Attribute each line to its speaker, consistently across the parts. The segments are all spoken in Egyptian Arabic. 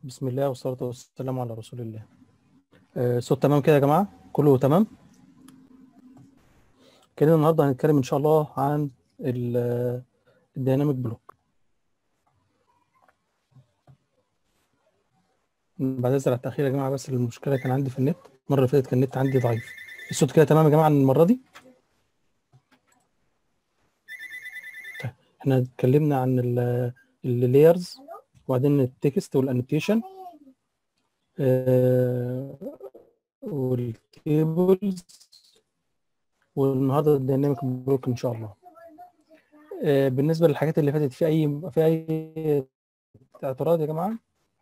Speaker 1: بسم الله والصلاة والسلام على رسول الله آه، صوت تمام كده يا جماعة كله تمام كده النهاردة هنتكلم إن شاء الله عن ال- الديناميك بلوك بعد إذن على التأخير يا جماعة بس المشكلة كان عندي في النت المرة اللي فاتت كان النت عندي ضعيف الصوت كده تمام يا جماعة المرة دي طيب، احنا اتكلمنا عن اللايرز وبعدين التكست والانوتيشن والتيبلز والنهارده الديناميك بلوك ان شاء الله آه، بالنسبه للحاجات اللي فاتت في اي في اي اعتراض يا جماعه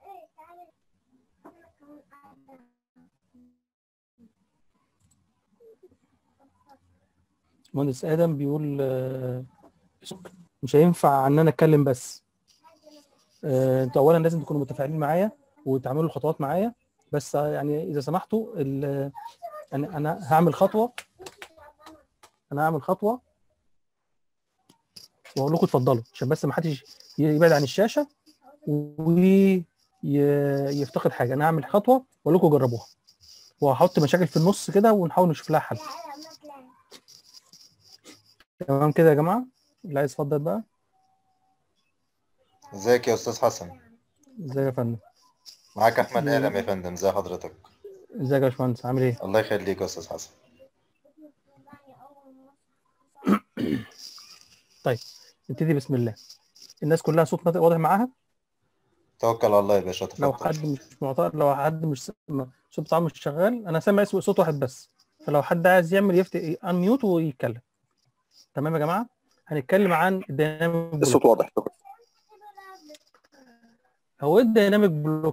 Speaker 1: مهندس ادم بيقول آه، مش هينفع ان انا اتكلم بس آه، انتوا اولا لازم تكونوا متفاعلين معايا وتعملوا الخطوات معايا بس آه، يعني اذا سمحتوا ال- انا انا هعمل خطوه انا هعمل خطوه واقول لكم اتفضلوا عشان بس ما حدش يبعد عن الشاشه ويفتقد حاجه انا هعمل خطوه واقول لكم جربوها وهحط مشاكل في النص كده ونحاول نشوف لها حل تمام كده يا جماعه اللي عايز يتفضل بقى
Speaker 2: ازيك يا استاذ حسن
Speaker 1: ازيك يا فندم
Speaker 2: معاك احمد ادم يا فندم ازي حضرتك
Speaker 1: ازيك يا باشمهندس عامل ايه
Speaker 2: الله يخليك يا استاذ حسن
Speaker 1: طيب نبتدي بسم الله الناس كلها صوت ناطق واضح معاها
Speaker 2: توكل على الله يا باشا
Speaker 1: لو
Speaker 2: اتفضل
Speaker 1: حد مش معترض لو حد مش س- م- صوت بتاعه مش شغال انا سامع اسم صوت واحد بس فلو حد عايز يعمل يفتح انميوت ويتكلم تمام يا جماعه هنتكلم عن الديناميك بلوك
Speaker 3: الصوت واضح شكرا
Speaker 1: هو ايه الديناميك بلوك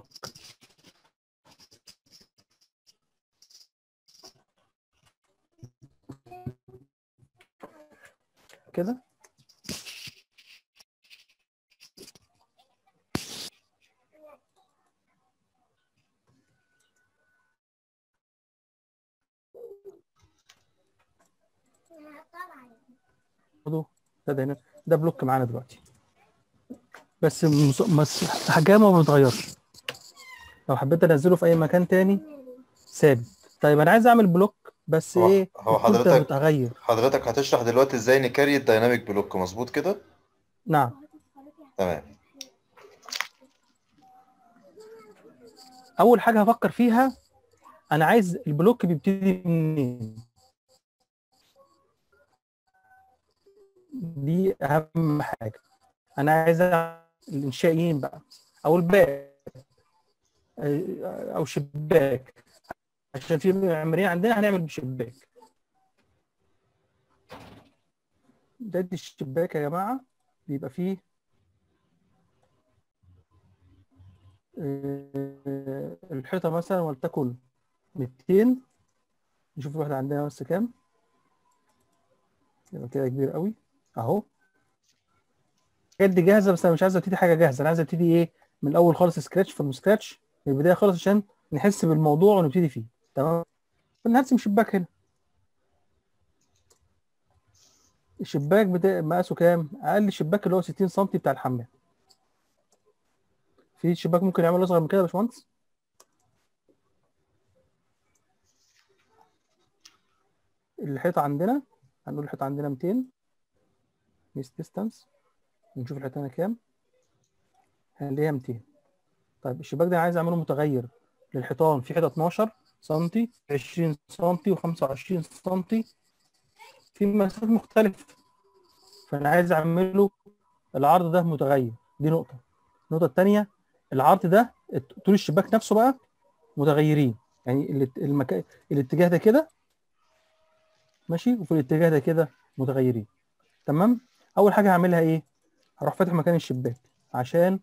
Speaker 1: كده خدوا ده دينا- ده بلوك معانا دلوقتي بس مس- مس- حجمه ما بيتغيرش لو حبيت انزله في اي مكان تاني ثابت طيب انا عايز اعمل بلوك بس
Speaker 2: هو-
Speaker 1: ايه
Speaker 2: هو
Speaker 1: الكود ده
Speaker 2: حضرتك-
Speaker 1: متغير
Speaker 2: حضرتك هتشرح دلوقتي ازاي نكري الديناميك بلوك مظبوط كده
Speaker 1: نعم
Speaker 2: تمام
Speaker 1: اول حاجه هفكر فيها انا عايز البلوك بيبتدي منين دي اهم حاجه انا عايز أعمل الانشائيين بقى او الباب او شباك عشان في معماريين عندنا هنعمل بشباك ده دي الشباك يا جماعه بيبقى فيه آه، الحيطه مثلا ولتكن 200 نشوف الواحده عندنا بس كام يبقى كده كبير قوي اهو الحاجات دي جاهزه بس انا مش عايز ابتدي حاجه جاهزه انا عايز ابتدي ايه من الاول خالص سكراتش فروم سكراتش من البدايه خالص عشان نحس بالموضوع ونبتدي فيه تمام فنرسم شباك هنا الشباك بتا... مقاسه كام اقل شباك اللي هو 60 سم بتاع الحمام في شباك ممكن يعمل اصغر من كده يا باشمهندس الحيطه عندنا هنقول الحيطه عندنا 200 ميس ديستانس ونشوف الحيطه هنا كام هنلاقيها 200 طيب الشباك ده أنا عايز اعمله متغير للحيطان في حيطه 12 سم 20 سم و25 سم في مسافات مختلفه فانا عايز اعمله العرض ده متغير دي نقطه النقطه الثانيه العرض ده طول الشباك نفسه بقى متغيرين يعني الات- المكان الاتجاه ده كده ماشي وفي الاتجاه ده كده متغيرين تمام اول حاجه هعملها ايه هروح فاتح مكان الشباك عشان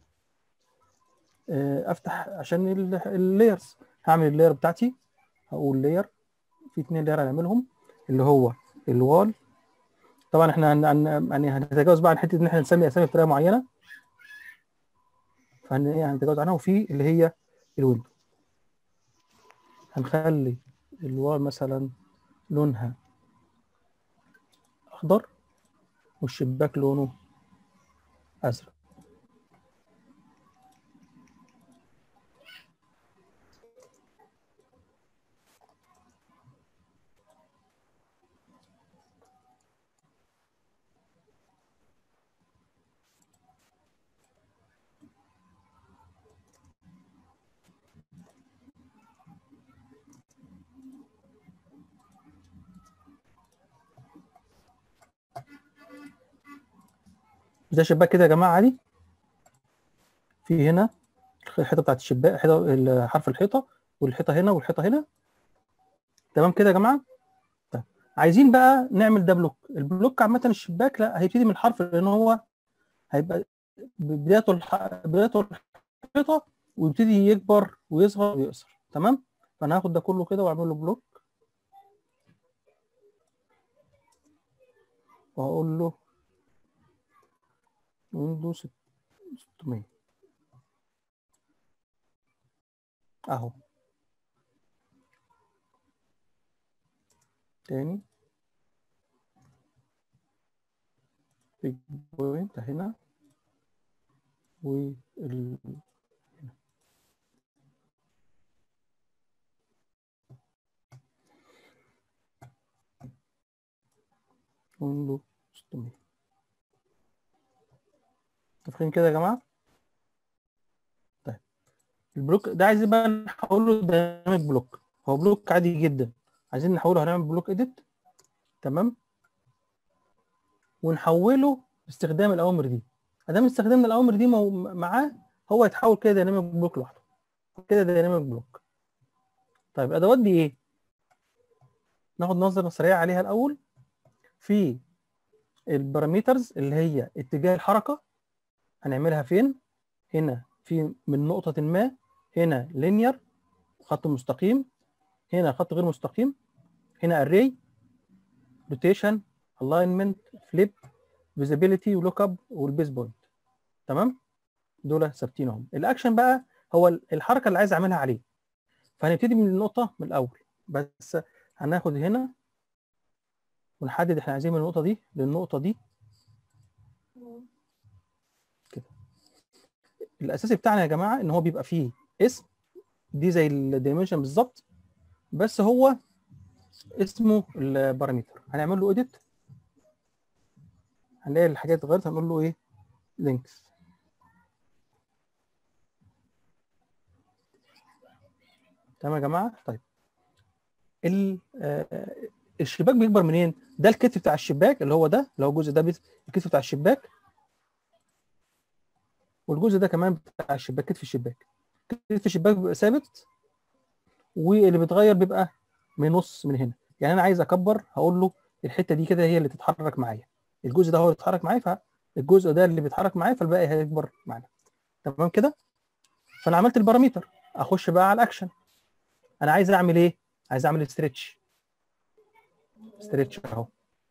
Speaker 1: آه، افتح عشان اللايرز هعمل اللاير بتاعتي هقول لاير في اتنين لاير هنعملهم اللي هو الوال طبعا احنا هن- هن- يعني هنتجاوز بقى عن حته ان احنا نسمي اسامي بطريقه معينه فهن إيه هنتجاوز عنها وفي اللي هي الويندو هنخلي الوال مثلا لونها اخضر والشباك لونه ازرق زي شباك كده يا جماعه عادي في هنا الحيطه بتاعت الشباك حيطه حرف الحيطه والحيطه هنا والحيطه هنا تمام كده يا جماعه طيب عايزين بقى نعمل ده بلوك البلوك عامه الشباك لا هيبتدي من الحرف لان هو هيبقى بدايته الح... بدايته الحيطه ويبتدي يكبر ويصغر ويقصر تمام فانا هاخد ده كله كده واعمل له بلوك وهقول له ويندوز 600 اهو تاني بيج بوينت هنا وال هنا ويندوز 600 متفقين كده يا جماعه طيب البلوك ده عايزين بقى نحوله دايناميك بلوك هو بلوك عادي جدا عايزين نحوله هنعمل بلوك اديت تمام ونحوله باستخدام الاوامر دي ادام استخدمنا الاوامر دي مو- معاه هو يتحول كده دايناميك بلوك لوحده كده دايناميك بلوك طيب الادوات دي ايه ناخد نظره سريعه عليها الاول في البارامترز اللي هي اتجاه الحركه هنعملها فين هنا في من نقطه ما هنا لينير خط مستقيم هنا خط غير مستقيم هنا array rotation alignment flip visibility ولوك اب والبيس بوينت تمام دول ثابتين اهم الاكشن بقى هو الحركه اللي عايز اعملها عليه فهنبتدي من النقطه من الاول بس هناخد هنا ونحدد احنا عايزين من النقطه دي للنقطه دي كده الاساسي بتاعنا يا جماعه ان هو بيبقى فيه اسم دي زي الدايمنشن بالظبط بس هو اسمه البارامتر هنعمل له اديت هنلاقي الحاجات اتغيرت هنقول له ايه لينكس تمام يا جماعه طيب ال آه، الشباك بيكبر منين ده الكتف بتاع الشباك اللي هو ده اللي هو الجزء ده بيت- الكتف بتاع الشباك والجزء ده كمان بتاع الشباك كتف الشباك كتف الشباك بيبقى ثابت واللي بيتغير بيبقى من نص من هنا يعني انا عايز اكبر هقول له الحته دي كده هي اللي تتحرك معايا الجزء ده هو اللي يتحرك معايا فالجزء ده اللي بيتحرك معايا فالباقي هيكبر معانا تمام كده فانا عملت البارامتر اخش بقى على الاكشن انا عايز اعمل ايه عايز اعمل ستريتش ستريتش اهو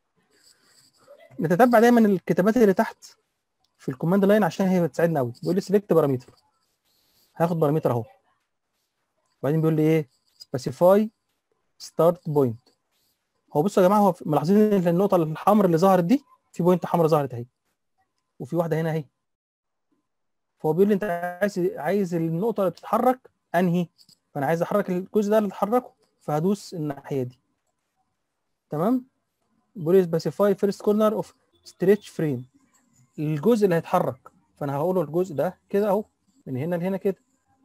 Speaker 1: نتتبع دايما الكتابات اللي تحت في الكوماند لاين عشان هي بتساعدنا قوي بيقول لي سيلكت بارامتر هاخد بارامتر اهو وبعدين بيقول لي ايه سبيسيفاي ستارت بوينت هو بصوا يا جماعه هو ملاحظين ان النقطه الحمراء اللي ظهرت دي في بوينت حمراء ظهرت اهي وفي واحده هنا اهي فهو بيقول لي انت عايز عايز النقطه اللي بتتحرك انهي فانا عايز احرك الجزء ده اللي اتحركه فهدوس الناحيه دي تمام بيقول لي سبيسيفاي فيرست كورنر اوف ستريتش فريم الجزء اللي هيتحرك فانا هقول له الجزء ده كده اهو من هنا لهنا كده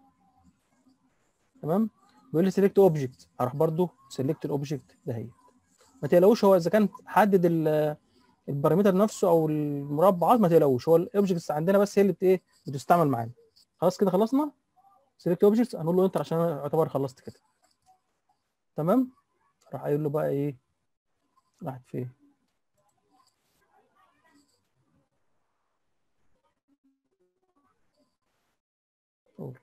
Speaker 1: تمام بيقول لي سيلكت اوبجكت هروح برضو سيلكت الاوبجكت ده هي ما تقلقوش هو اذا كان حدد ال- البارامتر نفسه او المربعات ما تقلقوش هو الاوبجكتس عندنا بس هي اللي بت ايه بتستعمل معانا خلاص كده خلصنا سيلكت اوبجكتس هنقول له انتر عشان انا اعتبر خلصت كده تمام راح قايل له بقى ايه راحت فين قول.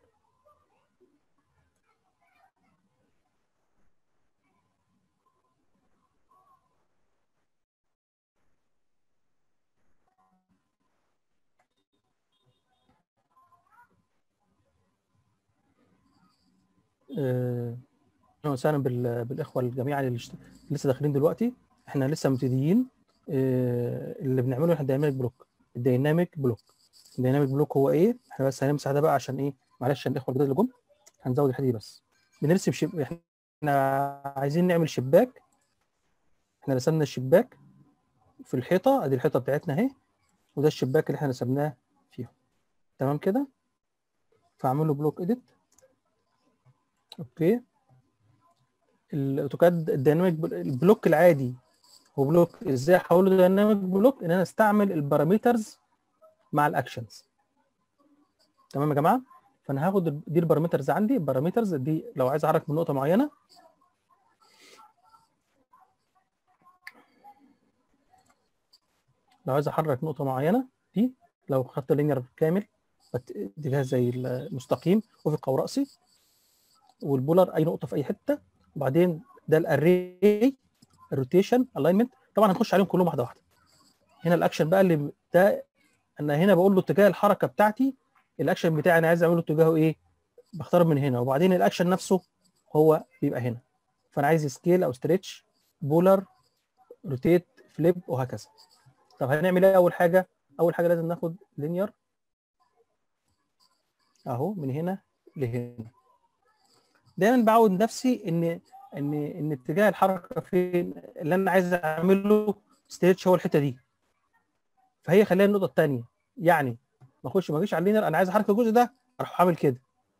Speaker 1: آه، اهلا وسهلا بال- بالاخوه الجميع اللي اشت- لسه داخلين دلوقتي احنا لسه مبتدئين آه، اللي بنعمله احنا دايناميك بلوك الدايناميك بلوك الدايناميك بلوك هو ايه احنا بس هنمسح ده بقى عشان ايه معلش عشان الاخوه الجداد اللي جم هنزود الحته دي بس بنرسم شب... احنا عايزين نعمل شباك احنا رسمنا الشباك في الحيطه ادي الحيطه بتاعتنا اهي وده الشباك اللي احنا رسمناه فيهم تمام كده فاعمل له بلوك اديت اوكي الاوتوكاد الديناميك بل- البلوك العادي هو بلوك ازاي احوله ديناميك بلوك ان انا استعمل البارامترز مع الاكشنز تمام يا جماعه فانا هاخد ال- دي البارامترز عندي البارامترز دي لو عايز احرك من نقطه معينه لو عايز احرك نقطه معينه دي لو خدت لينير كامل بت- اتجاه زي المستقيم افقي او راسي والبولر اي نقطه في اي حته وبعدين ده الاري الروتيشن الاينمنت طبعا هنخش عليهم كلهم واحده واحده هنا الاكشن بقى اللي ده انا هنا بقول له اتجاه الحركه بتاعتي الاكشن بتاعي انا عايز اعمله اتجاهه ايه بختار من هنا وبعدين الاكشن نفسه هو بيبقى هنا فانا عايز سكيل او ستريتش بولر روتيت فليب وهكذا طب هنعمل ايه اول حاجه اول حاجه لازم ناخد لينير اهو من هنا لهنا دايما بعود نفسي ان ان ان اتجاه الحركه فين اللي انا عايز اعمله ستريتش هو الحته دي فهي خليها النقطه الثانيه يعني ما اخش ما اجيش على اللينير انا عايز احرك الجزء ده اروح عامل كده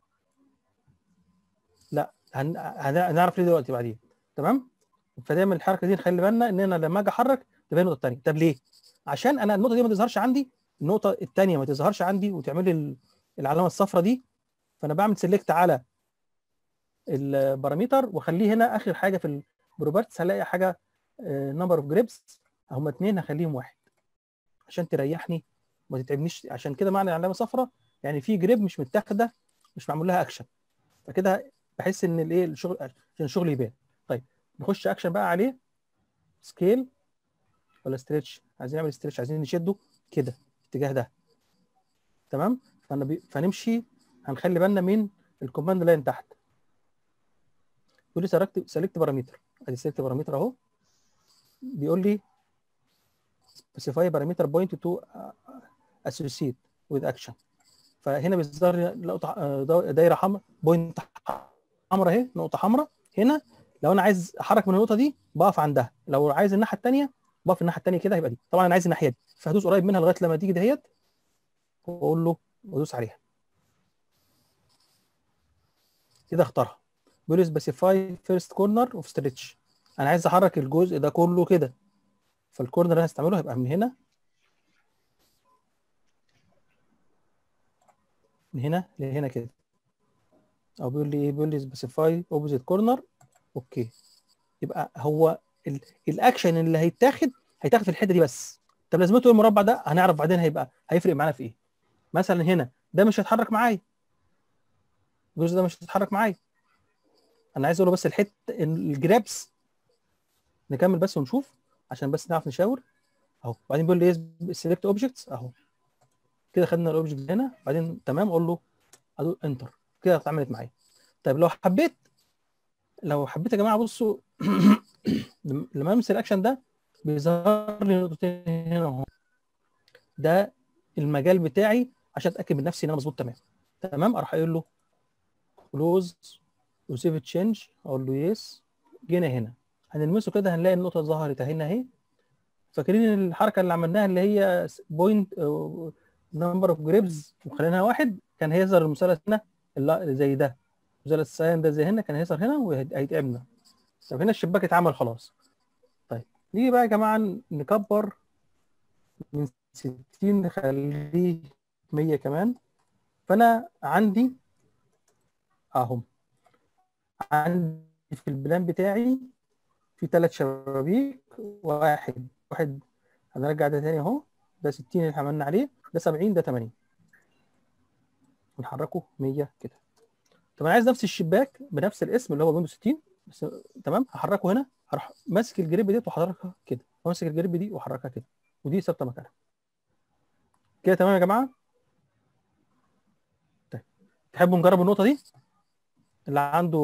Speaker 1: لا هن... هن- هنعرف ليه دلوقتي بعدين تمام فدايما الحركه دي نخلي بالنا ان انا لما اجي احرك تبقى النقطه الثانيه طب ليه عشان انا النقطه دي ما تظهرش عندي النقطه الثانيه ما تظهرش عندي وتعمل لي ال- العلامه الصفراء دي فانا بعمل سيلكت على البارامتر واخليه هنا اخر حاجه في البروبرتس هلاقي حاجه نمبر اوف جريبس هم اثنين هخليهم واحد عشان تريحني ما تتعبنيش عشان كده معنى العلامه صفراء يعني في جريب مش متاخده مش معمول لها اكشن فكده بحس ان الايه الشغل عشان الشغل يبان طيب نخش اكشن بقى عليه سكيل ولا ستريتش عايزين نعمل ستريتش عايزين نشده كده الاتجاه ده تمام فانا بي... فنمشي هنخلي بالنا من الكوماند لاين تحت بيقول لي سيلكت سيلكت بارامتر ادي سيلكت بارامتر اهو بيقول لي specify parameter point to associate with action فهنا بيظهر لي نقطه آه، دا- دايره حمراء بوينت حمراء اهي نقطه حمراء هنا لو انا عايز احرك من النقطه دي بقف عندها لو عايز الناحيه الثانيه بقف الناحيه الثانيه كده هيبقى دي طبعا انا عايز الناحيه دي فهدوس قريب منها لغايه لما تيجي دهيت واقول له وادوس عليها كده اختارها بيقول لي سبيسيفاي فيرست كورنر اوف ستريتش انا عايز احرك الجزء ده كله كده فالكورنر اللي انا هستعمله هيبقى من هنا من هنا لهنا كده او بيقول لي ايه بيقول لي سبيسيفاي اوبوزيت كورنر اوكي يبقى هو ال- الاكشن اللي هيتاخد هيتاخد في الحته دي بس طب لازمته ايه المربع ده هنعرف بعدين هيبقى هيفرق معانا في ايه مثلا هنا ده مش هيتحرك معايا الجزء ده مش هيتحرك معايا انا عايز اقول له بس الحته الجرابس نكمل بس ونشوف عشان بس نعرف نشاور اهو بعدين بيقول لي سيلكت اوبجكتس اهو كده خدنا الاوبجكت هنا بعدين تمام اقول له ادوس انتر كده اتعملت معايا طيب لو حبيت لو حبيت يا جماعه بصوا لما امسك الاكشن ده بيظهر لي نقطتين هنا اهو ده المجال بتاعي عشان اتاكد من نفسي ان انا مظبوط تمام تمام اروح قايل له كلوز وسيف تشينج اقول له يس جينا هنا هنلمسه كده هنلاقي النقطه ظهرت اهي هنا اهي فاكرين الحركه اللي عملناها اللي هي بوينت نمبر اوف جريبز وخليناها واحد كان هيظهر المثلث هنا اللي زي ده مثلث الساين ده زي هنا كان هيظهر هنا وهيتعبنا طب هنا الشباك اتعمل خلاص طيب نيجي بقى يا جماعه نكبر من 60 نخليه 100 كمان فانا عندي اهم عندي في البلان بتاعي في ثلاث شبابيك واحد واحد هنرجع ده تاني اهو ده 60 اللي عملنا عليه ده 70 ده 80 ونحركه 100 كده طب انا عايز نفس الشباك بنفس الاسم اللي هو ويندوز 60 بس تمام هحركه هنا هروح ماسك الجريب ديت واحركها كده وامسك الجريب دي واحركها كده ودي ثابته مكانها كده تمام يا جماعه طيب تحبوا نجرب النقطه دي اللي عنده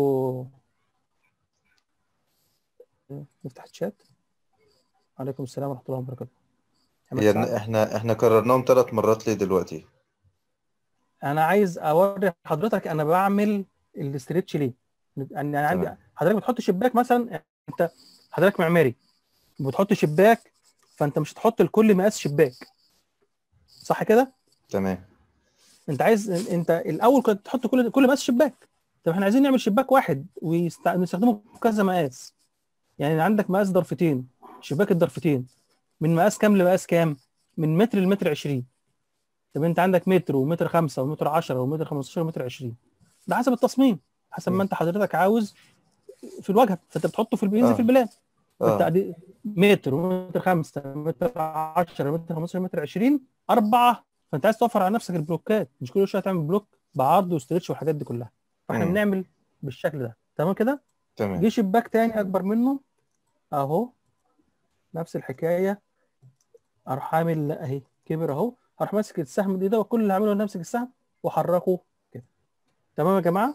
Speaker 1: نفتح الشات عليكم السلام ورحمه الله وبركاته محمد
Speaker 2: هي
Speaker 1: سعد.
Speaker 2: احنا احنا كررناهم ثلاث مرات ليه دلوقتي
Speaker 1: انا عايز اوري حضرتك انا بعمل الاستريتش ليه يعني انا عندي
Speaker 2: تمام.
Speaker 1: حضرتك بتحط شباك مثلا انت حضرتك معماري بتحط شباك فانت مش هتحط لكل مقاس شباك صح كده
Speaker 2: تمام
Speaker 1: انت عايز انت الاول كنت تحط كل كل مقاس شباك طب احنا عايزين نعمل شباك واحد ونستخدمه في كذا مقاس يعني عندك مقاس ضرفتين شباك الضرفتين من مقاس كام لمقاس كام من متر لمتر 20 طب انت عندك متر ومتر خمسة ومتر 10 ومتر 15 ومتر 20 ده حسب التصميم حسب
Speaker 2: مم.
Speaker 1: ما انت حضرتك عاوز في الواجهه فانت بتحطه في بينزل
Speaker 2: آه.
Speaker 1: في البلان
Speaker 2: اه
Speaker 1: التعديل متر ومتر 5 متر 10 متر 15 متر 20 أربعة فأنت عايز توفر على نفسك البلوكات مش كل شوية تعمل بلوك بعرض وستريتش والحاجات دي كلها فاحنا
Speaker 2: مم.
Speaker 1: بنعمل بالشكل ده تمام كده
Speaker 2: تمام
Speaker 1: جه شباك تاني أكبر منه أهو نفس الحكاية أروح عامل أهي كبر أهو أروح ماسك السهم دي ده وكل اللي هعمله إن أمسك السهم وأحركه كده تمام يا جماعة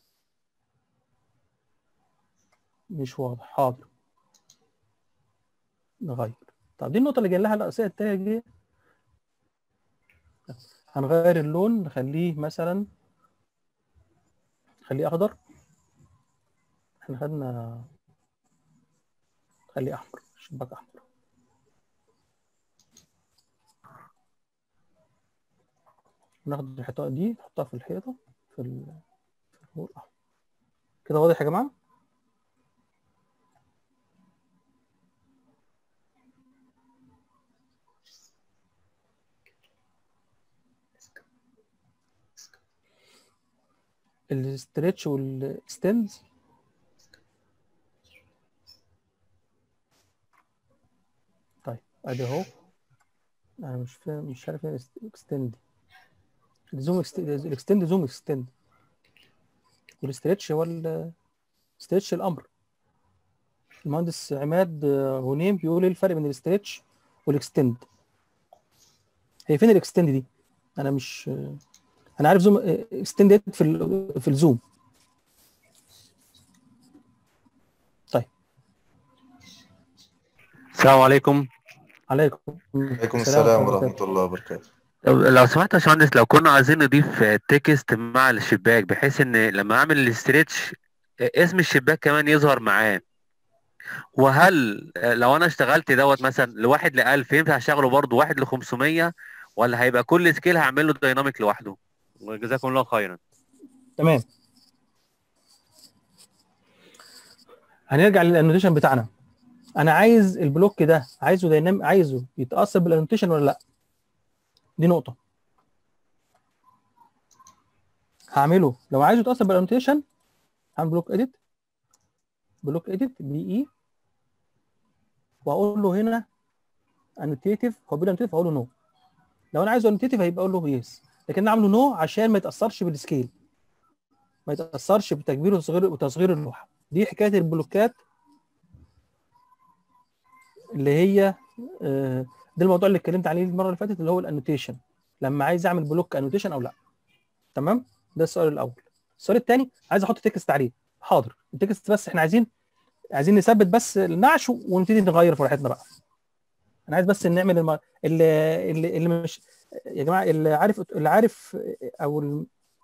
Speaker 1: مش واضح حاضر نغير طب دي النقطة اللي جاي لها الرئيسية التانية دي هنغير اللون نخليه مثلا نخليه أخضر احنا خدنا خليه أحمر شباك أحمر ناخد الحيطة دي نحطها في الحيطة في ال... في النور الأحمر كده واضح يا جماعة؟ الاستريتش والاكستندز طيب ادي اهو انا مش فاهم مش عارف ايه الاكستند الزوم الاكستند زوم اكستند والاستريتش هو الاستريتش الامر المهندس عماد آه، غنيم بيقول ايه الفرق بين الاستريتش والاكستند هي فين الاكستند دي انا مش آه، انا عارف زوم اكستند في ال- في الزوم طيب
Speaker 3: السلام عليكم
Speaker 1: عليكم
Speaker 2: عليكم السلام ورحمة الله وبركاته
Speaker 3: لو لو سمحت يا باشمهندس لو كنا عايزين نضيف تكست مع الشباك بحيث ان لما اعمل الاستريتش اسم الشباك كمان يظهر معاه وهل لو انا اشتغلت دوت مثلا لواحد ل 1000 ينفع اشغله برضه واحد ل 500 ولا هيبقى كل سكيل هعمل له دايناميك لوحده وجزاكم الله خيرا
Speaker 1: تمام هنرجع للانوتيشن بتاعنا انا عايز البلوك ده عايزه داينام عايزه يتاثر بالانوتيشن ولا لا دي نقطه هعمله لو عايزه يتاثر بالانوتيشن هعمل بلوك اديت بلوك اديت بي اي واقول له هنا انوتيتيف هو بيقول انوتيتيف اقول له نو لو انا عايزه انوتيتيف هيبقى اقول له يس لكن انا عامله نو عشان ما يتاثرش بالسكيل ما يتاثرش بتكبير وتصغير وتصغير اللوحه دي حكايه البلوكات اللي هي آه، ده الموضوع اللي اتكلمت عليه المره اللي فاتت اللي هو الانوتيشن لما عايز اعمل بلوك انوتيشن او لا تمام ده السؤال الاول السؤال الثاني عايز احط تكست عليه حاضر التكست بس احنا عايزين عايزين نثبت بس النعش ونبتدي نغير في راحتنا بقى انا عايز بس نعمل الم... اللي اللي, اللي مش يا جماعه اللي عارف اللي عارف او ال...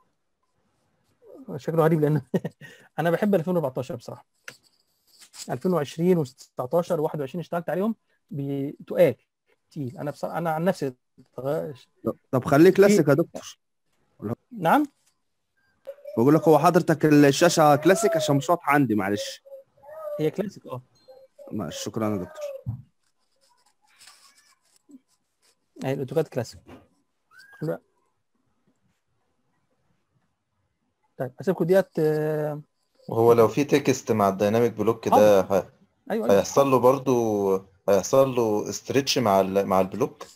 Speaker 1: شكله غريب لان انا بحب 2014 بصراحه 2020 و19 و21 اشتغلت عليهم بتقال تقيل انا بصراحه انا عن نفسي
Speaker 4: طب خليه كلاسيك يا دكتور
Speaker 1: نعم
Speaker 4: بقول لك هو حضرتك الشاشه كلاسيك عشان مش واضحه عندي معلش
Speaker 1: هي كلاسيك اه
Speaker 4: ما- شكرا يا دكتور
Speaker 1: هي الاوتوكاد كلاسيك لا. طيب اسيبكم ديت آه،
Speaker 2: وهو لو في تكست مع الديناميك بلوك ده ه-
Speaker 1: ايوه ايوه
Speaker 2: هيحصل له برضو هيحصل له استريتش مع ال- مع البلوك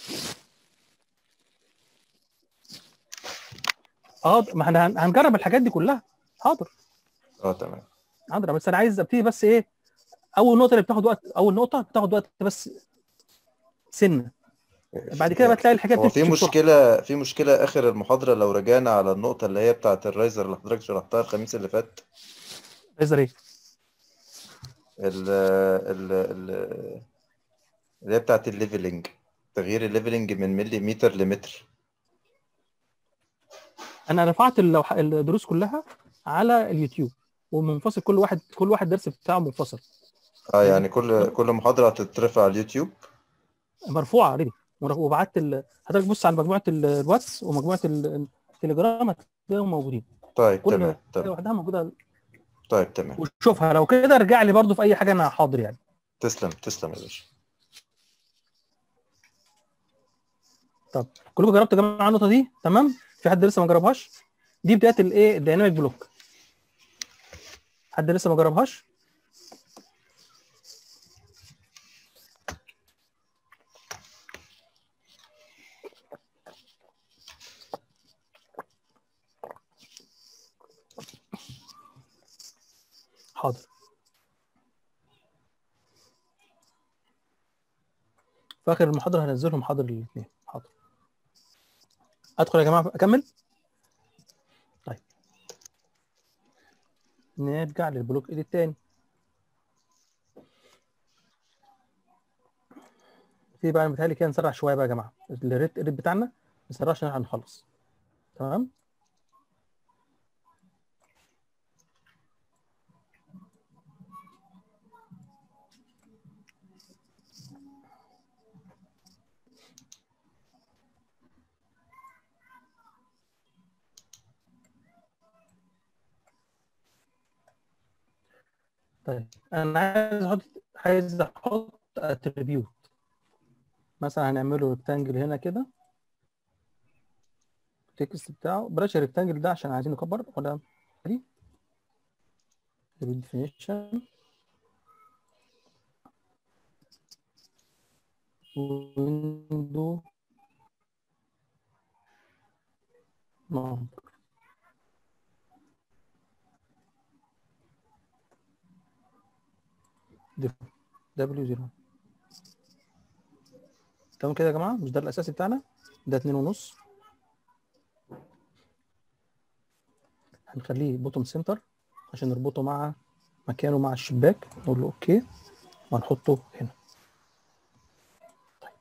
Speaker 1: اه ما احنا هن- هنجرب الحاجات دي كلها حاضر
Speaker 2: اه تمام
Speaker 1: حاضر بس انا عايز ابتدي بس ايه اول نقطه اللي بتاخد وقت اول نقطه بتاخد وقت بس سنه بعد كده بقى تلاقي الحاجات
Speaker 2: هو في
Speaker 1: بتمشي بسرعة.
Speaker 2: مشكلة في مشكلة آخر المحاضرة لو رجعنا على النقطة اللي هي بتاعة الرايزر اللي حضرتك شرحتها الخميس اللي فات
Speaker 1: عايز ايه
Speaker 2: ال ال ال اللي هي بتاعة الليفلنج تغيير الليفلنج من مليمتر لمتر
Speaker 1: انا رفعت اللوح... الدروس كلها على اليوتيوب ومنفصل كل واحد كل واحد درس بتاعه منفصل
Speaker 2: اه يعني كل كل محاضرة هتترفع على اليوتيوب
Speaker 1: مرفوعه اوريدي وبعت ال... حضرتك بص على مجموعه ال- الواتس ومجموعه ال- التليجرام هتلاقيهم موجودين
Speaker 2: طيب
Speaker 1: كل
Speaker 2: تمام
Speaker 1: حاجه
Speaker 2: تمام
Speaker 1: لوحدها موجوده
Speaker 2: طيب تمام
Speaker 1: وشوفها لو كده ارجع لي برضو في اي حاجه انا حاضر يعني
Speaker 2: تسلم تسلم يا باشا
Speaker 1: طب كلكم جربتوا يا جماعه النقطه دي تمام في حد لسه ما جربهاش دي بدايه الايه الديناميك بلوك حد لسه ما جربهاش حاضر في اخر المحاضره هنزلهم حاضر الاثنين حاضر ادخل يا جماعه اكمل طيب نرجع للبلوك ايد التاني في بقى متهيألي كده نسرع شويه بقى يا جماعه الريت الريت بتاعنا ما نسرعش عشان احنا هنخلص تمام طيب انا عايز احط عايز احط اتريبيوت مثلا هنعمله ريكتانجل هنا كده التكست بتاعه بلاش الريكتانجل ده عشان عايزين نكبر ولا دي definition window number دبليو 0 تمام كده يا جماعه مش ده الاساسي بتاعنا ده اتنين ونص هنخليه بوتوم سنتر عشان نربطه مع مكانه مع الشباك نقول له اوكي وهنحطه هنا طيب.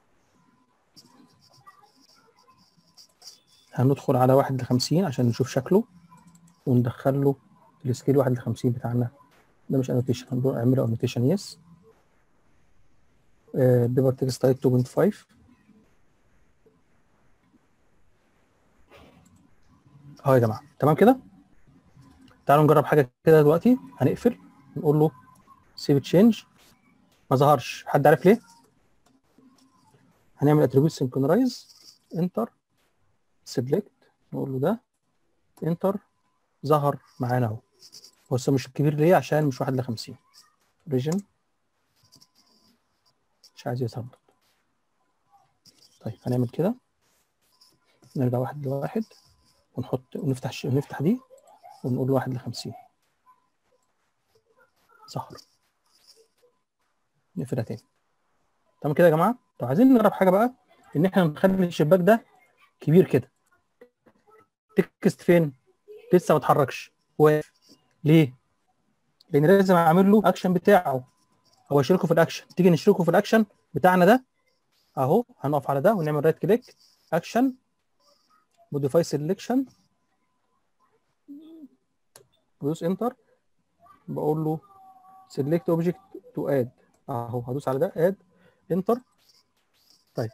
Speaker 1: هندخل على واحد لخمسين عشان نشوف شكله وندخل له السكيل واحد لخمسين بتاعنا ده مش انوتيشن هنروح نعمله انوتيشن يس بيبر تكست تايب 2.5 اهو يا جماعه تمام كده تعالوا نجرب حاجه كده دلوقتي هنقفل نقول له سيف تشينج ما ظهرش حد عارف ليه هنعمل اتريبيوت سينكرونايز انتر سيلكت نقول له ده انتر ظهر معانا اهو هو لسه مش كبير ليه عشان مش واحد ل 50 ريجن مش عايز يتهبط طيب هنعمل كده نرجع واحد لواحد ونحط ونفتح ش... ونفتح دي ونقول واحد لخمسين صخر نقفلها تاني تمام كده يا جماعه طب عايزين نجرب حاجه بقى ان احنا نخلي الشباك ده كبير كده تكست فين لسه ما اتحركش واقف ليه لان لازم اعمل له اكشن بتاعه هو يشاركه في الاكشن تيجي نشركه في الاكشن بتاعنا ده اهو هنقف على ده ونعمل رايت كليك اكشن موديفاي سيلكشن بدوس انتر بقول له سيلكت اوبجكت تو اد اهو هدوس على ده اد انتر طيب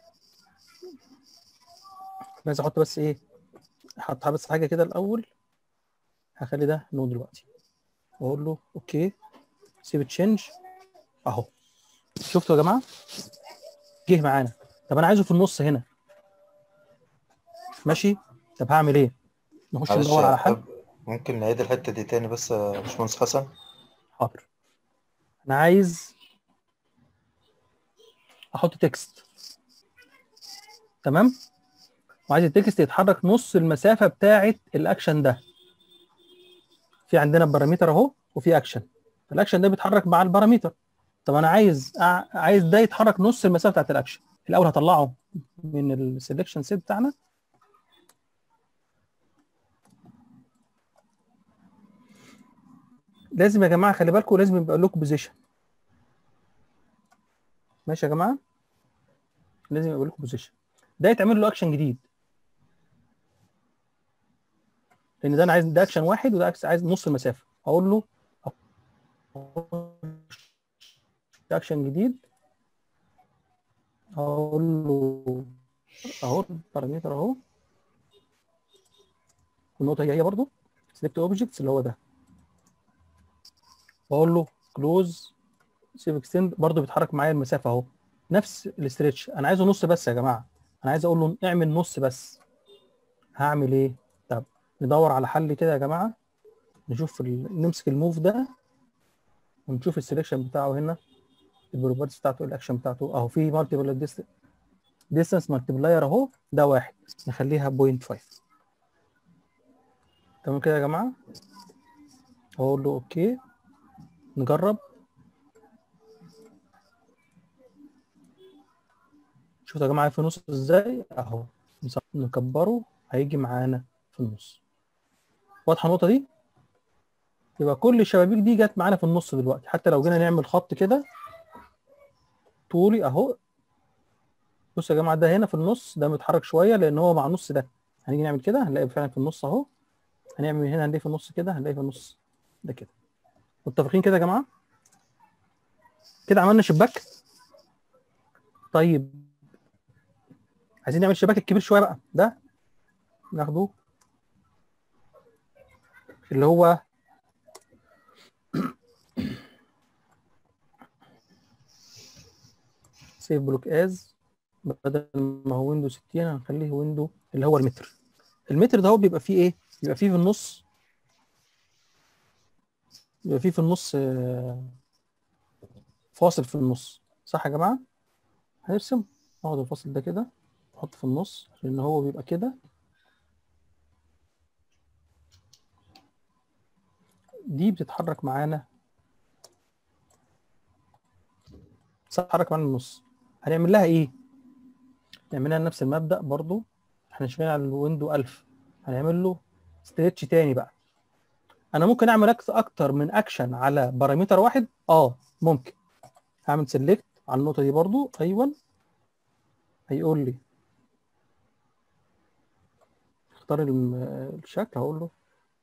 Speaker 1: عايز احط بس ايه احط بس حاجه كده الاول هخلي ده نو دلوقتي واقول له اوكي سيف تشينج اهو شفتوا يا جماعه جه معانا طب انا عايزه في النص هنا ماشي طب هعمل ايه نخش
Speaker 2: معلش
Speaker 1: ندور على حل
Speaker 2: طب ممكن نعيد الحتة دي تاني بس يا باشمهندس حسن
Speaker 1: حاضر انا عايز احط تكست تمام وعايز التكست يتحرك نص المسافه بتاعه الاكشن ده في عندنا بارامتر اهو وفي اكشن الاكشن ده بيتحرك مع البارامتر طب انا عايز أع- عايز ده يتحرك نص المسافه بتاعه الاكشن الاول هطلعه من السلكشن سيت بتاعنا لازم يا جماعه خلي بالكم لازم يبقى لكم بوزيشن ماشي يا جماعه لازم يبقى لكم بوزيشن ده يتعمل له اكشن جديد لان ده انا عايز ده اكشن واحد وده أكس- عايز نص المسافه اقول له اكشن جديد اقول له اهو البارامتر اهو والنقطه هي هي برضو سيلكت اوبجكتس اللي هو ده واقول له كلوز سيف اكستند برضو بيتحرك معايا المسافه اهو نفس الاستريتش انا عايزه نص بس يا جماعه انا عايز اقول له اعمل نص بس هعمل ايه طب ندور على حل كده يا جماعه نشوف ال... نمسك الموف ده ونشوف السليكشن بتاعه هنا البروبرتيز بتاعته الاكشن بتاعته اهو في مالتيبل ديستانس مالتيبلاير اهو ده واحد نخليها 0.5 تمام كده يا جماعه اقول له اوكي نجرب شوفوا يا جماعه في النص ازاي اهو نكبره هيجي معانا في النص واضحه النقطه دي يبقى كل الشبابيك دي جت معانا في النص دلوقتي حتى لو جينا نعمل خط كده طولي اهو بصوا يا جماعه ده هنا في النص ده متحرك شويه لان هو مع النص ده هنيجي نعمل كده هنلاقي فعلا في النص اهو هنعمل هنا هنلاقي في النص كده هنلاقي في النص ده كده متفقين كده يا جماعه كده عملنا شباك طيب عايزين نعمل الشباك الكبير شويه بقى ده ناخده اللي هو سيف بلوك از بدل ما هو ويندو 60 هنخليه ويندو اللي هو المتر المتر ده هو بيبقى فيه ايه بيبقى فيه في النص بيبقى فيه في النص آه، فاصل في النص صح يا جماعه هنرسم ناخد الفاصل ده كده نحط في النص لان هو بيبقى كده دي بتتحرك معانا تتحرك معانا النص هنعمل لها ايه نعمل لها نفس المبدأ برضو احنا شغالين على الويندو 1000 هنعمل له ستريتش تاني بقى انا ممكن اعمل أكت- اكتر من اكشن على بارامتر واحد اه ممكن هعمل سيلكت على النقطه دي برضو ايوه هيقول لي اختار الم- الشكل هقول له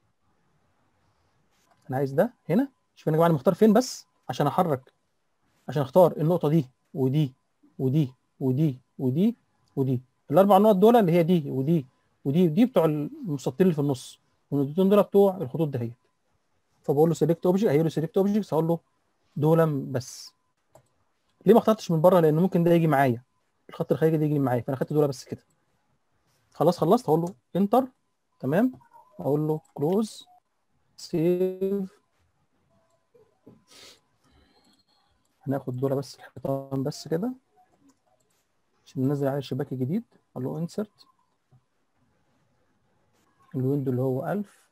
Speaker 1: انا عايز ده هنا شوف يا جماعه انا مختار فين بس عشان احرك عشان اختار النقطه دي ودي ودي ودي ودي ودي الاربع نقط دول اللي هي دي ودي ودي ودي بتوع المسطرين اللي في النص والنقطتين دول بتوع الخطوط دهيت فبقول له سيلكت اوبجكت هيقول له سيلكت اوبجكت هقول له دول بس ليه ما اخترتش من بره لان ممكن ده يجي معايا الخط الخارجي ده يجي معايا فانا خدت دول بس كده خلاص خلصت هقول له انتر تمام اقول له كلوز سيف هناخد دول بس الحيطان بس كده عشان ننزل عليه الشباك الجديد اقول له انسرت الويندو اللي هو 1000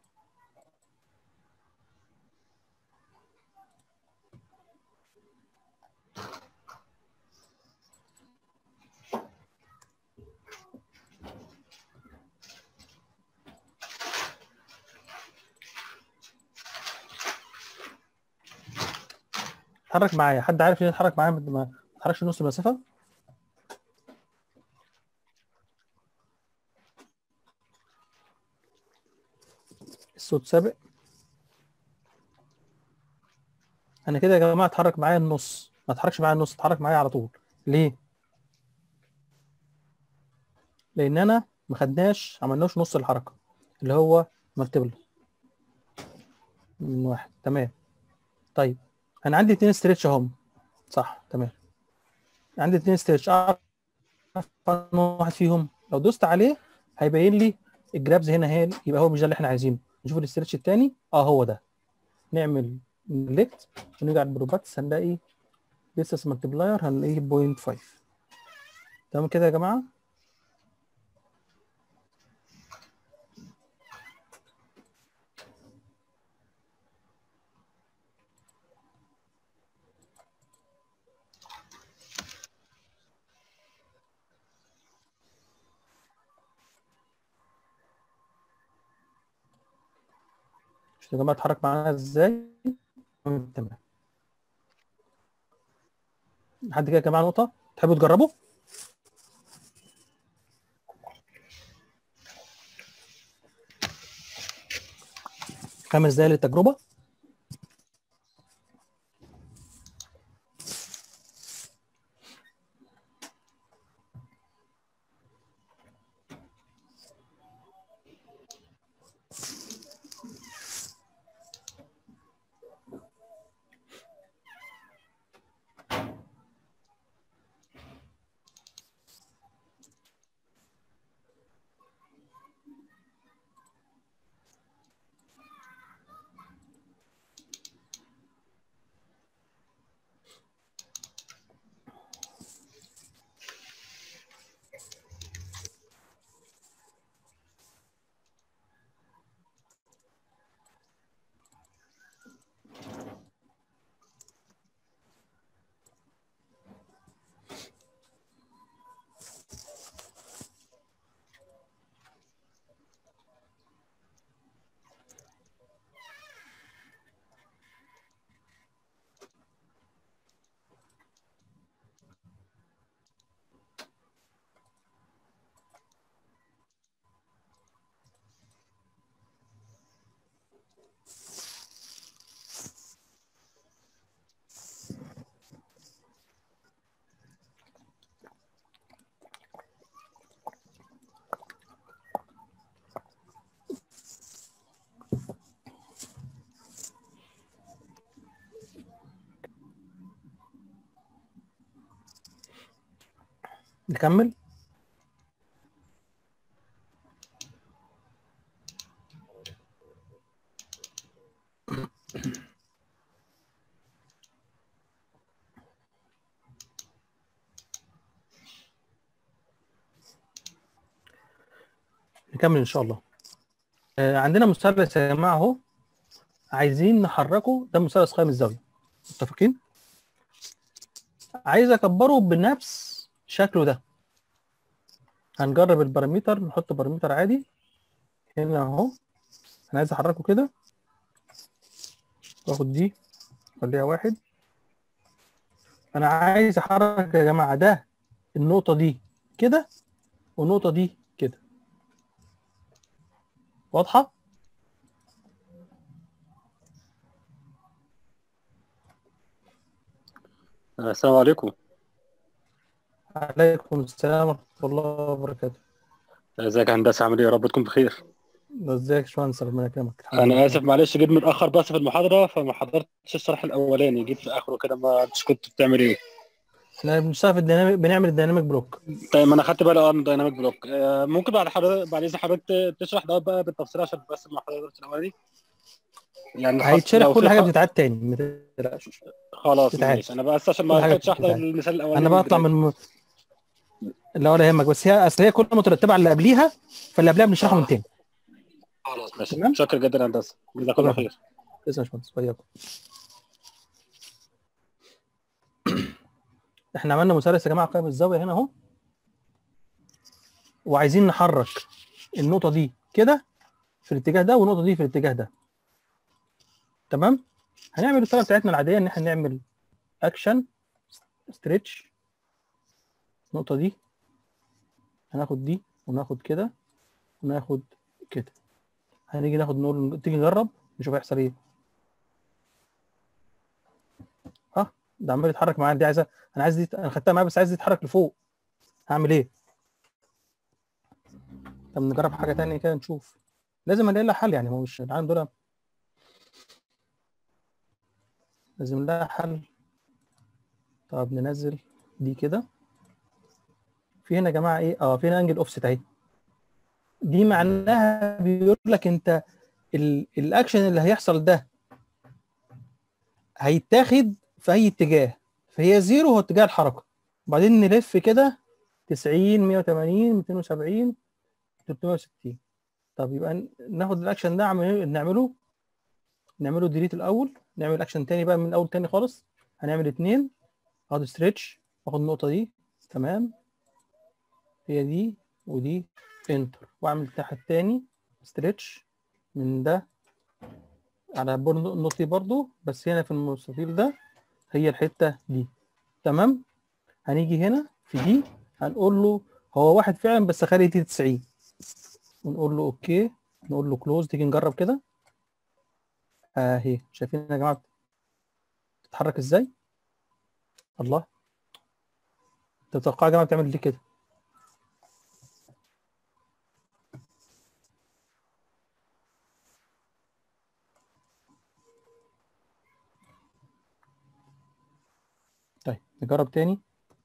Speaker 1: اتحرك معايا حد عارف ليه اتحرك معايا ما ما اتحركش نص المسافه الصوت سابق انا كده يا جماعه اتحرك معايا النص ما اتحركش معايا النص اتحرك معايا على طول ليه لان انا ما خدناش عملناش نص الحركه اللي هو مالتيبل من واحد تمام طيب انا عندي اتنين ستريتش اهم صح تمام عندي اتنين ستريتش اعرف أنهي واحد فيهم لو دوست عليه هيبين لي الجرابز هنا هي يبقى هو مش ده اللي احنا عايزينه نشوف الاسترتش التاني اه هو ده نعمل نلكت ونرجع البروباتس هنلاقي ديستنس مالتيبلاير هنلاقيه 0.5 تمام كده يا جماعه شوف يا جماعه اتحرك معانا ازاي تمام لحد كده يا جماعه نقطه تحبوا تجربوا خمس دقايق للتجربه نكمل نكمل ان شاء الله آه، عندنا مثلث يا جماعه اهو عايزين نحركه ده مثلث قائم الزاويه متفقين عايز اكبره بنفس شكله ده هنجرب البارامتر نحط بارامتر عادي هنا اهو انا عايز احركه كده واخد دي خليها واحد انا عايز احرك يا جماعه ده النقطه دي كده والنقطه دي كده واضحه
Speaker 5: السلام عليكم
Speaker 1: عليكم السلام ورحمه الله وبركاته
Speaker 5: ازيك يا هندسه عامل ايه يا رب تكون بخير
Speaker 1: ازيك يا باشمهندس ربنا يكرمك الحمد
Speaker 5: انا
Speaker 1: لله.
Speaker 5: اسف معلش جيت متاخر بس في المحاضره فما حضرتش الشرح الاولاني جيت في اخره كده ما عرفتش كنت بتعمل ايه
Speaker 1: احنا بنشتغل في الديناميك بنعمل الديناميك بلوك
Speaker 5: طيب ما انا خدت بالي اه من دايناميك بلوك آه، ممكن بعد حضرتك بعد اذن حضرتك تشرح ده بقى بالتفصيل عشان بس ما حضرتش الاولاني يعني خلاص
Speaker 1: هيتشرح
Speaker 5: لو
Speaker 1: كل
Speaker 5: في
Speaker 1: حاجه
Speaker 5: خ-
Speaker 1: بتتعاد تاني ما تقلقش
Speaker 5: خلاص
Speaker 1: بتتعاد.
Speaker 5: ماشي انا بس عشان
Speaker 1: كل
Speaker 5: ما
Speaker 1: حاجة
Speaker 5: لحقتش احضر
Speaker 1: بتتعاد.
Speaker 5: المثال الاولاني
Speaker 1: انا بطلع من م... لا ولا يهمك بس هي اصل هي كلها مترتبه على اللي قبليها فاللي قبلها بنشرحه من تاني
Speaker 5: خلاص ماشي
Speaker 1: تمام.
Speaker 5: شكرا جدا يا هندسه جزاك الله خير
Speaker 1: اسمع يا باشمهندس وياكم احنا عملنا مثلث يا جماعه قائم الزاويه هنا اهو وعايزين نحرك النقطه دي كده في الاتجاه ده والنقطه دي في الاتجاه ده تمام هنعمل الطريقه بتاعتنا العاديه ان احنا نعمل اكشن ستريتش النقطه دي هناخد دي وناخد كده وناخد كده هنيجي ناخد نقول تيجي نجرب نشوف هيحصل ايه ها ده عمال يتحرك معايا دي عايزه انا عايز دي انا خدتها معايا بس عايز دي تتحرك لفوق هعمل ايه طب نجرب حاجه تانية كده نشوف لازم الاقي لها حل يعني هو مش العالم دول لازم لها حل طب ننزل دي كده في هنا يا جماعه ايه اه في هنا انجل اوفست اهي دي معناها بيقول لك انت ال- الاكشن اللي هيحصل ده هيتاخد في اي اتجاه فهي زيرو هو اتجاه الحركه وبعدين نلف كده 90 180 270 360 طب يبقى ن- ناخد الاكشن ده نعمل- نعمله نعمله ديليت الاول نعمل اكشن تاني بقى من الاول تاني خالص هنعمل اتنين اخد ستريتش واخد النقطه دي تمام هي دي ودي انتر واعمل تحت تاني ستريتش من ده على برضو النقطة دي برضو بس هنا في المستطيل ده هي الحتة دي تمام هنيجي هنا في دي هنقول له هو واحد فعلا بس خلي دي 90 ونقول له اوكي نقول له كلوز تيجي نجرب كده اهي شايفين يا جماعة بتتحرك ازاي الله تتوقع يا جماعة بتعمل ليه كده طيب نجرب تاني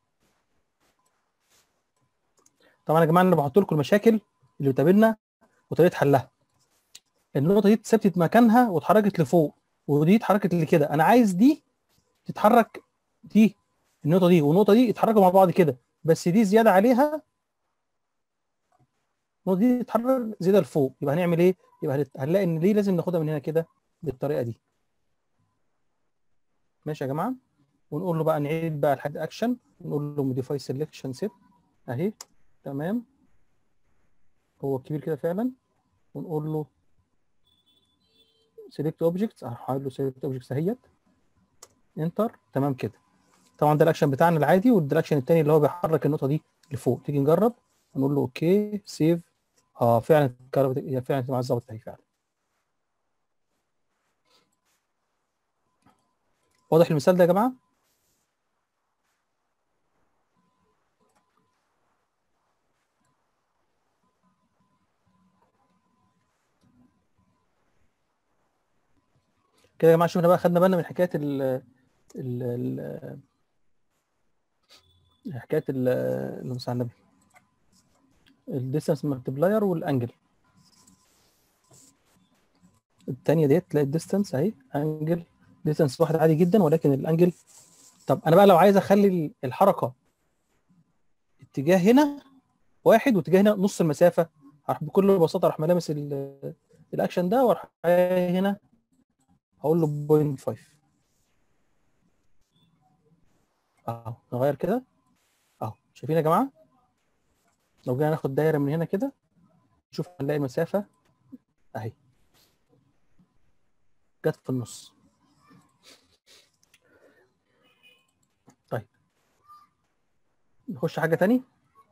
Speaker 1: طبعا يا جماعه انا بحط لكم المشاكل اللي بتقابلنا وطريقه حلها النقطه دي ثبتت مكانها واتحركت لفوق ودي اتحركت لكده انا عايز دي تتحرك دي النقطه دي والنقطه دي يتحركوا مع بعض كده بس دي زياده عليها النقطه دي تتحرك زياده لفوق يبقى هنعمل ايه يبقى هنت- هنلاقي ان ليه لازم ناخدها من هنا كده بالطريقه دي ماشي يا جماعه ونقول له بقى نعيد بقى لحد اكشن نقول له موديفاي سيلكشن سيت اهي تمام هو كبير كده فعلا ونقول له سيلكت اوبجكتس هحاول له سيلكت اوبجكتس اهيت انتر تمام كده طبعا ده الاكشن بتاعنا العادي وده الاكشن التاني اللي هو بيحرك النقطه دي لفوق تيجي نجرب نقول له اوكي سيف اه فعلا اتكربت هي فعلا مع الظبط اهي فعلا واضح المثال ده يا جماعه كده يا جماعه شفنا بقى خدنا بالنا من حكايه ال ال ال حكايه ال- اللهم صل على النبي الديستانس مالتبلاير والانجل الثانيه ديت تلاقي الديستانس اهي انجل ديستانس واحد عادي جدا ولكن الانجل طب انا بقى لو عايز اخلي الحركه اتجاه هنا واحد واتجاه هنا نص المسافه هروح بكل بساطه اروح ملامس ال- الاكشن ده واروح جاي هنا هقول له 0.5 اهو نغير كده اهو شايفين يا جماعه لو جينا ناخد دايره من هنا كده نشوف هنلاقي المسافه اهي جت في النص طيب نخش حاجه تاني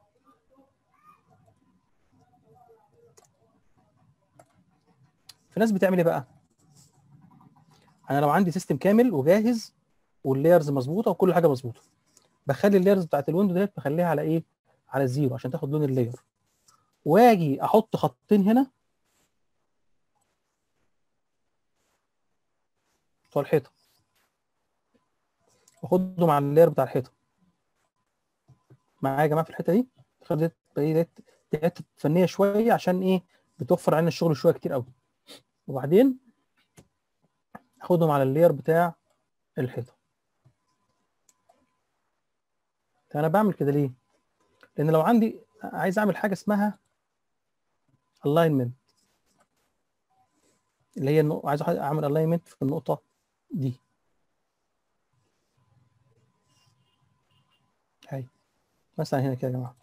Speaker 1: في ناس بتعمل ايه بقى انا لو عندي سيستم كامل وجاهز واللايرز مظبوطه وكل حاجه مظبوطه بخلي اللايرز بتاعت الويندو ديت بخليها على ايه على الزيرو عشان تاخد لون اللاير واجي احط خطين هنا بتوع الحيطه واخدهم على اللاير بتاع الحيطه معايا يا جماعه في الحته دي خدت ديت دي حته فنيه شويه عشان ايه بتوفر علينا الشغل شويه كتير قوي وبعدين اخدهم على اللاير بتاع الحيطه طب انا بعمل كده ليه لان لو عندي عايز اعمل حاجه اسمها alignment اللي هي النق- عايز اعمل alignment في النقطه دي هاي مثلا هنا كده يا جماعه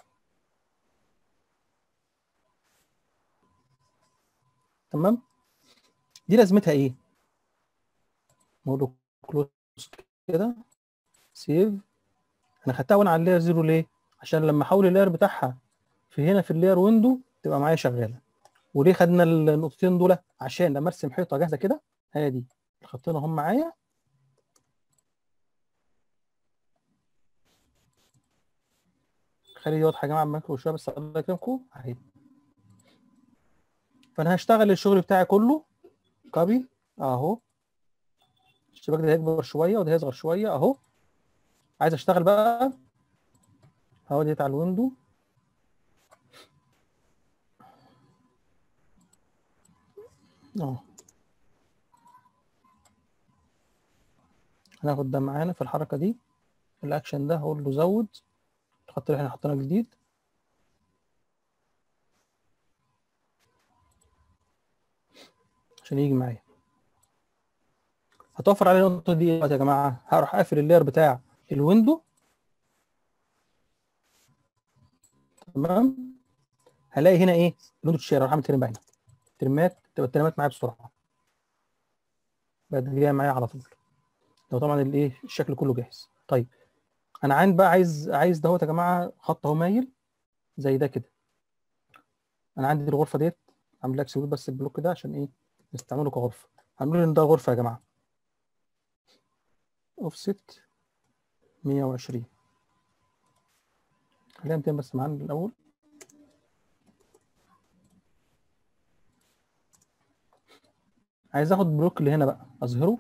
Speaker 1: تمام دي لازمتها ايه نقول له كلوز كده سيف انا خدتها وانا على اللاير زيرو ليه عشان لما احول اللاير بتاعها في هنا في اللاير ويندو تبقى معايا شغاله وليه خدنا النقطتين دول عشان لما ارسم حيطه جاهزه كده هي دي الخطين هم معايا خلي دي واضحه يا جماعه المايكرو شويه بس الله يكرمكم اهي فانا هشتغل الشغل بتاعي كله كوبي اهو الشباك ده هيكبر شويه وده هيصغر شويه اهو عايز اشتغل بقى اهو ديت على الويندو اه هناخد ده معانا في الحركه دي الاكشن ده هقول له زود الخط اللي احنا حطيناه جديد عشان يجي معايا هتوفر علي النقطه دي إيه يا جماعه هروح اقفل اللاير بتاع الويندو تمام هلاقي هنا ايه الويندو تشير اروح اعمل ترم بقى هنا ترمات تبقى الترمات معايا بسرعه بقت جايه معايا على طول لو طبعا الايه الشكل كله جاهز طيب انا عندي بقى عايز عايز دهوت يا جماعه خط اهو مايل زي ده كده انا عندي الغرفه ديت عامل لها اكسكلود بس البلوك ده عشان ايه نستعمله كغرفه هنقول ان ده غرفه يا جماعه اوفست 120 خليها 200 بس معانا الاول عايز اخد بلوك اللي هنا بقى اظهره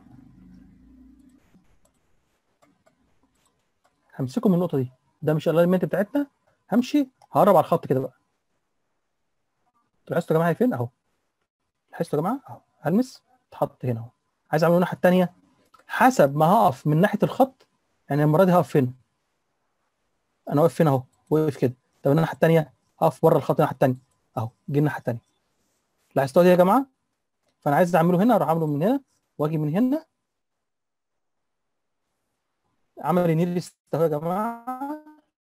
Speaker 1: همسكه من النقطه دي ده مش الالاينمنت بتاعتنا همشي هقرب على الخط كده بقى لاحظتوا يا جماعه هي فين اهو لاحظتوا يا جماعه اهو هلمس اتحط هنا اهو عايز اعمله الناحيه الثانيه حسب ما هقف من ناحيه الخط يعني المره دي هقف فين انا واقف فين اهو واقف كده طب الناحيه الثانيه هقف بره الخط الناحيه الثانيه اهو جه الناحيه الثانيه لاحظتوا دي يا جماعه فانا عايز اعمله هنا اروح اعمله من هنا واجي من هنا عمل نيرست اهو يا جماعه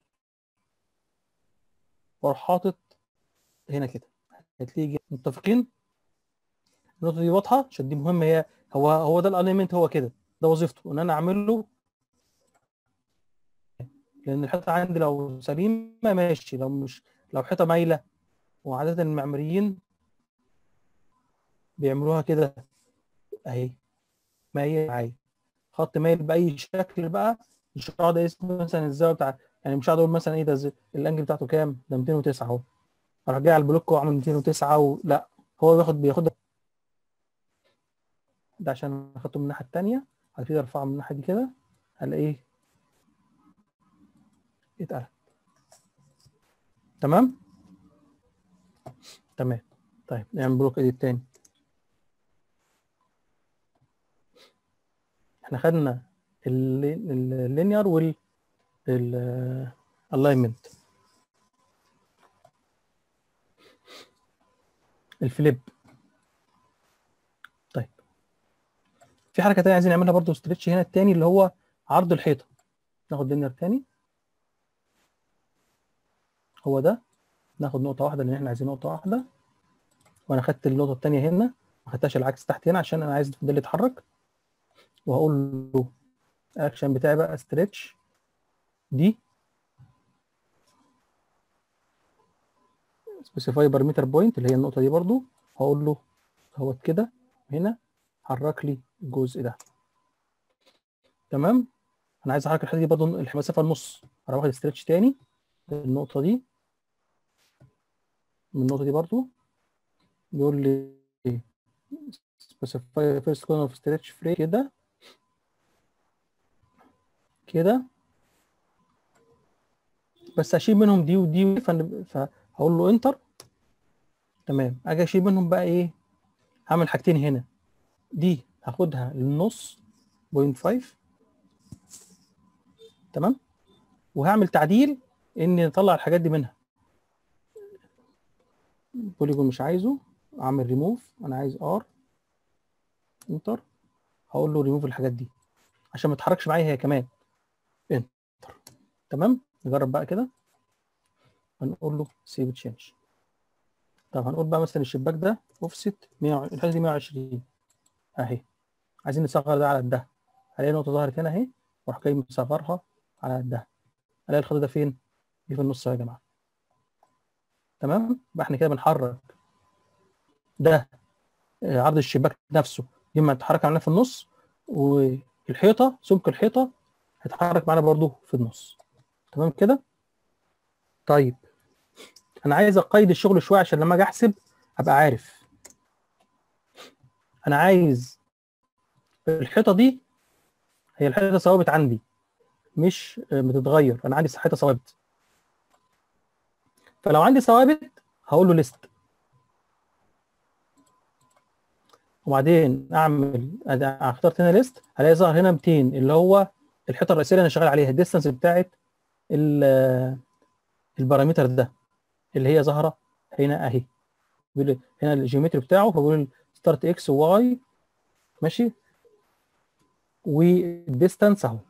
Speaker 1: واروح حاطط هنا كده هتلاقي متفقين النقطه دي واضحه عشان دي مهمه هي هو هو ده الاليمنت هو كده ده وظيفته ان انا اعمل له لان الحيطه عندي لو سليمه ماشي لو مش لو حيطه مايله وعاده المعماريين بيعملوها كده اهي مايل معايا خط مايل باي شكل بقى مش هقعد اقيس مثلا الزاويه بتاع يعني مش هقعد اقول مثلا ايه ده زي- الانجل بتاعته كام ده 209 اهو اروح جاي على البلوك واعمل 209 و... لا هو بياخد بياخد ده عشان اخدته من الناحيه الثانيه بعد كده ارفعه من الناحيه دي كده الاقيه اتقلب تمام تمام طيب نعمل بلوك اديت تاني احنا خدنا اللينير وال الالاينمنت الفليب طيب في حركه تانية عايزين نعملها برضو ستريتش هنا التاني اللي هو عرض الحيطه ناخد لينير تاني هو ده ناخد نقطه واحده لان احنا عايزين نقطه واحده وانا خدت النقطه التانية هنا ما خدتهاش العكس تحت هنا عشان انا عايز ده اللي يتحرك وهقول له الاكشن بتاعي بقى ستريتش دي سبيسيفاي بارامتر بوينت اللي هي النقطه دي برضو هقول له اهوت كده هنا حرك لي الجزء ده تمام انا عايز احرك الحته دي برضو المسافه النص اروح واخد ستريتش تاني النقطه دي من النقطه دي برضو بيقول لي specify first corner of stretch frame كده كده بس اشيل منهم دي ودي فن- فهقول له انتر تمام اجي اشيل منهم بقى ايه هعمل حاجتين هنا دي هاخدها للنص بوينت 5 تمام وهعمل تعديل اني اطلع الحاجات دي منها بوليجون مش عايزه اعمل ريموف انا عايز ار انتر هقول له ريموف الحاجات دي عشان ما تتحركش معايا هي كمان انتر تمام نجرب بقى كده هنقول له سيف تشينج طب هنقول بقى مثلا الشباك ده اوفست 100 الحته دي 120 اهي عايزين نصغر ده على ده هلاقي نقطه ظهرت هنا اهي واروح جاي مصغرها على ده الاقي الخط ده فين؟ دي في النص أهو يا جماعه تمام يبقى احنا كده بنحرك ده آه، عرض الشباك نفسه لما يتحرك معانا في النص والحيطه سمك الحيطه هيتحرك معانا برضو في النص تمام كده طيب انا عايز اقيد الشغل شويه عشان لما اجي احسب ابقى عارف انا عايز الحيطه دي هي الحيطه ثوابت عندي مش آه، بتتغير انا عندي حيطه ثوابت فلو عندي ثوابت هقول له ليست وبعدين اعمل أد- اخترت هنا ليست هلاقي ظهر هنا 200 اللي هو الحيطه الرئيسيه اللي انا شغال عليها الديستانس بتاعت ال- البارامتر ده اللي هي ظاهره هنا اهي بيقول لي هنا الجيومتري بتاعه فبقول ستارت اكس وواي ماشي والديستانس اهو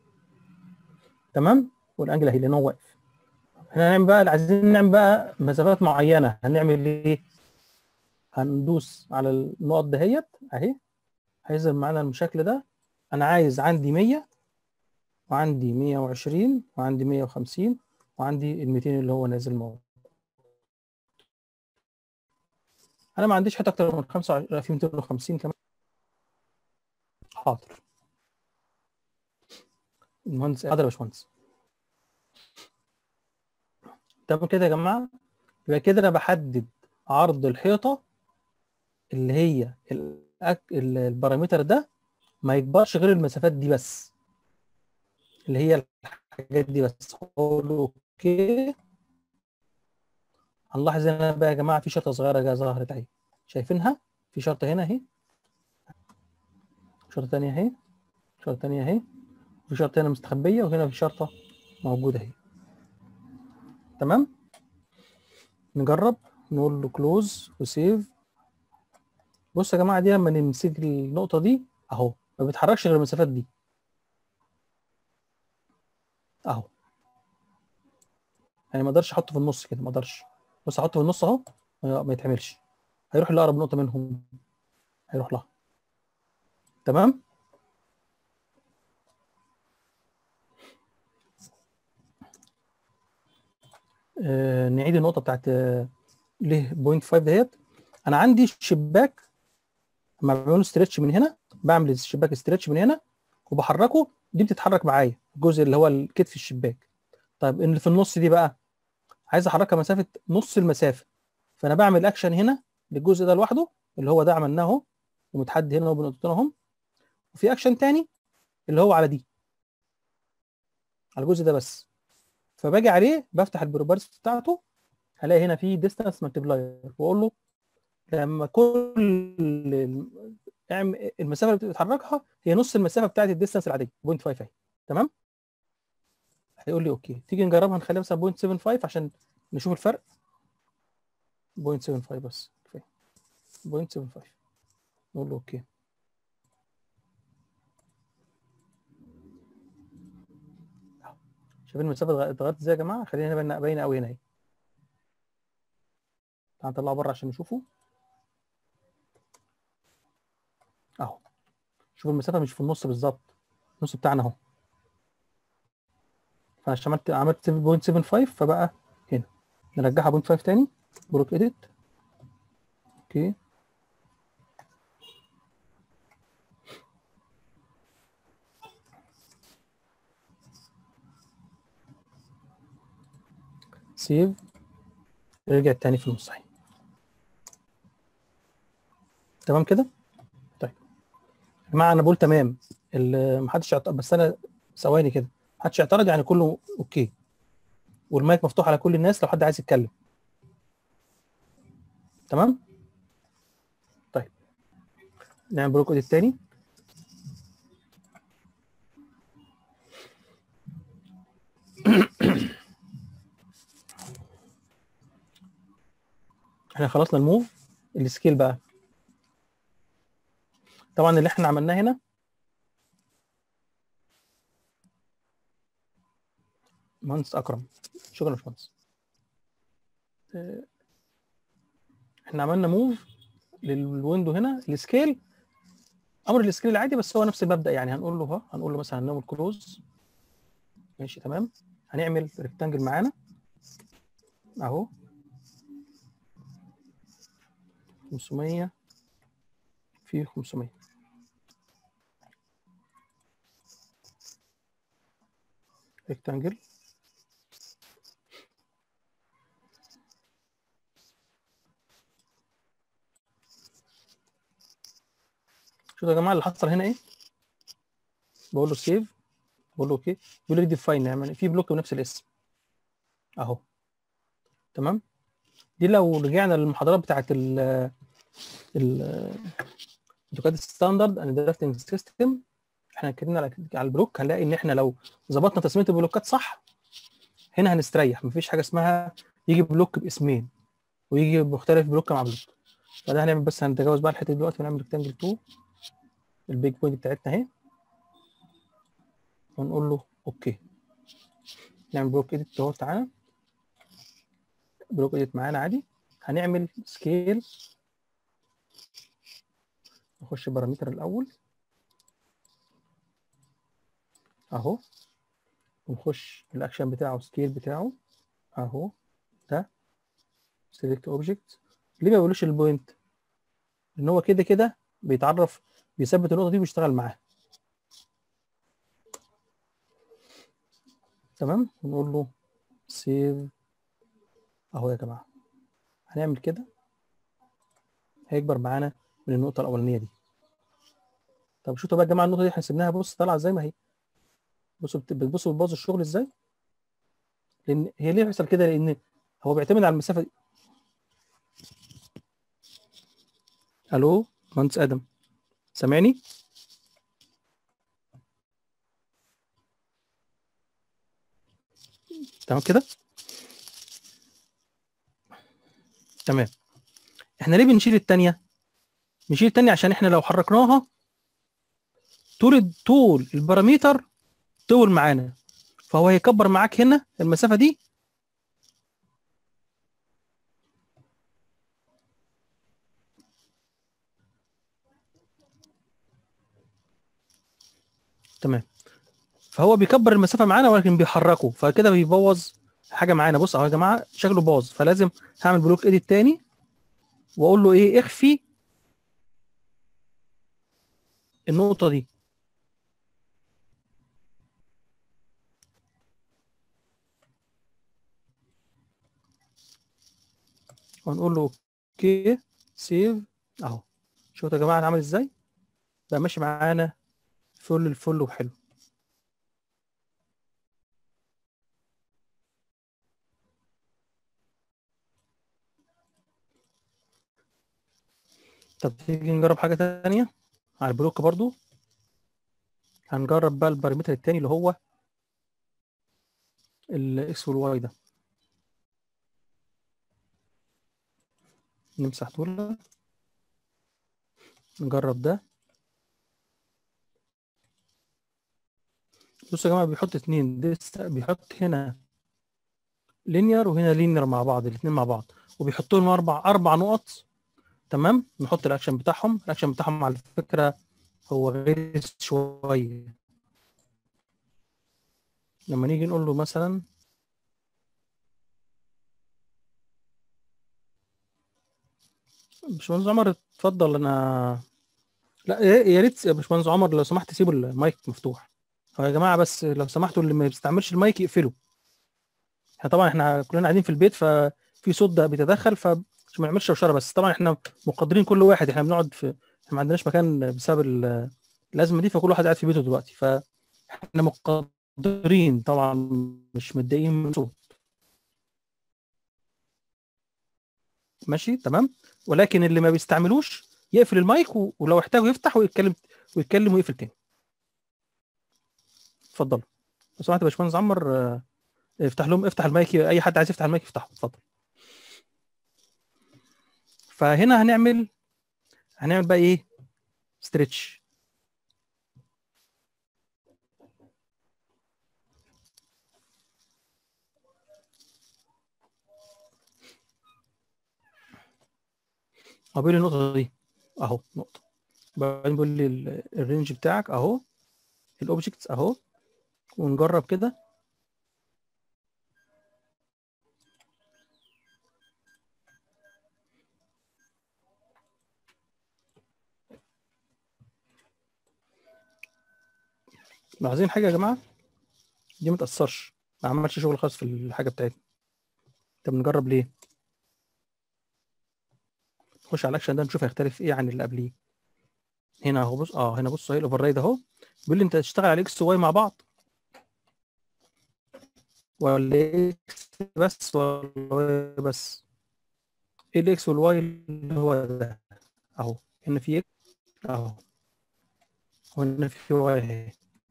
Speaker 1: تمام والانجل اهي لان هو واقف احنا هنعمل بقى عايزين نعمل بقى مسافات معينه هنعمل ايه هندوس على النقط دهيت اهي هيظهر معانا المشكل ده انا عايز عندي 100 وعندي 120 وعندي 150 وعندي ال 200 اللي هو نازل موجود انا ما عنديش حته اكتر من 25 في 250 كمان حاضر المهندس حاضر يا باشمهندس تمام كده يا جماعه يبقى كده انا بحدد عرض الحيطه اللي هي الأك... ال- البارامتر ده ما يكبرش غير المسافات دي بس اللي هي الحاجات دي بس اقول له اوكي هنلاحظ هنا بقى يا جماعه في شرطه صغيره جايه ظهرت اهي شايفينها في شرطه هنا اهي شرطه ثانيه اهي شرطه ثانيه اهي وفي شرطه هنا مستخبيه وهنا في شرطه موجوده اهي تمام نجرب نقول له كلوز وسيف بصوا يا جماعه دي لما نمسك النقطه دي اهو ما بيتحركش غير المسافات دي اهو يعني ما اقدرش احطه في النص كده ما اقدرش بص احطه في النص اهو ما ما يتعملش هيروح لاقرب نقطه منهم هيروح لها تمام آه نعيد النقطه بتاعت آه ليه بوينت 5 ديت انا عندي شباك لما بعمل ستريتش من هنا بعمل الشباك ستريتش من هنا وبحركه دي بتتحرك معايا الجزء اللي هو الكتف الشباك طيب اللي في النص دي بقى عايز احركها مسافه نص المسافه فانا بعمل اكشن هنا للجزء ده لوحده اللي هو ده عملناه اهو ومتحدد هنا وبنقطتين اهم وفي اكشن تاني اللي هو على دي على الجزء ده بس فباجي عليه بفتح البروبرتيز بتاعته هلاقي هنا في ديستانس مالتيبلاير واقول له لما كل الم- اعمل المسافه اللي بتتحركها هي نص المسافه بتاعت الديستانس العاديه 0.5 اهي تمام هيقول لي اوكي تيجي نجربها نخليها مثلا 0.75 عشان نشوف الفرق 0.75 بس كفايه 0.75 نقول له اوكي شايفين المسافه اتغ- اتغيرت ازاي يا جماعه خلينا هنا باينه باينه قوي هنا اهي تعال نطلعه بره عشان نشوفه اهو شوف المسافه مش في النص بالظبط النص بتاعنا اهو فانا عملت عملت 7.75 فبقى هنا نرجعها 0.5 تاني بلوك اديت اوكي سيف رجع تاني في النص اهي تمام كده طيب يا جماعه انا بقول تمام ال- محدش يعترض بس انا ثواني كده محدش يعترض يعني كله اوكي والمايك مفتوح على كل الناس لو حد عايز يتكلم تمام طيب نعمل بلوك اديت تاني احنا خلصنا الموف السكيل بقى طبعا اللي احنا عملناه هنا مهندس اكرم شكرا يا باشمهندس اه، احنا عملنا موف للويندو هنا السكيل امر السكيل العادي بس هو نفس المبدا يعني هنقول له ها هنقول له مثلا هنعمل كلوز ماشي تمام هنعمل ريكتانجل معانا اهو 500 في 500 ريكتانجل شوفوا يا جماعه اللي حصل هنا ايه بقول له سيف بقول له اوكي بيقول لي ديفاين يعني في بلوك بنفس الاسم اهو تمام دي لو رجعنا للمحاضرات بتاعت ال ال اوتوكاد ستاندرد اند درافتنج سيستم احنا اتكلمنا على على البلوك هنلاقي ان احنا لو ظبطنا تسميه البلوكات صح هنا هنستريح مفيش حاجه اسمها يجي بلوك باسمين ويجي مختلف بلوك مع بلوك فده هنعمل بس هنتجاوز بقى الحته دي دلوقتي ونعمل ريكتانجل 2 البيج بوينت بتاعتنا اهي ونقول له اوكي نعمل بلوك اديت اهو تعالى بلوك اديت معانا عادي هنعمل سكيل نخش بارامتر الاول اهو ونخش الاكشن بتاعه سكيل بتاعه اهو ده سيلكت اوبجكت ليه ما بيقولوش البوينت ان هو كده كده بيتعرف بيثبت النقطه دي ويشتغل معاها تمام ونقول له سيف اهو يا جماعه هنعمل كده هيكبر معانا من النقطه الاولانيه دي طب شفتوا بقى يا جماعه النقطه دي احنا سيبناها بص طالعه زي ما هي بصوا بت- بتبصوا بتبوظ الشغل ازاي لان هي ليه بيحصل كده لان هو بيعتمد على المسافه دي الو مهندس ادم سامعني تمام كده تمام احنا ليه بنشيل التانية نشيل التانية عشان احنا لو حركناها طول طول البارامتر طول معانا فهو هيكبر معاك هنا المسافة دي تمام فهو بيكبر المسافة معانا ولكن بيحركه فكده بيبوظ حاجة معانا بص اهو يا جماعة شكله باظ فلازم هعمل بلوك اديت تاني واقول له ايه اخفي النقطة دي ونقول له اوكي سيف اهو شفتوا يا جماعه عامل ازاي بقى ماشي معانا فل الفل وحلو طب تيجي نجرب حاجه تانية على البلوك برضو هنجرب بقى البارامتر التاني اللي هو الاكس والواي ده نمسح دول نجرب ده بصوا يا جماعه بيحط اتنين ده است- بيحط هنا لينير وهنا لينير مع بعض الاتنين مع بعض وبيحط لهم اربع اربع نقط تمام نحط الاكشن بتاعهم الاكشن بتاعهم على فكره هو غير شويه لما نيجي نقول له مثلا باشمهندس عمر اتفضل انا لا يا يا ريت يا باشمهندس عمر لو سمحت سيبوا المايك مفتوح هو يا جماعه بس لو سمحتوا اللي ما بيستعملش المايك يقفله احنا طبعا احنا كلنا قاعدين في البيت ففي صوت ده بيتدخل فمش ما نعملش شوشره بس طبعا احنا مقدرين كل واحد احنا بنقعد في احنا ما عندناش مكان بسبب ال- الازمه دي فكل واحد قاعد في بيته دلوقتي فاحنا مقدرين طبعا مش متضايقين من الصوت ماشي تمام ولكن اللي ما بيستعملوش يقفل المايك و- ولو احتاجوا يفتح ويتكلم ويتكلم ويقفل تاني اتفضل لو سمحت يا باشمهندس عمر آه، افتح لهم افتح المايك اي حد عايز يفتح المايك يفتحه اتفضل فهنا هنعمل هنعمل بقى ايه ستريتش هو بيقول لي النقطة دي اهو نقطة بعدين بيقول لي ال- الرينج بتاعك اهو الاوبجكتس اهو ونجرب كده عايزين حاجة يا جماعة دي ما تأثرش ما عملش شغل خاص في الحاجة بتاعتنا طب نجرب ليه نخش على الاكشن ده نشوف هيختلف ايه عن اللي قبليه هنا اهو بص اه هنا بص اهي الاوفر رايد اهو بيقول لي انت تشتغل على اكس وواي مع بعض ولا اكس بس ولا واي بس ايه الاكس والواي اللي هو ده اهو هنا في اكس اهو وهنا في واي اهي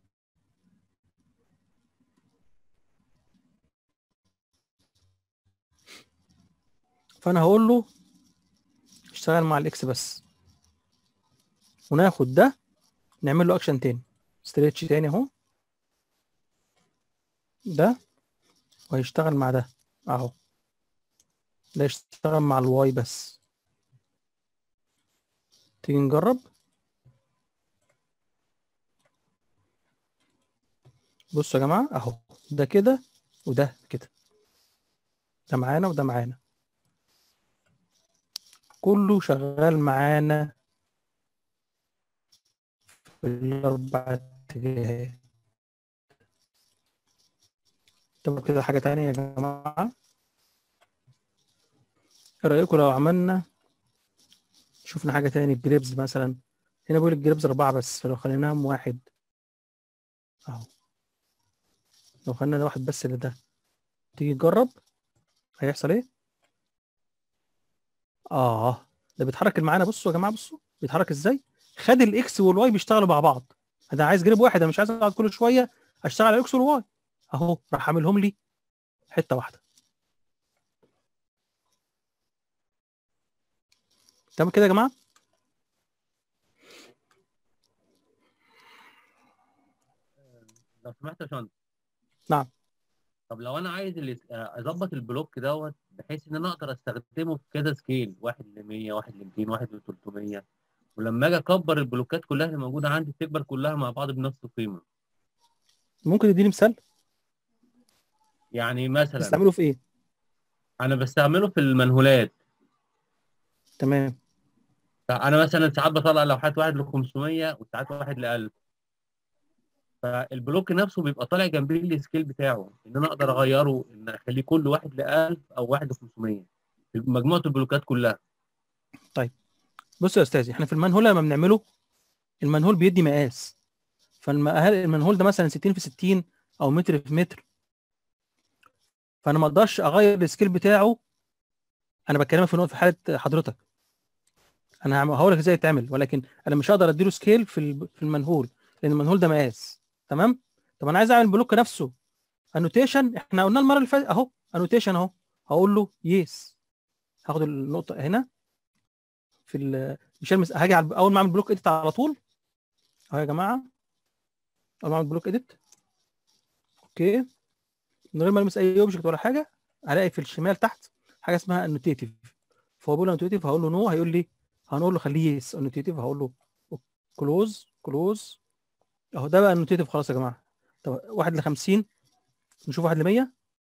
Speaker 1: فانا هقول له اشتغل مع الاكس بس وناخد ده نعمل له اكشن تاني ستريتش تاني اهو ده وهيشتغل مع ده اهو ده يشتغل مع الواي بس تيجي نجرب بصوا يا جماعة اهو ده كده وده كده ده معانا وده معانا كله شغال معانا في الأربع اتجاهات طب كده حاجة تانية يا جماعة ايه رأيكم لو عملنا شفنا حاجة تاني الجريبز مثلا هنا بيقول الجريبز أربعة بس فلو خليناهم واحد أهو لو خلينا ده واحد بس لده تيجي تجرب هيحصل ايه؟ اه ده بيتحرك معانا بصوا يا جماعه بصوا بيتحرك ازاي خد الاكس والواي بيشتغلوا مع بعض انا عايز جريب واحد انا مش عايز اقعد كل شويه اشتغل على الاكس والواي اهو راح عاملهم لي حته واحده تمام كده يا جماعه
Speaker 3: لو سمحت يا باشمهندس
Speaker 1: نعم.
Speaker 3: طب لو انا عايز اللي اظبط البلوك دوت بحيث ان انا اقدر استخدمه في كذا سكيل 1 ل 100 1 ل 200 1 ل 300 ولما اجي اكبر البلوكات كلها اللي موجوده عندي تكبر كلها مع بعض بنفس القيمه
Speaker 1: ممكن تديني مثال
Speaker 3: يعني مثلا
Speaker 1: تستعمله في ايه
Speaker 3: انا بستعمله في المنهولات
Speaker 1: تمام
Speaker 3: انا مثلا ساعات بطلع لوحات واحد ل 500 وساعات واحد ل 1000 فالبلوك نفسه بيبقى طالع جنبيه السكيل بتاعه ان انا اقدر اغيره ان اخليه كل واحد ل 1000 او واحد ل 500 مجموعه البلوكات كلها
Speaker 1: بص يا استاذي احنا في المنهول لما بنعمله المنهول بيدي مقاس فالمنهول ده مثلا 60 في 60 او متر في متر فانا ما اقدرش اغير السكيل بتاعه انا بتكلم في نقطه في حاله حضرتك انا هعمل- هقول لك ازاي يتعمل ولكن انا مش هقدر اديله سكيل في الب- في المنهول لان المنهول ده مقاس تمام طب انا عايز اعمل بلوك نفسه انوتيشن احنا قلنا المره اللي فاتت اهو انوتيشن اهو هقول له يس هاخد النقطه هنا في ال مش هلمس هاجي على اول ما اعمل بلوك اديت على طول اهو يا جماعه اول ما اعمل بلوك اديت اوكي من غير ما المس اي اوبجكت ولا حاجه هلاقي في الشمال تحت حاجه اسمها انوتيتيف فهو بيقول انوتيتيف هقول له نو هيقول لي هنقول له خليه يس انوتيتيف هقول له كلوز كلوز اهو ده بقى انوتيتيف خلاص يا جماعه طب واحد ل 50 نشوف واحد ل 100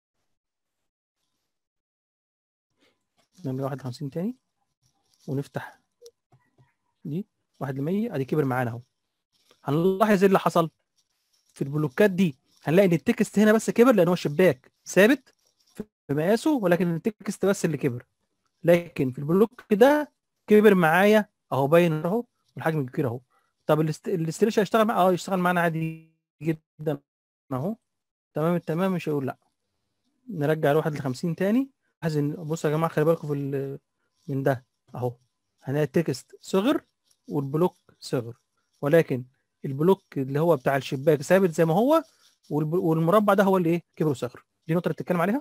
Speaker 1: نعمل واحد ل 50 تاني ونفتح دي واحد ل 100 ادي كبر معانا اهو هنلاحظ ايه اللي حصل في البلوكات دي هنلاقي ان التكست هنا بس كبر لان هو شباك ثابت في مقاسه ولكن التكست بس اللي كبر لكن في البلوك ده كبر معايا اهو باين اهو والحجم كبير اهو طب الاست- الاستريتش هيشتغل معاه اه يشتغل معانا عادي جدا اهو تمام التمام مش هيقول لا نرجع الواحد ل 50 تاني عايز إن- بصوا يا جماعه خلي بالكم في ال- من ده اهو هنلاقي التكست صغر والبلوك صغر ولكن البلوك اللي هو بتاع الشباك ثابت زي ما هو والب- والمربع ده هو اللي ايه كبر وصغر دي النقطه اللي بتتكلم عليها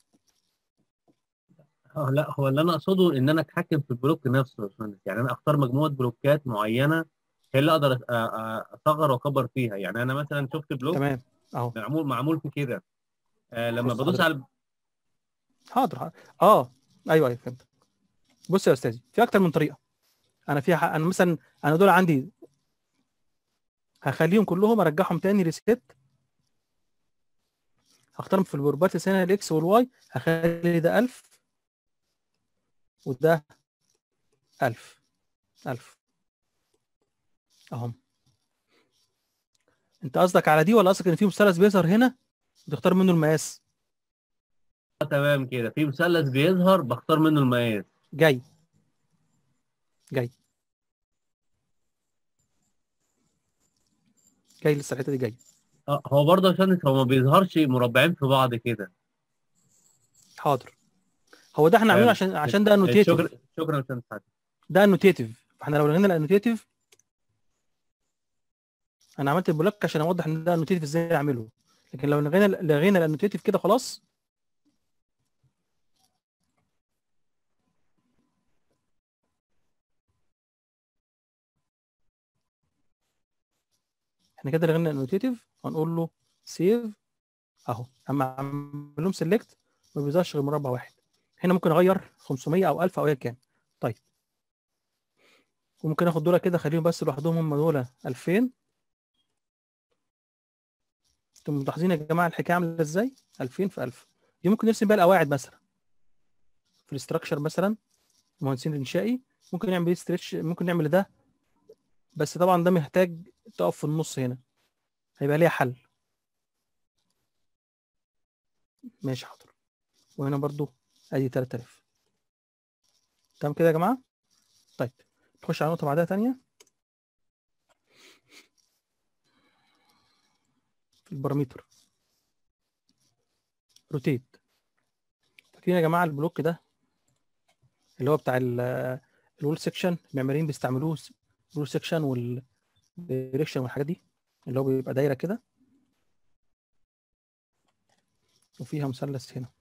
Speaker 6: اه لا هو اللي انا اقصده ان انا اتحكم في البلوك نفسه يا باشمهندس يعني انا اختار مجموعه بلوكات معينه هي اللي اقدر أ- أ- اصغر واكبر فيها يعني انا مثلا شفت بلوك
Speaker 1: تمام اهو
Speaker 6: معمول معمول في كده آه لما
Speaker 1: بص
Speaker 6: بدوس
Speaker 1: حضرتك.
Speaker 6: على
Speaker 1: حاضر حاضر. اه ايوه ايوه فهمت بص يا استاذي في اكتر من طريقه انا فيها ح- انا مثلا انا دول عندي هخليهم كلهم ارجعهم تاني ريسيت هختارهم في البروبرتيز هنا الاكس والواي هخلي ده 1000 وده 1000 1000 اهم انت قصدك على دي ولا قصدك ان في مثلث بيظهر هنا وتختار منه المقاس
Speaker 6: تمام كده في مثلث بيظهر بختار منه المقاس
Speaker 1: جاي جاي جاي لسه الحته دي جاي
Speaker 6: اه هو برضه يا باشمهندس هو ما بيظهرش مربعين في بعض كده
Speaker 1: حاضر هو ده احنا عاملينه
Speaker 6: تمام.
Speaker 1: عشان عشان ده انوتيتيف
Speaker 6: شكرا شكرا يا باشمهندس حاتم.
Speaker 1: ده انوتيتيف فاحنا لو لغينا الانوتيتيف انا عملت البلوك عشان اوضح ان ده انوتيتيف ازاي اعمله لكن لو لغينا لغينا الانوتيتيف كده خلاص احنا كده لغينا الانوتيتيف هنقول له سيف اهو اما اعمل لهم سيلكت ما بيظهرش غير مربع واحد هنا ممكن اغير 500 او 1000 او ايا كان طيب وممكن اخد دول كده اخليهم بس لوحدهم هم دول 2000 انتم ملاحظين يا جماعه الحكايه عامله ازاي 2000 في 1000 دي ممكن نرسم بيها القواعد مثلا في الاستراكشر مثلا المهندسين الانشائي ممكن نعمل بيه ستريتش ممكن نعمل ده بس طبعا ده محتاج تقف في النص هنا هيبقى ليها حل ماشي حاضر وهنا برضو ادي 3000 تمام كده يا جماعه طيب نخش على نقطه بعدها تانية في البارامتر روتيت فاكرين يا جماعه البلوك ده اللي هو بتاع الول سيكشن المعماريين بيستعملوه الول سيكشن والدايركشن والحاجات دي اللي هو بيبقى دايره كده وفيها مثلث هنا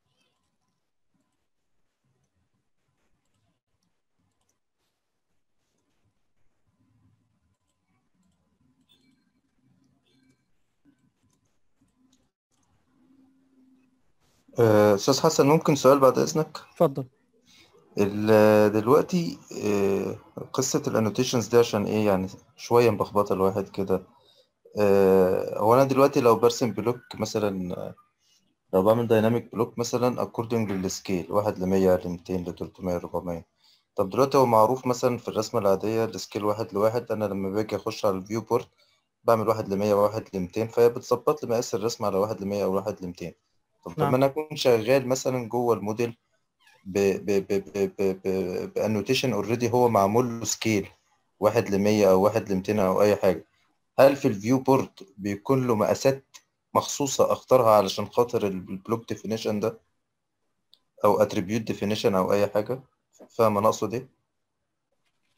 Speaker 2: آه، أستاذ حسن ممكن سؤال بعد إذنك
Speaker 1: اتفضل
Speaker 2: ال- دلوقتي آه، قصة الانوتيشنز دي عشان ايه يعني شوية ملخبطة الواحد كده آه، هو انا دلوقتي لو برسم بلوك مثلا آه، لو بعمل دايناميك بلوك مثلا according للسكيل واحد لمية لميتين لتلتمية لربعمية طب دلوقتي هو معروف مثلا في الرسمة العادية السكيل واحد لواحد انا لما باجي اخش على الفيو بورت بعمل واحد لمية وواحد لميتين فهي بتظبط لي مقاس الرسمة على واحد لمية او واحد لميتين طب طب
Speaker 1: نعم.
Speaker 2: ما انا اكون شغال مثلا جوه الموديل ب ب ب ب ب ب بانوتيشن اوريدي هو معمول له سكيل واحد لمية او واحد لميتين او اي حاجة هل في الفيو بورت بيكون له مقاسات مخصوصة اختارها علشان خاطر البلوك ديفينيشن ده او اتريبيوت ديفينيشن او اي حاجة فاهم انا اقصد ايه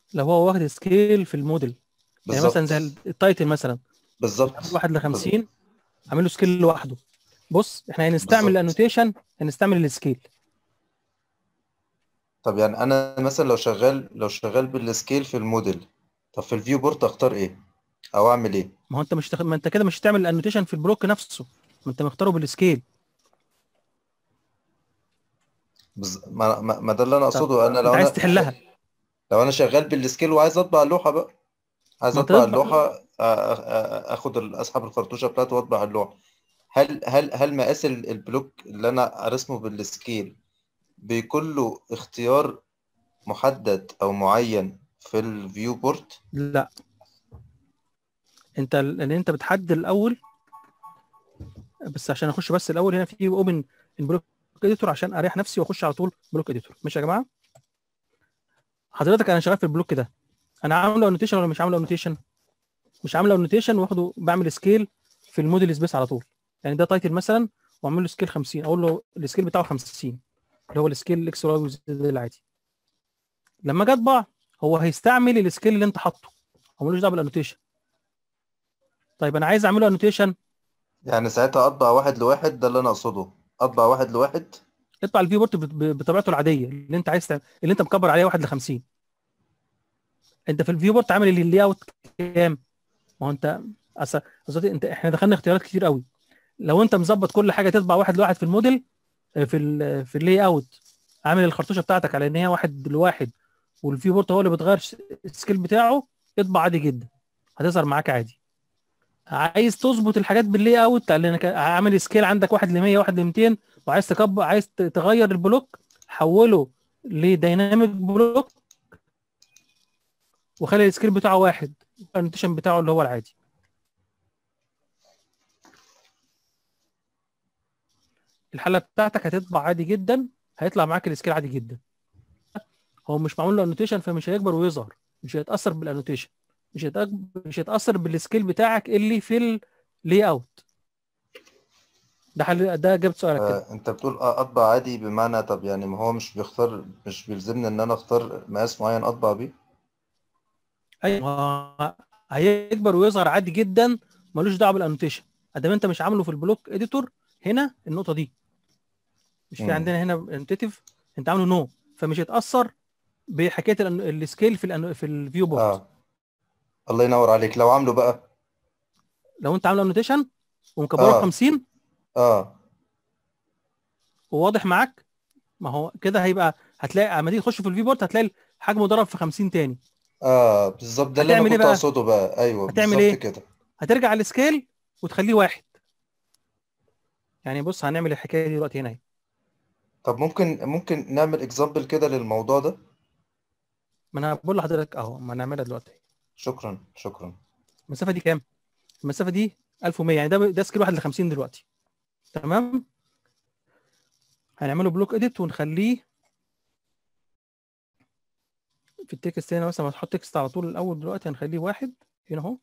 Speaker 1: لو هو واخد سكيل في الموديل يعني
Speaker 2: بالظبط
Speaker 1: مثلا زي التايتل مثلا
Speaker 2: بالظبط
Speaker 1: واحد ل 50 عامل له سكيل لوحده بص احنا هنستعمل
Speaker 2: بالظبط.
Speaker 1: الانوتيشن هنستعمل السكيل
Speaker 2: طب يعني انا مثلا لو شغال لو شغال بالسكيل في الموديل طب في الفيو بورت اختار ايه او اعمل ايه
Speaker 1: ما هو انت مش تخ... ما انت كده مش هتعمل الانوتيشن في البلوك نفسه ما انت مختاره بالسكيل
Speaker 2: بز... ما... ما ما ده اللي انا اقصده انا
Speaker 1: انت
Speaker 2: لو
Speaker 1: عايز
Speaker 2: انا
Speaker 1: تحلها
Speaker 2: لو انا شغال بالسكيل وعايز اطبع اللوحه بقى عايز
Speaker 1: ما انت
Speaker 2: اطبع
Speaker 1: تطبع-
Speaker 2: اللوحه أ- أ- أ- اخد ال- اسحب الخرطوشه بتاعته واطبع اللوحه هل هل هل مقاس ال- البلوك اللي انا رسمه بالسكيل بيكون له اختيار محدد او معين في الفيو بورت
Speaker 1: لا انت اللي انت بتحدد الاول بس عشان اخش بس الاول هنا في اوبن البلوك اديتور عشان اريح نفسي واخش على طول بلوك اديتور ماشي يا جماعه حضرتك انا شغال في البلوك ده انا عامله انوتيشن ولا مش عامله انوتيشن مش عامله انوتيشن واخده بعمل سكيل في الموديل سبيس على طول يعني ده تايتل مثلا واعمل له سكيل 50 اقول له السكيل بتاعه 50 اللي هو السكيل اكس واي وزد العادي لما جه اطبع هو هيستعمل السكيل اللي انت حاطه هو ملوش دعوه بالانوتيشن طيب انا عايز اعمله انوتيشن
Speaker 2: يعني ساعتها اطبع واحد لواحد ده اللي انا اقصده اطبع واحد لواحد
Speaker 1: اطبع الفيو بورت بت- ب- بطبيعته العاديه اللي انت عايز تعمل اللي انت مكبر عليه 1 ل 50 انت في الفيو بورت عامل اللي اوت كام ما هو انت أصل أصل انت احنا دخلنا اختيارات كتير قوي لو انت مظبط كل حاجه تطبع واحد لواحد في الموديل آه، في ال في اللاي اوت عامل الخرطوشه بتاعتك على ان هي واحد لواحد والفيو بورت هو اللي بتغير ش- السكيل بتاعه اطبع عادي جدا هتظهر معاك عادي عايز تظبط الحاجات باللاي اوت لانك عامل سكيل عندك واحد ل 100 واحد ل 200 وعايز تكبر عايز ت- تغير البلوك حوله لديناميك بلوك وخلي السكيل بتاعه واحد الانوتيشن بتاعه اللي هو العادي الحله بتاعتك هتطبع عادي جدا هيطلع معاك السكيل عادي جدا هو مش معمول له انوتيشن فمش هيكبر ويظهر مش هيتاثر بالانوتيشن مش هيتأك- مش هيتاثر بالسكيل بتاعك اللي في اللاي اوت ده حل ده جبت سؤالك كده
Speaker 2: آه، انت بتقول آه، اطبع عادي بمعنى طب يعني ما هو مش بيختار مش بيلزمني ان انا اختار مقاس معين اطبع بيه
Speaker 1: ايوه هيكبر ويظهر عادي جدا ملوش دعوه بالانوتيشن ادام انت مش عامله في البلوك اديتور هنا النقطه دي مش في
Speaker 2: مم.
Speaker 1: عندنا هنا انتيتيف انت عامله نو فمش هيتاثر بحكايه الأن- السكيل في الأن... في الفيو بورت
Speaker 2: اه الله ينور عليك لو عامله بقى
Speaker 1: لو انت عامله انوتيشن ومكبره
Speaker 2: آه.
Speaker 1: 50
Speaker 2: اه
Speaker 1: وواضح معاك ما هو كده هيبقى هتلاقي لما تيجي تخش في الفيو بورت هتلاقي حجمه ضرب في 50 تاني
Speaker 2: اه بالظبط ده اللي انا
Speaker 1: هتعمل ايه
Speaker 2: كنت
Speaker 1: بقى؟
Speaker 2: اقصده بقى ايوه
Speaker 1: هتعمل
Speaker 2: بالظبط
Speaker 1: ايه؟
Speaker 2: كده
Speaker 1: هترجع على السكيل وتخليه واحد يعني بص هنعمل الحكايه دي دلوقتي هنا اهي
Speaker 2: طب ممكن ممكن نعمل اكزامبل كده للموضوع ده
Speaker 1: ما انا بقول لحضرتك اهو ما نعملها دلوقتي
Speaker 2: شكرا شكرا
Speaker 1: المسافه دي كام؟ المسافه دي 1100 يعني ده ده سكيل 1 ل 50 دلوقتي تمام؟ هنعمله بلوك اديت ونخليه في التكست هنا مثلا هتحط تكست على طول الاول دلوقتي هنخليه واحد هنا اهو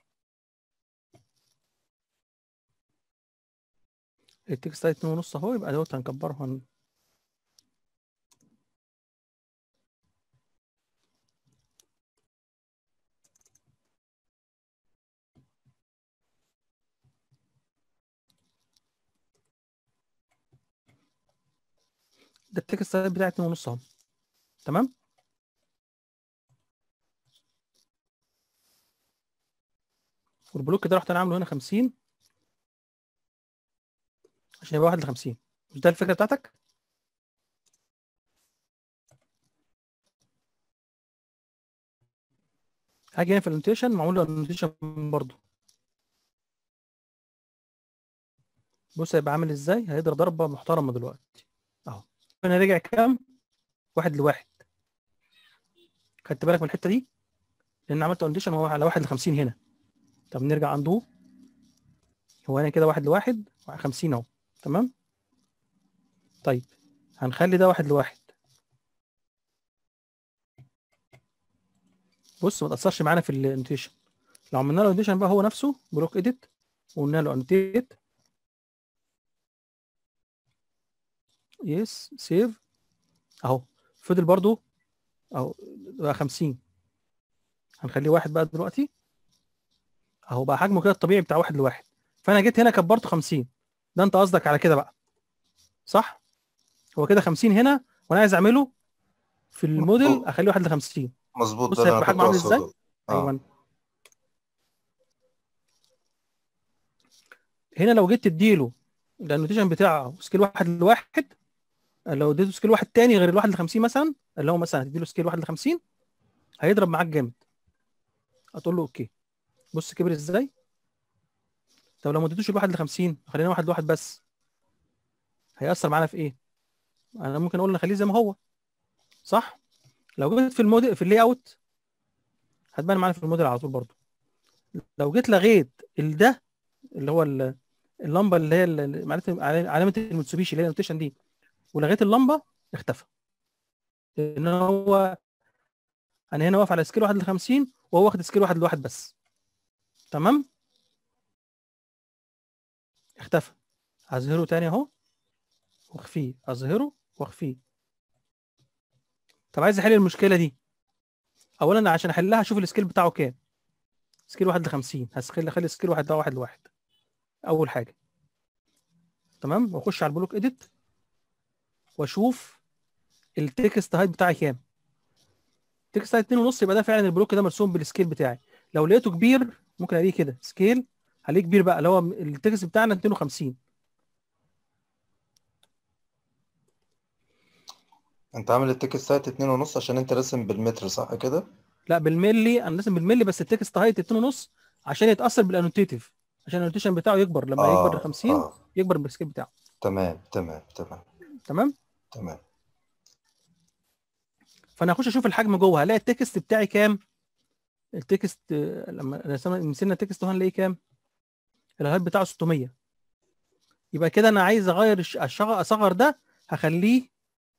Speaker 1: التكست ده اتنين ونص اهو يبقى دوت هنكبره هن... ده التكست ده بتاع اتنين ونص اهو تمام والبلوك ده رحت انا عامله هنا 50 عشان يبقى واحد ل 50 مش ده الفكره بتاعتك؟ هاجي هنا في الانوتيشن معمول له انوتيشن برضه بص هيبقى عامل ازاي هيضرب ضربه محترمه دلوقتي اهو هنا رجع كام واحد لواحد خدت بالك من الحته دي لان عملت انوتيشن هو على واحد ل 50 هنا طب نرجع عنده هو هنا كده واحد لواحد 50 اهو تمام طيب هنخلي ده واحد لواحد بص ما تاثرش معانا في الانوتيشن لو عملنا له انوتيشن بقى هو نفسه بلوك اديت وقلنا له انوتيت يس سيف اهو فضل برضو اهو بقى 50 هنخليه واحد بقى دلوقتي اهو بقى حجمه كده الطبيعي بتاع واحد لواحد فانا جيت هنا كبرته 50 ده انت قصدك على كده بقى صح هو كده 50 هنا وانا عايز اعمله في الموديل
Speaker 2: مظبوط.
Speaker 1: اخليه واحد ل 50
Speaker 2: مظبوط
Speaker 1: بص
Speaker 2: ده اللي
Speaker 1: هيبقى
Speaker 2: انا
Speaker 1: حجمه
Speaker 2: كنت
Speaker 1: عامل ازاي؟
Speaker 2: اقصده اه
Speaker 1: ايوه هنا لو جيت تديله الانوتيشن بتاعه سكيل واحد لواحد لو اديته سكيل واحد تاني غير الواحد ل 50 مثلا اللي هو مثلا هتديله سكيل واحد ل 50 هيضرب معاك جامد هتقول له اوكي بص كبر ازاي طب لو ما اديتوش الواحد ل 50 خلينا واحد لواحد بس هيأثر معانا في ايه؟ انا ممكن اقول نخليه زي ما هو صح؟ لو جيت في الموديل في اللاي اوت هتبان معانا في الموديل على طول برضو لو جيت لغيت ده اللي هو ال- اللمبه اللي هي ال- علامه علامه المتسوبيشي اللي هي النوتيشن دي ولغيت اللمبه اختفى لان هو انا هنا واقف على سكيل واحد ل 50 وهو واخد سكيل واحد لواحد بس تمام اختفى اظهره تاني اهو واخفيه اظهره واخفيه طب عايز احل المشكله دي اولا عشان احلها اشوف السكيل بتاعه كام سكيل واحد ل 50 هسكيل اخلي السكيل واحد ده واحد لواحد اول حاجه تمام واخش على البلوك اديت واشوف التكست هايت بتاعي كام التكست هايت 2 ونص يبقى ده فعلا البلوك ده مرسوم بالسكيل بتاعي لو لقيته كبير ممكن الاقيه كده سكيل هلاقيه كبير بقى اللي هو التكست بتاعنا 250
Speaker 2: انت عامل التيكت سايت اتنين ونص عشان انت راسم بالمتر صح كده؟
Speaker 1: لا بالملي انا راسم بالملي بس التكست هايت 2 ونص عشان يتاثر بالانوتيتيف عشان الانوتيشن بتاعه يكبر لما يكبر ل 50
Speaker 2: اه
Speaker 1: يكبر بالسكيل بتاعه
Speaker 2: تمام تمام تمام
Speaker 1: تمام
Speaker 2: تمام
Speaker 1: فانا هخش اشوف الحجم جوه هلاقي التكست بتاعي كام التكست آه، لما رسمنا مسكنا التكست هو هنلاقيه كام الهايت بتاعه 600 يبقى كده انا عايز اغير الش- الشغ- اصغر ده هخليه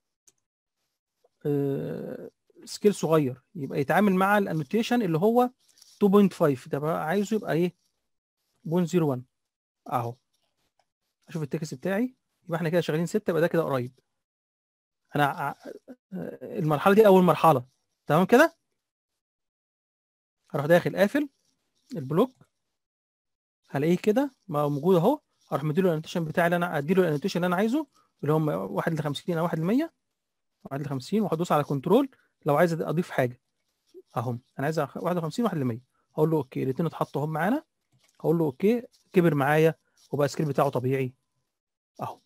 Speaker 1: آه، سكيل صغير يبقى يتعامل مع الانوتيشن اللي هو 2.5 ده بقى عايزه يبقى ايه 0.01 اهو اشوف التكست بتاعي يبقى احنا كده شغالين 6 يبقى ده كده قريب انا ع- آه، المرحله دي اول مرحله تمام كده هروح داخل قافل البلوك هلاقيه كده ما موجود اهو اروح مديله الانوتيشن بتاعي اللي انا اديله الانوتيشن اللي انا عايزه اللي هم 1 ل 50 او 1 ل 100 1 ل 50 وهدوس على كنترول لو عايز اضيف حاجه اهم انا عايز 51 1 ل 100 هقول له اوكي الاثنين اتحطوا اهم معانا هقول له اوكي كبر معايا وبقى السكيل بتاعه طبيعي اهو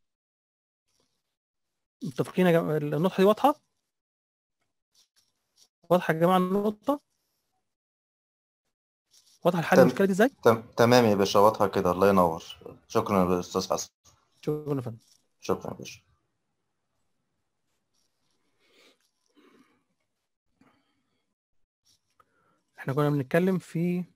Speaker 1: متفقين يا جماعه النقطه دي واضحه واضحه يا جماعه النقطه واضحه الحل
Speaker 2: تم-
Speaker 1: المشكله دي ازاي
Speaker 2: تم- تمام يا باشا واضحة كده الله ينور شكرا يا استاذ حسن
Speaker 1: شكرا يا فندم
Speaker 2: شكرا يا باشا
Speaker 1: احنا كنا بنتكلم في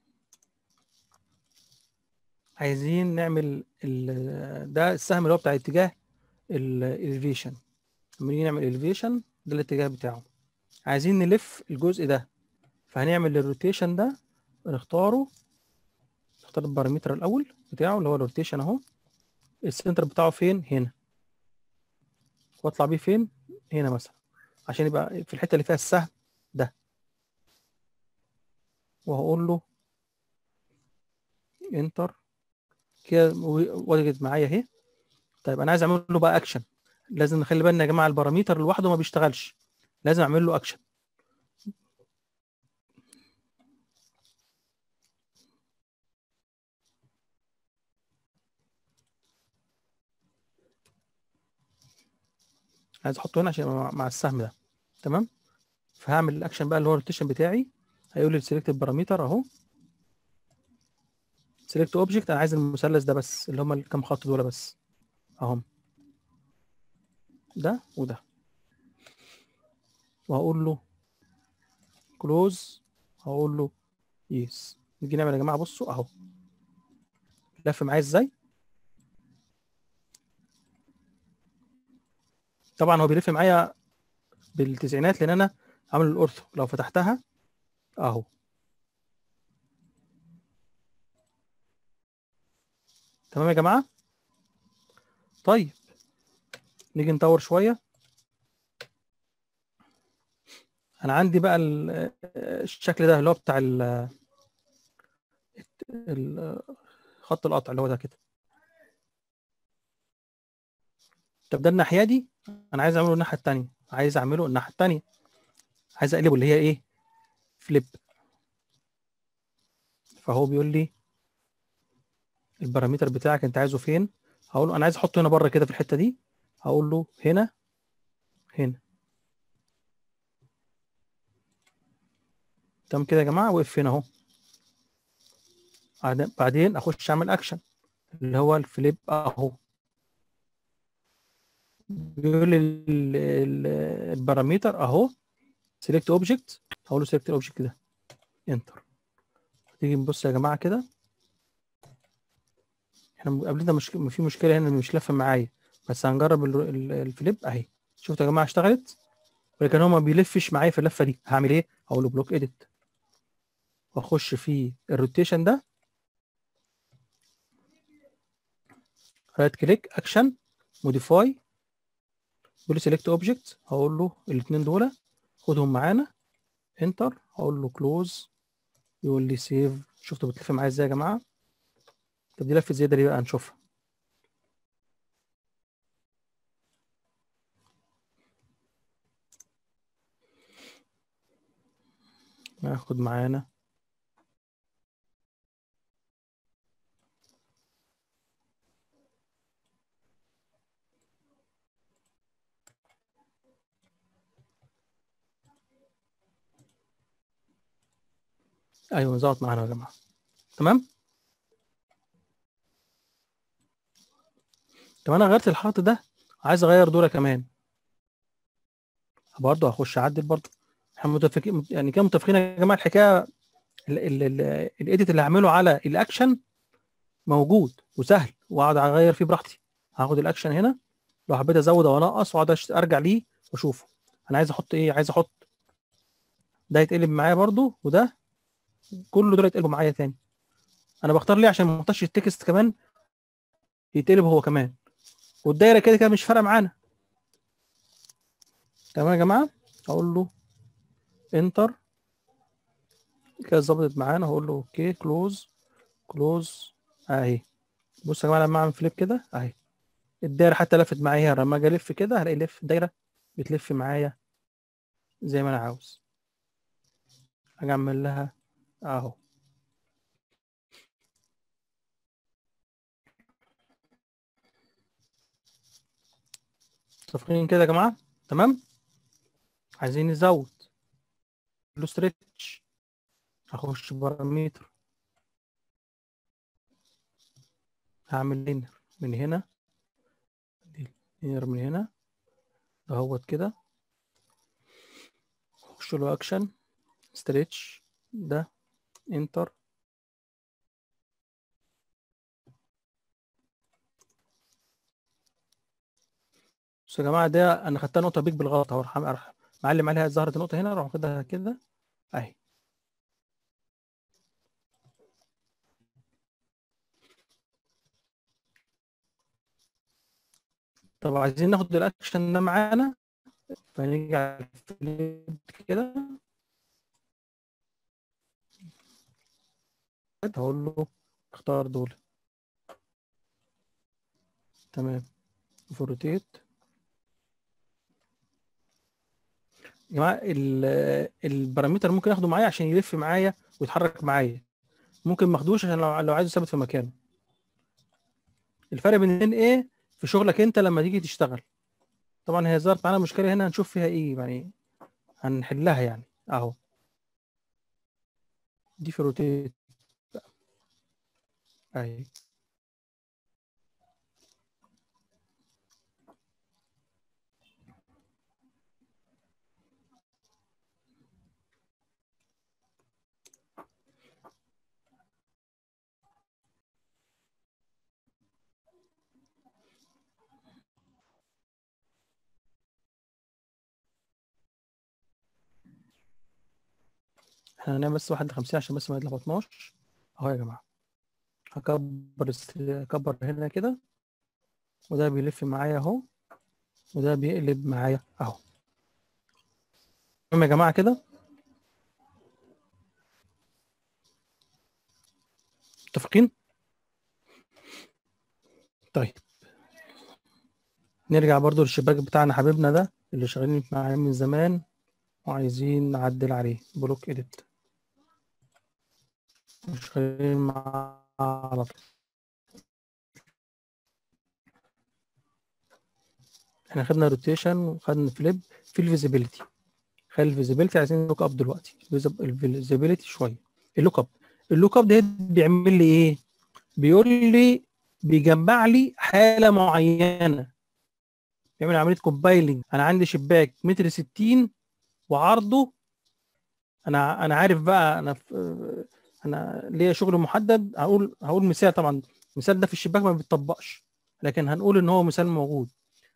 Speaker 1: عايزين نعمل ال... ده السهم اللي هو بتاع اتجاه الاليفيشن لما نيجي نعمل اليفيشن ده الاتجاه بتاعه عايزين نلف الجزء ده فهنعمل الروتيشن ده نختاره نختار البارامتر الاول بتاعه اللي هو الروتيشن اهو السنتر بتاعه فين هنا واطلع بيه فين هنا مثلا عشان يبقى في الحته اللي فيها السهم ده وهقول له انتر كده وجدت معايا اهي طيب انا عايز اعمل له بقى اكشن لازم نخلي بالنا يا جماعه البارامتر لوحده ما بيشتغلش لازم اعمل له اكشن عايز احطه هنا عشان يبقى مع- مع السهم ده تمام فهعمل الاكشن بقى اللي هو الروتيشن بتاعي هيقول لي سيلكت البارامتر اهو سيلكت اوبجكت انا عايز المثلث ده بس اللي هم الكام خط دول بس اهم ده وده وهقول له كلوز هقول له يس نيجي نعمل يا جماعه بصوا اهو لف معايا ازاي طبعا هو بيلف معايا بالتسعينات لان انا عامل الاورثو لو فتحتها اهو تمام يا جماعه طيب نيجي نطور شويه انا عندي بقى ال- الشكل ده اللي هو بتاع ال ال- خط القطع اللي هو ده كده طب ده الناحيه دي انا عايز اعمله الناحيه التانية عايز اعمله الناحيه التانية عايز اقلبه اللي هي ايه فليب فهو بيقول لي البارامتر بتاعك انت عايزه فين هقول له انا عايز احطه هنا بره كده في الحته دي هقول له هنا هنا تمام كده يا جماعه وقف هنا اهو بعد- بعدين اخش اعمل اكشن اللي هو الفليب اهو بيقول لي ال- ال- البارامتر اهو سيلكت اوبجكت هقول له سيلكت الاوبجكت ده انتر تيجي نبص يا جماعه كده احنا قبلنا مش في مشكله هنا مش لافه معايا بس هنجرب ال- ال- الفليب اهي شفتوا يا جماعه اشتغلت ولكن هو ما بيلفش معايا في اللفه دي هعمل ايه هقول له بلوك اديت واخش في الروتيشن ده رايت كليك اكشن موديفاي بيقول لي سيلكت اوبجكت هقول له الاثنين دول خدهم معانا انتر هقول له كلوز يقول لي سيف شفتوا بتلف معايا ازاي يا جماعه طب دي لفت زياده ليه بقى نشوفها ناخد معانا ايوه ظبط معانا يا جماعه تمام طب انا غيرت الخط ده عايز اغير دول كمان برضه هخش اعدل برضه احنا متفقين يعني كده متفقين يا جماعه الحكايه الايديت اللي هعمله على الاكشن موجود وسهل واقعد اغير فيه براحتي هاخد الاكشن هنا لو حبيت ازود او انقص واقعد أش- ارجع ليه واشوفه انا عايز احط ايه عايز احط ده يتقلب معايا برضو وده كله دول يتقلبوا معايا تاني انا بختار ليه عشان ما احطش التكست كمان يتقلب هو كمان والدايره كده كده مش فارقه معانا تمام يا جماعه اقول له انتر كده ظبطت معانا هقول له اوكي كلوز كلوز اهي بص يا جماعه لما اعمل فليب كده اهي الدايره حتى لفت معايا لما اجي الف كده هلاقي لف الدايره بتلف معايا زي ما انا عاوز اجي اعمل لها اهو متفقين كده يا جماعه تمام عايزين نزود له ستريتش هخش بارامتر هعمل لينر من هنا لينر من هنا اهوت كده اخش له اكشن ستريتش ده انتر بصوا يا جماعه ده انا خدتها نقطه بيك بالغلط اهو راح راح معلم عليها ظهرت النقطه هنا اروح واخدها كده اهي طب عايزين ناخد الاكشن ده معانا فنيجي على الفليب كده هقول له اختار دول تمام فروتيت يا جماعه ال- البارامتر ممكن اخده معايا عشان يلف معايا ويتحرك معايا ممكن ما اخدوش عشان لو لو عايزه ثابت في مكانه الفرق بين الاثنين ايه في شغلك انت لما تيجي تشتغل طبعا هي ظهرت معانا مشكله هنا هنشوف فيها ايه يعني هنحلها يعني اهو دي في روتيت اهي احنا هنعمل بس واحد لخمسين عشان بس ما يتلخبطناش اهو يا جماعة هكبر الس- هكبر هنا كده وده بيلف معايا اهو وده بيقلب معايا اهو تمام يا جماعه كده متفقين طيب نرجع برضو للشباك بتاعنا حبيبنا ده اللي شغالين معاه من زمان وعايزين نعدل عليه بلوك اديت شغالين معاه على طول احنا خدنا روتيشن وخدنا فليب في الفيزيبيليتي خلي الفيزيبيليتي عايزين لوك اب دلوقتي الفيزيبيليتي شويه اللوك اب اللوك اب ده بيعمل لي ايه بيقول لي بيجمع لي حاله معينه بيعمل عمليه كومبايلنج انا عندي شباك متر 60 وعرضه انا انا عارف بقى انا في انا ليا شغل محدد هقول هقول مثال طبعا المثال ده في الشباك ما بيتطبقش لكن هنقول ان هو مثال موجود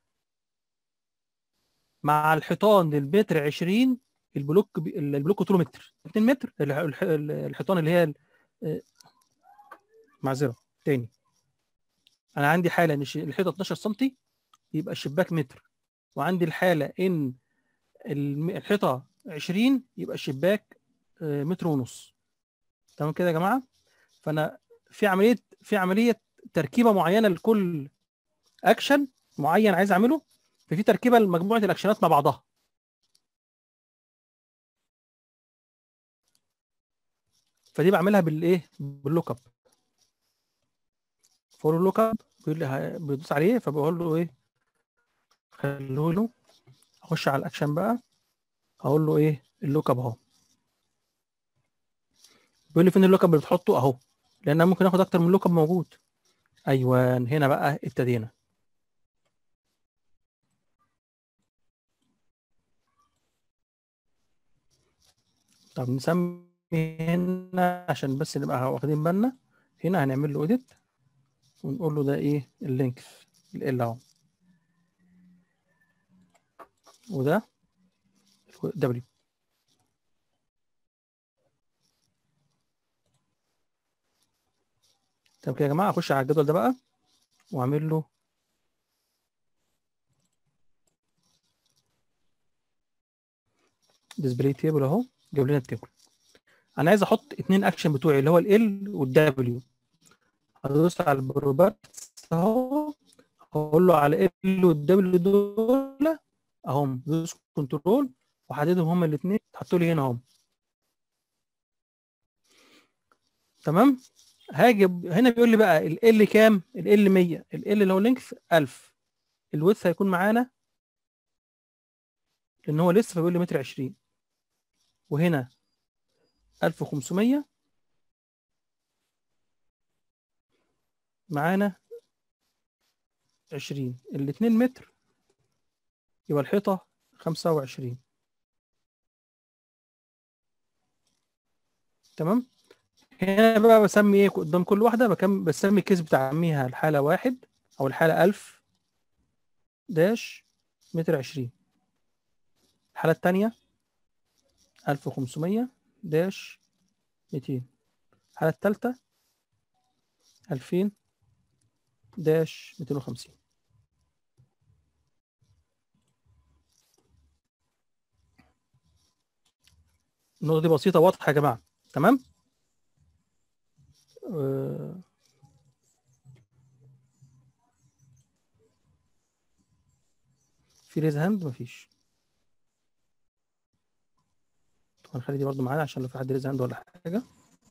Speaker 1: مع الحيطان للمتر 20 البلوك بي... البلوك طوله متر 2 متر الح- الح- الحيطان اللي هي ال- آه، معذره تاني انا عندي حاله ان الش- الحيطه 12 سم يبقى الشباك متر وعندي الحاله ان الم- الحيطه 20 يبقى الشباك آه، متر ونص تمام كده يا جماعه فانا في عمليه في عمليه تركيبه معينه لكل اكشن معين عايز اعمله ففي تركيبه لمجموعه الاكشنات مع بعضها فدي بعملها بالايه باللوك اب فور اللوك اب بيقول لي ه- بيدوس عليه فبقول له ايه خلوه له اخش على الاكشن بقى اقول له ايه اللوك اب اهو بيقول لي فين اللوك اب اللي بتحطه اهو لان أنا ممكن اخد اكتر من لوك اب موجود ايوه هنا بقى ابتدينا طب نسمي هنا عشان بس نبقى واخدين بالنا هنا هنعمل له اوديت ونقول له ده ايه اللينك ال اهو وده دبليو طب كده يا جماعه اخش على الجدول ده بقى واعمل له ديسبلاي تيبل اهو جاب لنا التيبل انا عايز احط اتنين اكشن بتوعي اللي هو ال والدبليو هدوس على البروبرتس اهو هقول له على ال والدبليو دول اهم دوس كنترول وحددهم هما الاثنين تحطوا لي هنا اهم تمام هاجي ب- هنا بيقول لي بقى ال ال كام ال ال 100 ال ال اللي هو لينكث 1000 الويدث هيكون معانا لان هو لسه فبيقول لي متر 20 وهنا 1500 معانا 20 الاتنين متر يبقى الحيطة 25 تمام هنا بقى بسمي ايه قدام كل واحدة بكم بسمي الكيس بتاعميها الحالة واحد أو الحالة 1000 داش متر 20 الحالة التانية 1500 داش 200 الحالة التالتة 2000 داش 250 النقطة دي بسيطة واضحة يا جماعة تمام آه، في ريز هاند مفيش طب هنخلي دي برضو معانا عشان لو في حد ريز هاند ولا حاجة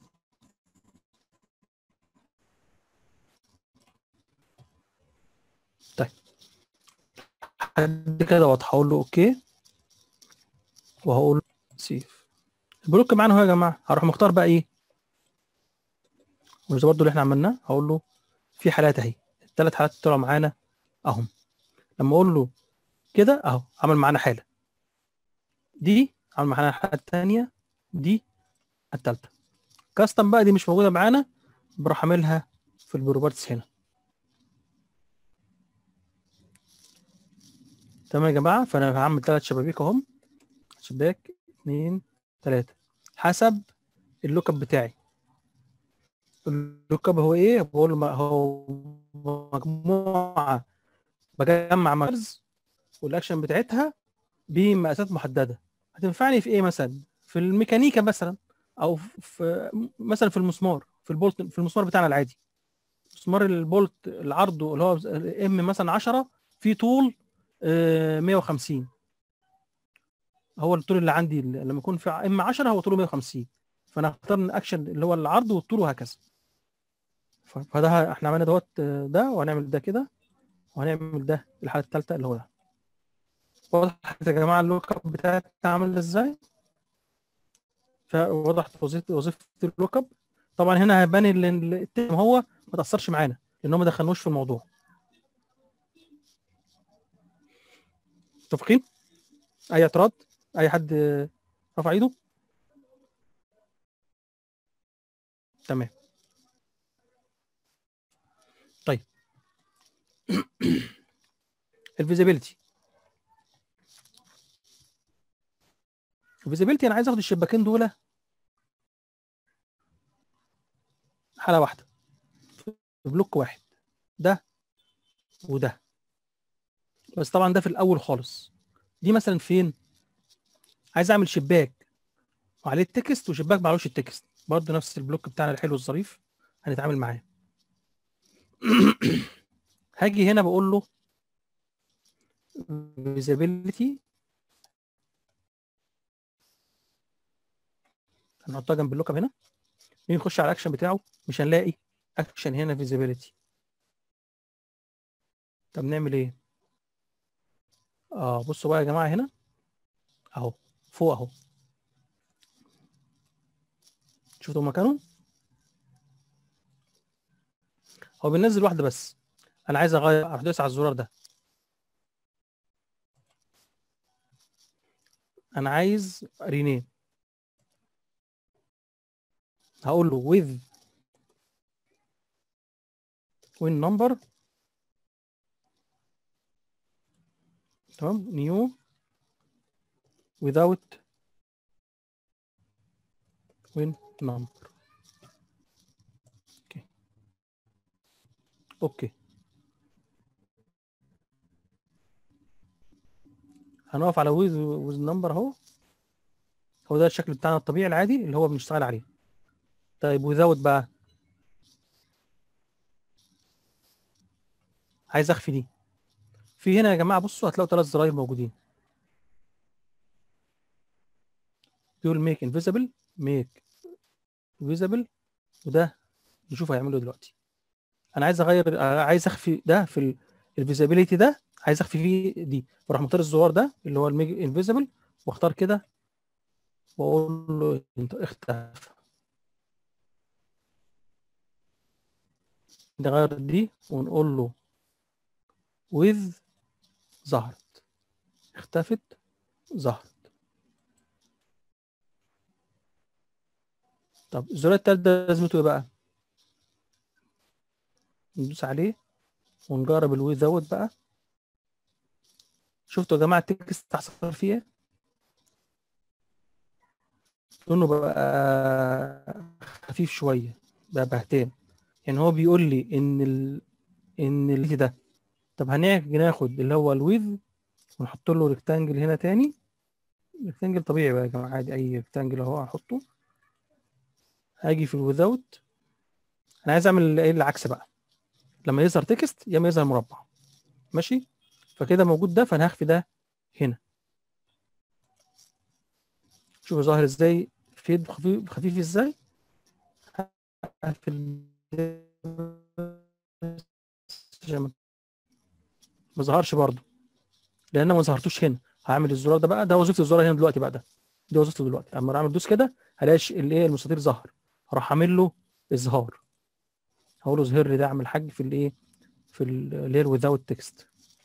Speaker 1: طيب حد كده واضحة اقول له اوكي وهقول سيف البلوك معانا اهو يا جماعة هروح مختار بقى ايه وده برضو اللي احنا عملناه هقول له في حالات اهي الثلاث حالات طلعوا معانا اهم لما اقول له كده اهو عمل معانا حاله دي عمل معانا الحاله الثانيه دي الثالثه كاستم بقى دي مش موجوده معانا بروح اعملها في البروبرتس هنا تمام يا جماعه فانا هعمل ثلاث شبابيك اهم شباك اثنين ثلاثه حسب اللوك اب بتاعي اللوك اب هو ايه بقول ما هو مجموعه بجمع مارز والاكشن بتاعتها بمقاسات محدده هتنفعني في ايه مثلا في الميكانيكا مثلا او في مثلا في المسمار في البولت في المسمار بتاعنا العادي مسمار البولت العرض اللي هو ام مثلا 10 في طول آه، 150 هو الطول اللي عندي لما يكون في ام 10 هو طوله 150 فانا اختار الاكشن اللي هو العرض والطول وهكذا ف- فده ه- احنا عملنا دوت آه، ده وهنعمل ده كده وهنعمل ده الحاله الثالثه اللي هو ده وضحت يا جماعه اللوك اب بتاعتنا عامل ازاي فوضحت وظيفه وظيفه اللوك اب طبعا هنا هيبان ان التيم هو ما تاثرش معانا لان هم ما دخلنوش في الموضوع متفقين اي اعتراض اي حد آه، رفع ايده تمام طيب الفيزيبيليتي الفيزيبيليتي انا عايز اخد الشباكين دول حاله واحده في بلوك واحد ده وده بس طبعا ده في الاول خالص دي مثلا فين عايز اعمل شباك وعليه التكست وشباك معلوش التكست برضه نفس البلوك بتاعنا الحلو الظريف هنتعامل معاه هاجي هنا بقول له visibility هنحطها جنب اللوك اب هنا نيجي نخش على الاكشن بتاعه مش هنلاقي اكشن هنا visibility طب نعمل ايه اه بصوا بقى يا جماعه هنا اهو فوق اهو شفتوا مكانه هو بينزل واحده بس انا عايز اغير اروح دوس على الزرار ده انا عايز رينيم هقول له with win number تمام new without win number اوكي اوكي هنقف على with with number اهو هو ده الشكل بتاعنا الطبيعي العادي اللي هو بنشتغل عليه طيب without بقى عايز اخفي دي في هنا يا جماعه بصوا هتلاقوا ثلاث زراير موجودين بيقول ميك انفيزبل ميك فيزبل وده نشوف هيعمله دلوقتي انا عايز اغير آه، عايز اخفي ده في الفيزابيليتي ده عايز اخفي فيه دي بروح مختار الزرار ده اللي هو الميك انفيزبل واختار كده واقول له انت اختفى نغير دي ونقول له with ظهرت اختفت ظهرت طب الزرار التالت ده لازمته ايه بقى؟ ندوس عليه ونجرب الوي دوت بقى شفتوا يا جماعه التكست حصل فيه ايه؟ لونه بقى خفيف شويه بقى بهتان يعني هو بيقول لي ان ال... ان اللي ده طب هنيجي ناخد اللي هو الويذ ونحط له ريكتانجل هنا تاني ريكتانجل طبيعي بقى يا جماعه عادي اي ريكتانجل اهو هحطه هاجي في الويزاوت انا عايز اعمل ايه العكس بقى لما يظهر تكست يا اما يظهر مربع ماشي فكده موجود ده فانا هخفي ده هنا شوفوا ظاهر ازاي فيد خفيف خفيف ازاي هقفل عشان ما- ما ظهرش برضو لان أنا ما ظهرتوش هنا هعمل الزرار ده بقى ده وظيفه الزرار هنا دلوقتي بقى ده دي وظيفته دلوقتي اما اعمل دوس كده هلاقي ش- الايه المستطيل ظهر هروح اعمل له اظهار هقول له اظهر لي ده اعمل حاج في الايه في ال- اللي هي without تكست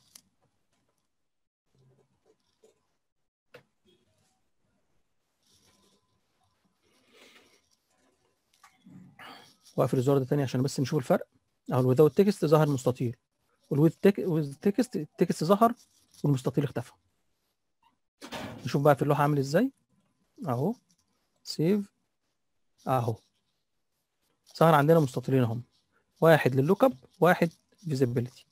Speaker 1: واقفل الزرار ده تاني عشان بس نشوف الفرق اهو الويزاوت تكست ظهر مستطيل والويز تكست التكست ظهر والمستطيل اختفى نشوف بقى في اللوحه عامل ازاي اهو سيف اهو ظهر عندنا مستطيلين اهم واحد لللوك اب واحد فيزيبيليتي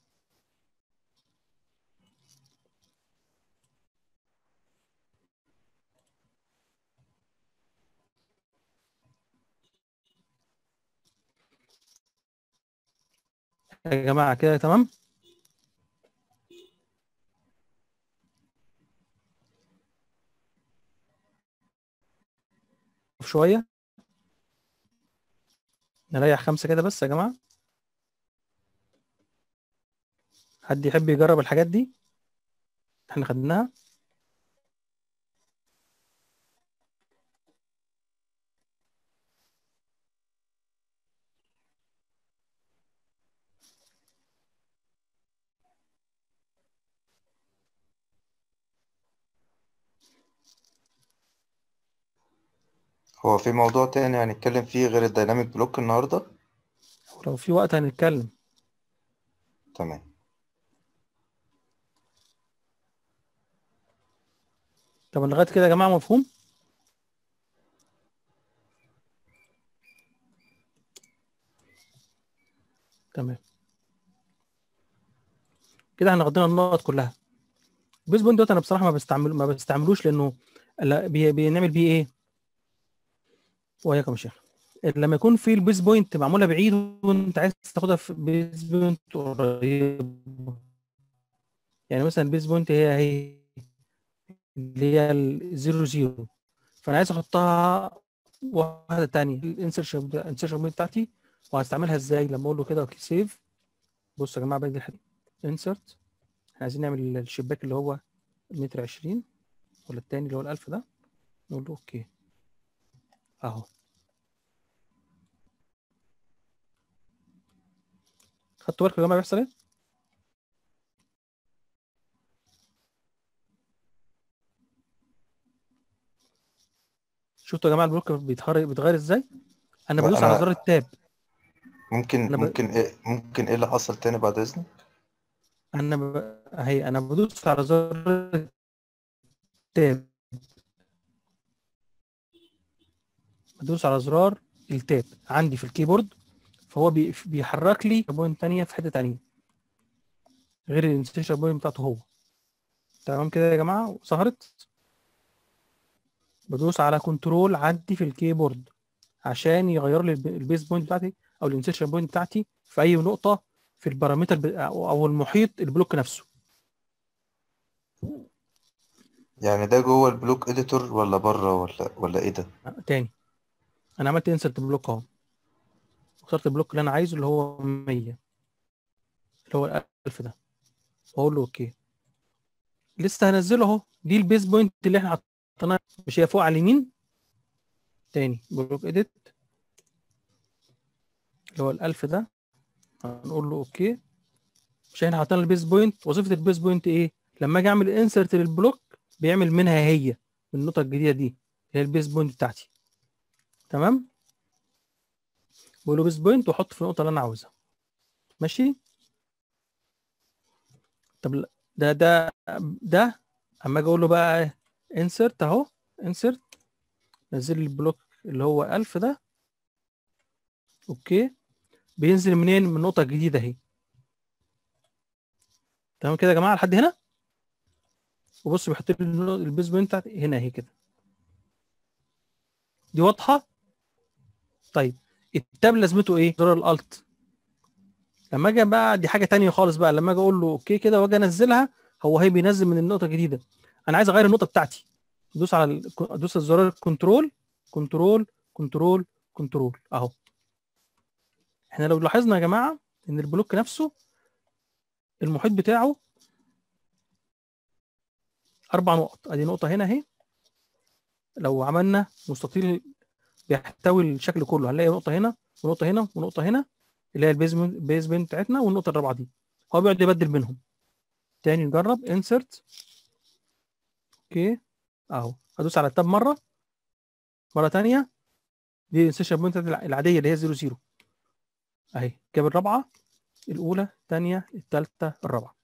Speaker 1: يا جماعه كده تمام شويه نريح خمسة كده بس يا جماعة حد يحب يجرب الحاجات دي احنا خدناها
Speaker 2: هو في موضوع تاني هنتكلم فيه غير الديناميك بلوك النهاردة
Speaker 1: ولو في وقت هنتكلم
Speaker 2: تمام
Speaker 1: طب لغاية كده يا جماعة مفهوم تمام كده احنا غطينا النقط كلها البيز بوينت دوت انا بصراحة ما بستعمل ما بستعملوش لانه لا بي... بنعمل بيه ايه وياكم يا شيخ لما يكون في البيز بوينت معموله بعيد وانت عايز تاخدها في بيز بوينت قريب يعني مثلا البيز بوينت هي هي اللي هي الزيرو زيرو فانا عايز احطها واحده تانية الانسرشن الانسرشن بوينت بتاعتي وهستعملها ازاي لما اقول له كده اوكي سيف بصوا يا جماعه باقي الحاجه انسرت احنا عايزين نعمل الشباك اللي هو المتر 20 ولا التاني اللي هو الألف ده نقول له اوكي اهو خدتوا بالكم يا جماعه بيحصل ايه؟ شفتوا يا جماعه البلوك بيتغير بيتغير ازاي؟ انا
Speaker 2: لا،
Speaker 1: بدوس على
Speaker 2: أنا-
Speaker 1: زر التاب
Speaker 2: ممكن
Speaker 1: أنا ب-
Speaker 2: ممكن ايه ممكن ايه اللي حصل تاني بعد اذنك
Speaker 1: انا ب... اهي انا بدوس على زر التاب بدوس على زرار التاب عندي في الكيبورد فهو بي... بيحرك لي بوينت تانية في حتة تانية غير الانستيشن بوينت بتاعته هو تمام كده يا جماعة ظهرت بدوس على كنترول عندي في الكيبورد عشان يغير لي الب- البيس بوينت بتاعتي او الانسيرشن بوينت بتاعتي في اي نقطة في البارامتر ب... او أو المحيط البلوك نفسه
Speaker 2: يعني ده جوه البلوك اديتور ولا بره ولا ولا ايه ده
Speaker 1: تاني انا عملت انسرت بلوك اهو اخترت البلوك اللي انا عايزه اللي هو 100 اللي هو الألف ده واقول له اوكي لسه هنزله اهو دي البيس بوينت اللي احنا حطيناها مش هي فوق على اليمين تاني بلوك اديت اللي هو الألف ده هنقول له اوكي مش احنا حاطين البيس بوينت وظيفة البيس بوينت ايه لما اجي اعمل انسرت للبلوك بيعمل منها هي من النقطة الجديدة دي اللي هي البيس بوينت بتاعتي تمام بقول له بيس بوينت واحط في النقطة اللي انا عاوزها ماشي طب ل- ده ده ده اما اجي اقول له بقى انسرت اهو انسرت نزل لي البلوك اللي هو 1000 ده اوكي بينزل منين من النقطة الجديدة اهي تمام كده يا جماعة لحد هنا وبص بيحط لي النو- البيس بوينت بتاعتي هنا اهي كده دي واضحة طيب التاب لازمته ايه زرار الالت لما اجي بقى دي حاجة تانية خالص بقى لما اجي اقول له اوكي كده واجي انزلها هو هي بينزل من النقطة الجديدة انا عايز اغير النقطة بتاعتي ادوس على ال- ادوس على زرار كنترول كنترول كنترول كنترول اهو احنا لو لاحظنا يا جماعة ان البلوك نفسه المحيط بتاعه اربع نقط ادي نقطة هنا اهي لو عملنا مستطيل بيحتوي الشكل كله هنلاقي نقطة هنا ونقطة هنا ونقطة هنا اللي هي البيزمنت بيزمنت بتاعتنا والنقطة الرابعة دي هو بيقعد يبدل بينهم تاني نجرب انسرت اوكي اهو هدوس على التاب مرة مرة تانية دي السيشن بوينت العادية اللي هي 0 0 اهي جاب الرابعة الأولى الثانية الثالثة الرابعة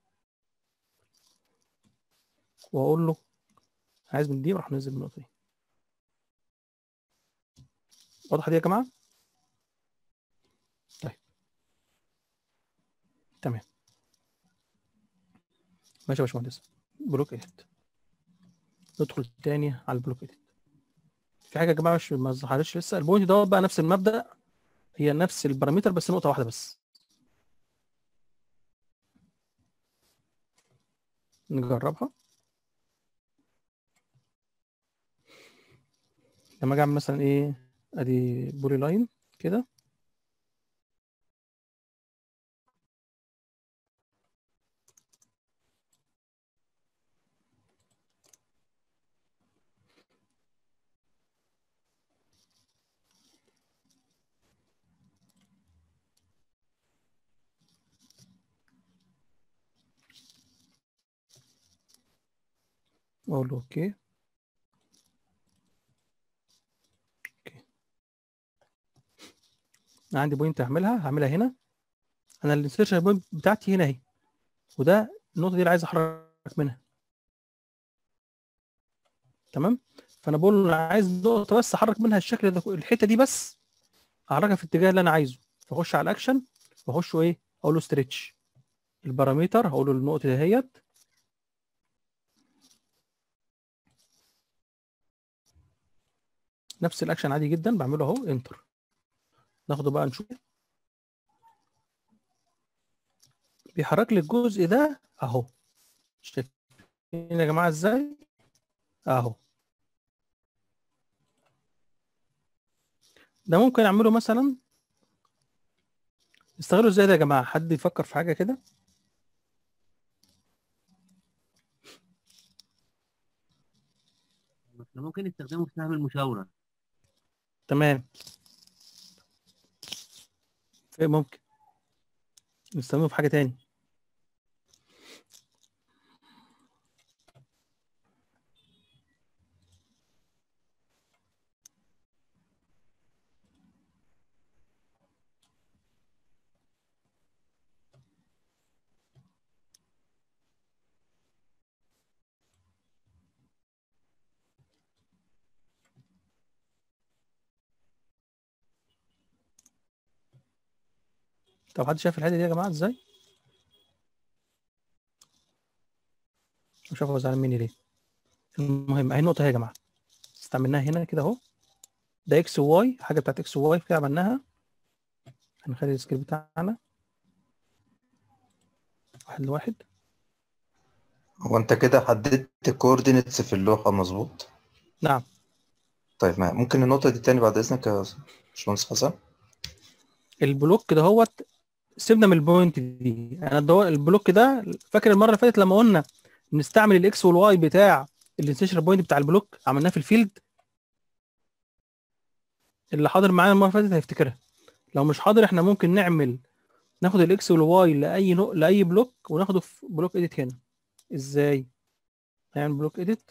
Speaker 1: وأقول له عايز من دي وراح ننزل من النقطة دي واضحة دي يا جماعة؟ طيب تمام ماشي يا باشمهندس بلوك اديت ندخل تاني على البلوك اديت في حاجة يا جماعة مش ما ظهرتش لسه البوينت دوت بقى نفس المبدأ هي نفس البارامتر بس نقطة واحدة بس نجربها لما اجي اعمل مثلا ايه ادي بولي لاين كده اقول له اوكي اوكي انا عندي بوينت هعملها هعملها هنا انا الانسيرشن بوينت بتاعتي هنا اهي وده النقطه دي اللي عايز احرك منها تمام فانا بقول له انا عايز نقطه بس احرك منها الشكل ده الحته دي بس احركها في الاتجاه اللي انا عايزه فاخش على الاكشن واخش ايه اقول له ستريتش البارامتر هقول له النقطه دهيت نفس الاكشن عادي جدا بعمله اهو انتر ناخده بقى نشوف بيحرك لي الجزء ده اهو شايفين يا جماعه ازاي اهو ده ممكن اعمله مثلا استغلوا ازاي ده يا جماعه حد يفكر في حاجه كده
Speaker 6: احنا ممكن نستخدمه في سهم المشاورة
Speaker 1: تمام في ممكن نستخدمه في حاجه تاني طب حد شايف الحته دي يا جماعه ازاي مش عارف هو زعلان مني ليه المهم اهي النقطه اهي يا جماعه استعملناها هنا كده اهو ده اكس وواي حاجه بتاعت اكس وواي كده عملناها هنخلي السكيل بتاعنا واحد لواحد
Speaker 2: هو انت كده حددت الكوردينيتس في اللوحة مظبوط
Speaker 1: نعم
Speaker 2: طيب ما ممكن النقطة دي تاني بعد إذنك يا باشمهندس حسن
Speaker 1: البلوك ده هوت سيبنا من البوينت دي انا الدو... البلوك ده فاكر المره اللي فاتت لما قلنا نستعمل الاكس والواي بتاع الانسيشن بوينت بتاع البلوك عملناه في الفيلد اللي حاضر معانا المره اللي فاتت هيفتكرها لو مش حاضر احنا ممكن نعمل ناخد الاكس والواي لاي نو... لاي بلوك وناخده في بلوك اديت هنا ازاي نعمل بلوك اديت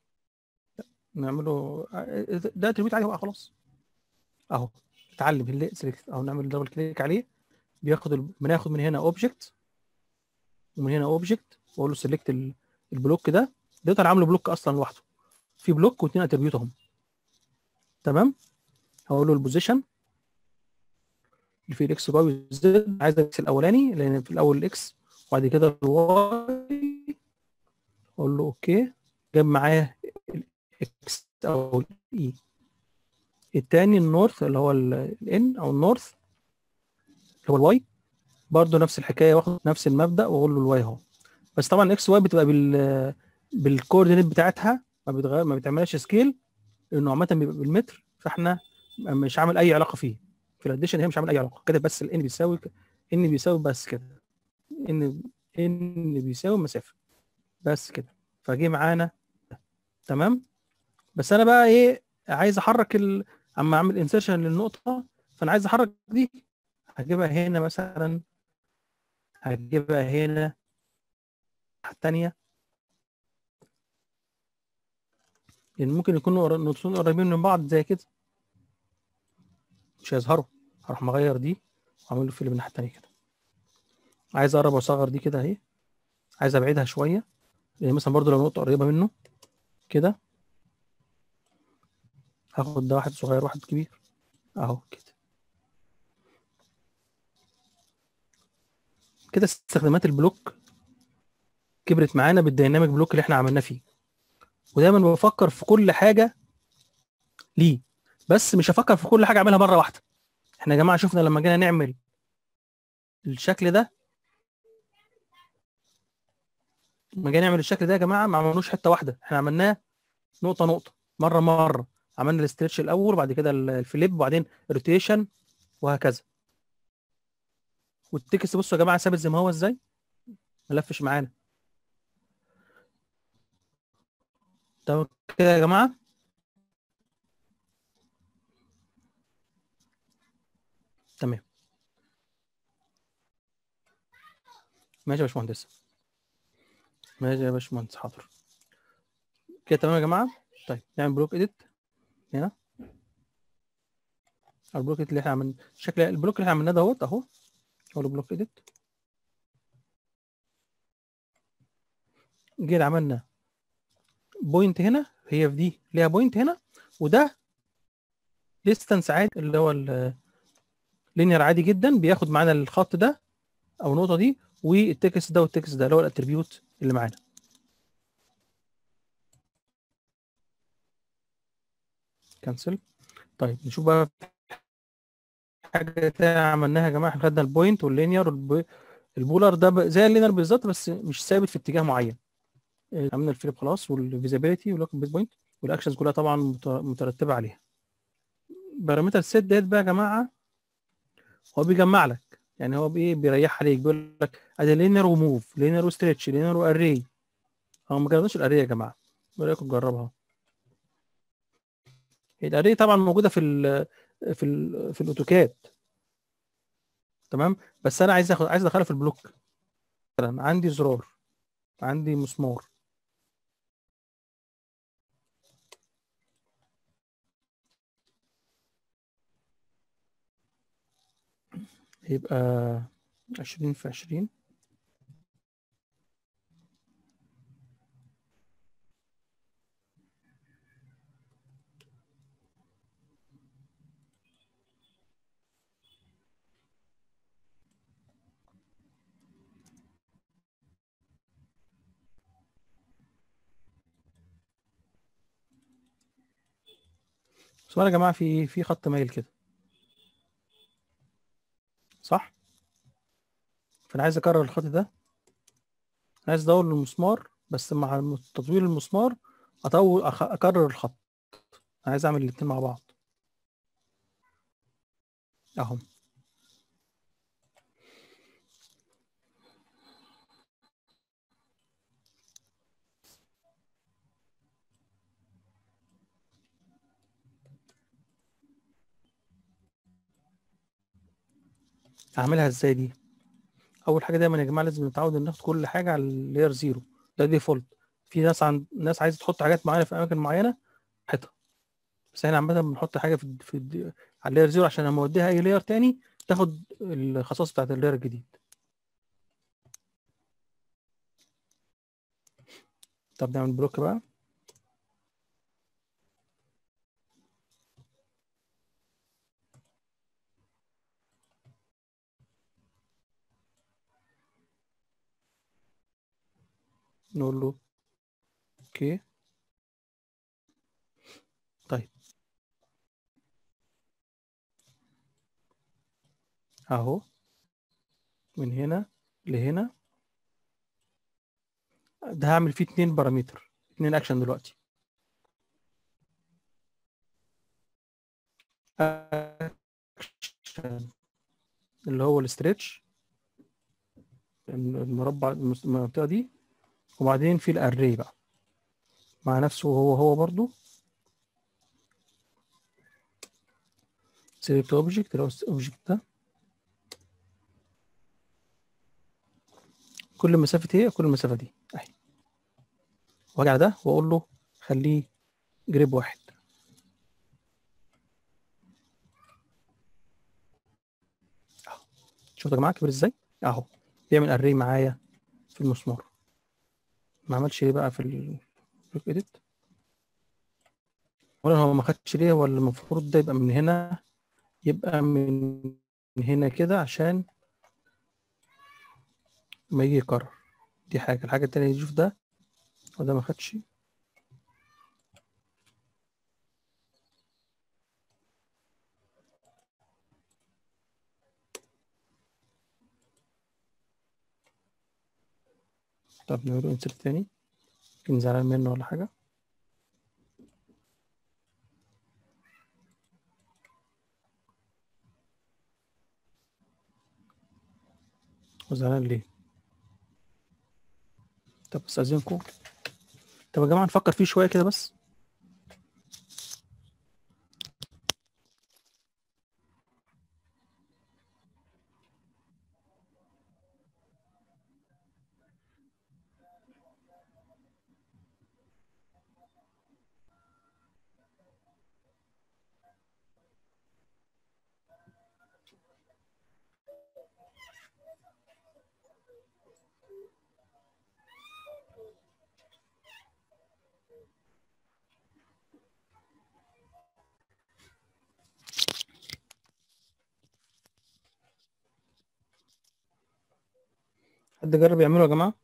Speaker 1: نعمله ده اتريبيوت عليه بقى خلاص اهو اتعلم اللي سيلكت او نعمل دبل كليك عليه بياخد ال... بناخد من هنا اوبجكت ومن هنا اوبجكت واقول له سيلكت البلوك ده ده انا عامله بلوك اصلا لوحده في بلوك واثنين اتريبيوت اهم تمام هقول له البوزيشن اللي فيه الاكس واي والزد عايز الاكس الاولاني لان في الاول الاكس وبعد كده الواي اقول له اوكي جاب معايا الاكس او الاي التاني النورث اللي هو الان او النورث اللي هو الواي برضه نفس الحكايه واخد نفس المبدا واقول له الواي اهو بس طبعا الاكس واي بتبقى بال بالكوردينيت بتاعتها ما بتغير ما بتعملهاش سكيل لانه عامه بيبقى بالمتر فاحنا مش عامل اي علاقه فيه في الاديشن هي مش عامل اي علاقه كده بس الان بيساوي ان بيساوي بس كده ان ان بيساوي مسافه بس كده فجه معانا تمام بس انا بقى ايه عايز احرك ال... اما اعمل انسيرشن للنقطه فانا عايز احرك دي هجيبها هنا مثلا هجيبها هنا الثانيه لان ممكن يكونوا نقطتين قريبين من بعض زي كده مش هيظهروا هروح مغير دي واعمل له فيل من الناحيه الثانيه كده عايز اقرب واصغر دي كده اهي عايز ابعدها شويه يعني مثلا برضو لو نقطه قريبه منه كده هاخد ده واحد صغير واحد كبير اهو كده كده استخدامات البلوك كبرت معانا بالديناميك بلوك اللي احنا عملناه فيه ودايما بفكر في كل حاجه ليه بس مش هفكر في كل حاجه اعملها مره واحده احنا يا جماعه شفنا لما جينا نعمل الشكل ده لما جينا نعمل الشكل ده يا جماعه ما عملناش حته واحده احنا عملناه نقطه نقطه مره مره عملنا الاسترتش الاول وبعد كده ال- الفليب وبعدين روتيشن وهكذا والتكست بصوا يا جماعه ثابت زي ما هو ازاي ملفش معانا تمام كده يا جماعه تمام ماشي يا باشمهندس ماشي يا باشمهندس حاضر كده تمام يا جماعه طيب نعمل بلوك اديت هنا البلوك اديت اللي احنا عملنا شكل البلوك اللي احنا عملناه دوت اهو هو بلوك اديت جينا عملنا بوينت هنا هي في دي ليها بوينت هنا وده ديستانس عادي اللي هو اللينير عادي جدا بياخد معانا الخط ده او النقطه دي والتكست ده والتكست ده اللي هو الاتريبيوت اللي معانا كنسل طيب نشوف بقى حاجه تانية عملناها يا جماعه احنا خدنا البوينت واللينير والب- البولر ده ب- زي اللينير بالظبط بس مش ثابت في اتجاه معين آه، عملنا الفليب خلاص والفيزابيلتي واللوك بيت بوينت والاكشنز كلها طبعا مت- مترتبه عليها بارامتر السيت ديت بقى يا جماعه هو بيجمع لك يعني هو بايه بيريح عليك بيقول لك ادي لينير وموف لينير وستريتش لينير واري هو ما جربناش الاري يا جماعه ايه رايكم نجربها الاري طبعا موجوده في ال في ال في الاوتوكاد تمام بس انا عايز اخد عايز ادخلها في البلوك مثلا عندي زرار عندي مسمار يبقى عشرين في عشرين سؤال يا جماعة في في خط مايل كده صح؟ فأنا عايز أكرر الخط ده عايز أدور المسمار بس مع تطوير المسمار أطول أخ- أكرر الخط أنا عايز أعمل الاتنين مع بعض أهو أعملها إزاي دي؟ أول حاجة دايما يا جماعة لازم نتعود إن ناخد كل حاجة على اللاير زيرو ده ديفولت في ناس عند ناس عايزة تحط حاجات معينة في أماكن معينة حيطة بس احنا عامة بنحط حاجة في في الد- على اللاير زيرو عشان لما اوديها أي لاير تاني تاخد الخصائص بتاعت اللاير الجديد طب نعمل بلوك بقى نقول له اوكي طيب اهو من هنا لهنا ده هعمل فيه اتنين بارامتر اتنين اكشن دلوقتي اكشن اللي هو الاستريتش المربع المس- المنطقة دي وبعدين في الاري بقى مع نفسه هو هو برضو سيلكت اوبجكت اللي هو الاوبجكت ده كل مسافة ايه كل المسافة دي اهي واجي على ده واقول له خليه جريب واحد اهو شوفوا يا جماعة كبر ازاي اهو بيعمل اري معايا في المسمار ما عملش ايه بقى في البلوك اديت ولا هو ما خدش ليه ولا المفروض ده يبقى من هنا يبقى من هنا كده عشان ما يجي يكرر دي حاجة الحاجة التانية يشوف ده وده ما خدش طب نعمله انسرت تاني يمكن زعلان منه ولا حاجة وزعلان ليه طب استاذنكم طب يا جماعة نفكر فيه شوية كده بس حد جرب يعمله يا جماعة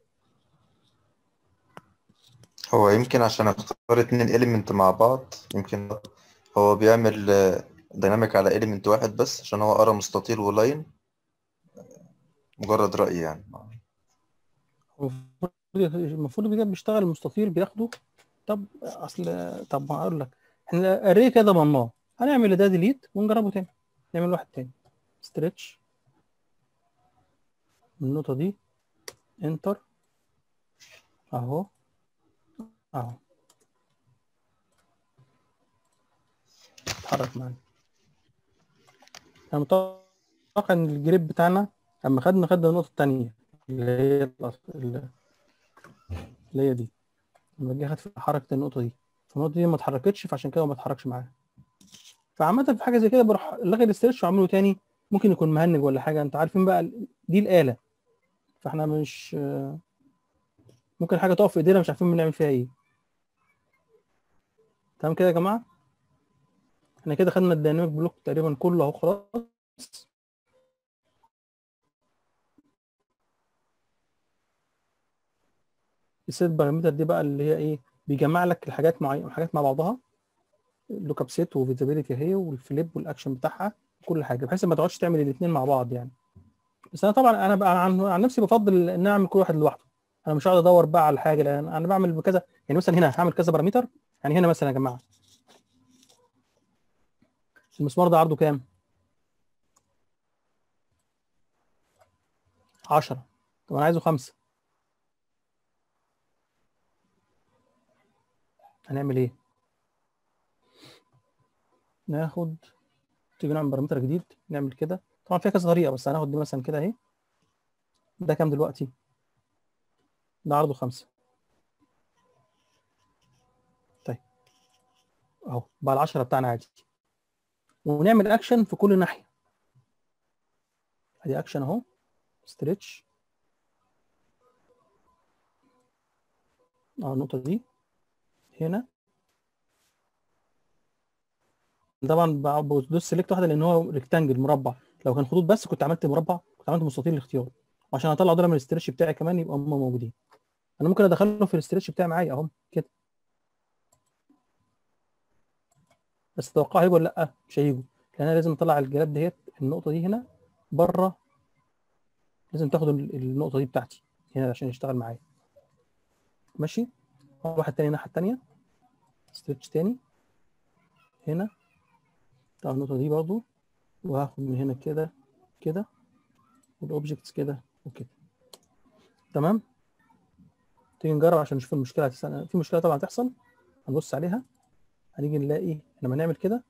Speaker 2: هو يمكن عشان اختار اتنين element مع بعض يمكن هو بيعمل ديناميك على element واحد بس عشان هو قرا مستطيل ولاين مجرد رأي يعني
Speaker 1: هو المفروض المفروض بيجي بيشتغل المستطيل بياخده طب اصل طب ما اقول لك احنا الاري كده ضمناه هنعمل ده ديليت ونجربه تاني نعمل واحد تاني ستريتش من النقطة دي انتر اهو اهو اتحرك معانا انا متوقع ان الجريب بتاعنا اما خدنا خدنا النقطة التانية اللي هي الأص- اللي اللي هي دي لما جه خد في حركة النقطة دي فالنقطة دي ما اتحركتش فعشان كده ما اتحركش معاها فعامة في حاجة زي كده بروح لغي الاسترتش واعمله تاني ممكن يكون مهنج ولا حاجة انت عارفين بقى ال- دي الآلة فاحنا مش ممكن حاجة تقف في ايدينا مش عارفين بنعمل فيها ايه تمام كده يا جماعة احنا كده خدنا الديناميك بلوك تقريبا كله اهو خلاص السيت بارامتر دي بقى اللي هي ايه بيجمع لك الحاجات مع الحاجات مع بعضها اللوك اب سيت وفيزابيلتي اهي والفليب والاكشن بتاعها كل حاجه بحيث ما تقعدش تعمل الاثنين مع بعض يعني بس انا طبعا انا بقى عن, عن نفسي بفضل ان اعمل كل واحد لوحده انا مش هقعد ادور بقى على حاجه لان انا بعمل بكذا يعني مثلا هنا هعمل كذا بارامتر يعني هنا مثلا يا جماعه المسمار ده عرضه كام 10 طب انا عايزه خمسة هنعمل ايه ناخد تيجي نعمل بارامتر جديد نعمل كده طبعا فيها كذا طريقه بس هناخد دي مثلا كده اهي ده كام دلوقتي ده عرضه خمسة طيب اهو بقى العشرة بتاعنا عادي ونعمل اكشن في كل ناحيه ادي اكشن اهو ستريتش اه النقطه دي هنا طبعا بدوس سيلكت واحده لان هو ريكتانجل مربع لو كان خطوط بس كنت عملت مربع كنت عملت مستطيل الاختيار وعشان اطلع دول من الاسترتش بتاعي كمان يبقى هم موجودين انا ممكن ادخلهم في الاسترتش بتاعي معايا اهم كده بس توقع هيجوا ولا لا مش هيجوا لان انا لازم اطلع الجلاد ديت النقطه دي هنا بره لازم تاخد ال- النقطه دي بتاعتي هنا عشان يشتغل معايا ماشي واحد تاني الناحيه التانيه ستريتش تاني هنا طبعا النقطه دي برضو وهاخد من هنا كده كده والاوبجكتس كده وكده تمام تيجي نجرب عشان نشوف المشكله هتحصل في مشكله طبعا هتحصل هنبص عليها هنيجي نلاقي لما نعمل كده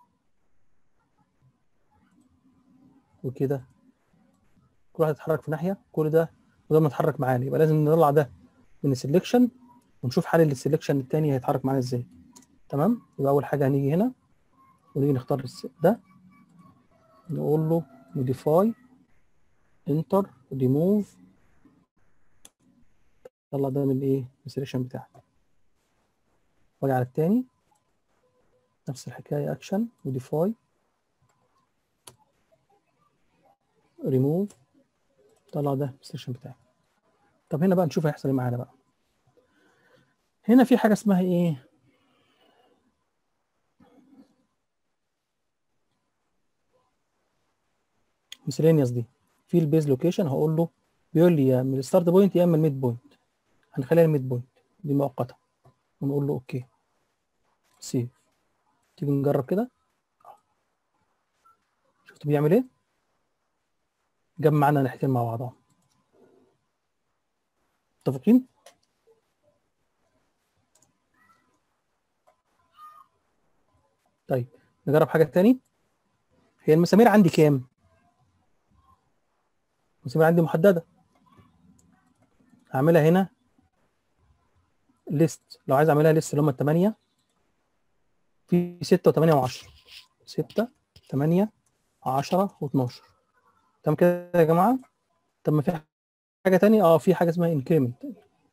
Speaker 1: وكده كل واحد يتحرك في ناحيه كل ده وده متحرك معانا يبقى لازم نطلع ده من السلكشن ونشوف حل السلكشن التاني هيتحرك معانا ازاي تمام يبقى اول حاجه هنيجي هنا ونيجي نختار الس- ده نقول له موديفاي انتر ريموف طلع ده من ايه من السلكشن بتاعك واجي على التاني نفس الحكايه اكشن موديفاي ريموف طلع ده من السلكشن بتاعك طب هنا بقى نشوف هيحصل ايه معانا بقى هنا في حاجه اسمها ايه miscellaneous دي في البيز لوكيشن هقول له بيقول لي يا من الستارت بوينت يا اما الميد بوينت هنخليها الميد بوينت دي مؤقته ونقول له اوكي سيف تيجي نجرب كده شفتوا بيعمل ايه جاب معانا ناحيتين مع بعضهم متفقين طيب نجرب حاجه تاني هي المسامير عندي كام المسامير عندي محدده هعملها هنا ليست لو عايز اعملها ليست اللي هم الثمانيه في 6 و8 و10 6 8 10 و12 تمام كده يا جماعه طب ما في حاجه تانية اه في حاجه اسمها انكريمنت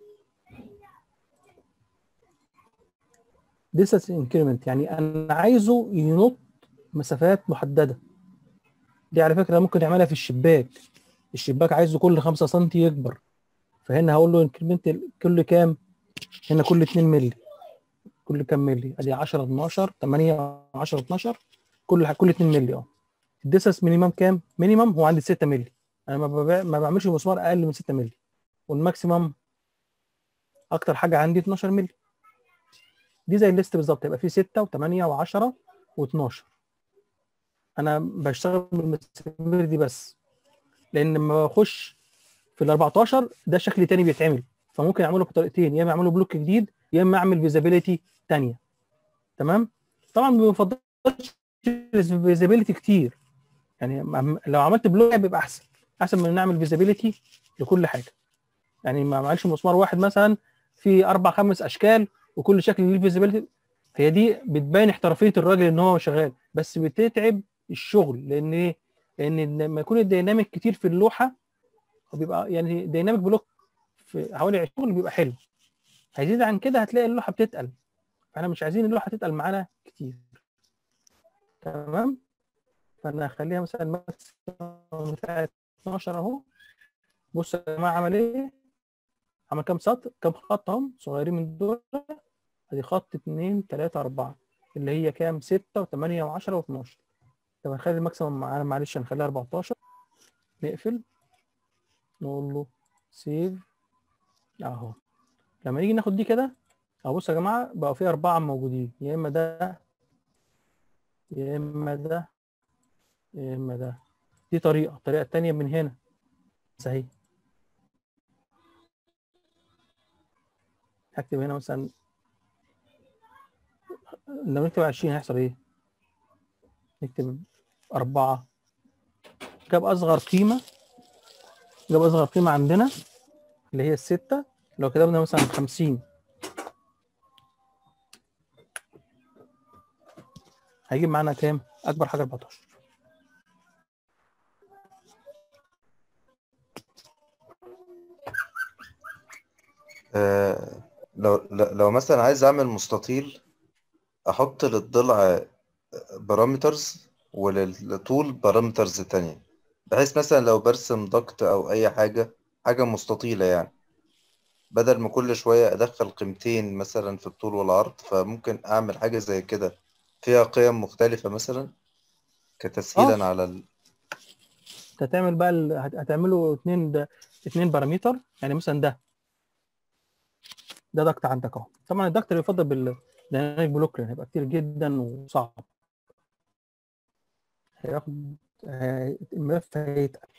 Speaker 1: distance increment يعني انا عايزه ينط مسافات محدده دي على فكره ممكن نعملها في الشباك الشباك عايزه كل 5 سم يكبر فهنا هقول له انكريمنت كل كام هنا كل 2 مللي كل كام مللي ادي 10 12 8 10 12 كل كل 2 مللي اه الديسس مينيمم كام مينيمم هو عندي 6 مللي انا ما, ببع... ما بعملش مسمار اقل من 6 مللي والماكسيمم اكتر حاجه عندي 12 مللي دي زي الليست بالظبط يبقى في 6 و8 و10 و12 انا بشتغل بالمسامير دي بس لان لما بخش في ال 14 ده شكل تاني بيتعمل فممكن اعمله بطريقتين يا اما اعمله بلوك جديد يا اما اعمل فيزابيليتي ثانيه تمام طبعا ما بفضلش فيزابيليتي كتير يعني لو عملت بلوك بيبقى احسن احسن من نعمل فيزابيليتي لكل حاجه يعني ما اعملش مسمار واحد مثلا في اربع خمس اشكال وكل شكل ليه فيزابيليتي هي دي بتبين احترافيه الراجل ان هو شغال بس بتتعب الشغل لان ايه؟ لان لما يكون الديناميك كتير في اللوحه بيبقى يعني ديناميك بلوك في حوالي 20 بيبقى حلو هيزيد عن كده هتلاقي اللوحه بتتقل فاحنا مش عايزين اللوحه تتقل معانا كتير تمام فانا هخليها مثلا مثلا بتاعت 12 اهو بص يا جماعه عمل ايه عمل كام سطر كام خط اهم صغيرين من دول ادي خط 2 3 4 اللي هي كام 6 و8 و10 و12 طب هنخلي الماكسيمم معانا معلش هنخليها 14 نقفل نقول له سيف اهو لما نيجي ناخد دي كده اهو بصوا يا جماعه بقى في اربعه موجودين يا اما ده يا اما ده يا اما ده دي طريقه الطريقه الثانيه من هنا اهي هكتب هنا مثلا لو نكتب 20 هيحصل ايه نكتب أربعة جاب أصغر قيمة جاب أصغر قيمة عندنا اللي هي الستة لو كتبنا مثلا خمسين هيجيب معانا كام؟ أكبر حاجة 14
Speaker 2: آه لو لو مثلا عايز اعمل مستطيل احط للضلع بارامترز وللطول بارامترز تانية بحيث مثلا لو برسم ضغط او اي حاجة حاجة مستطيلة يعني بدل ما كل شوية ادخل قيمتين مثلا في الطول والعرض فممكن اعمل حاجة زي كده فيها قيم مختلفة مثلا كتسهيلا على ال...
Speaker 1: هتعمل بقى ال... هت- هتعمله اتنين ده اتنين بارامتر يعني مثلا ده ده ضغط عندك اهو طبعا الضغط اللي يفضل بالديناميك بلوك لان هيبقى كتير جدا وصعب هياخد هي- الملف هيتقل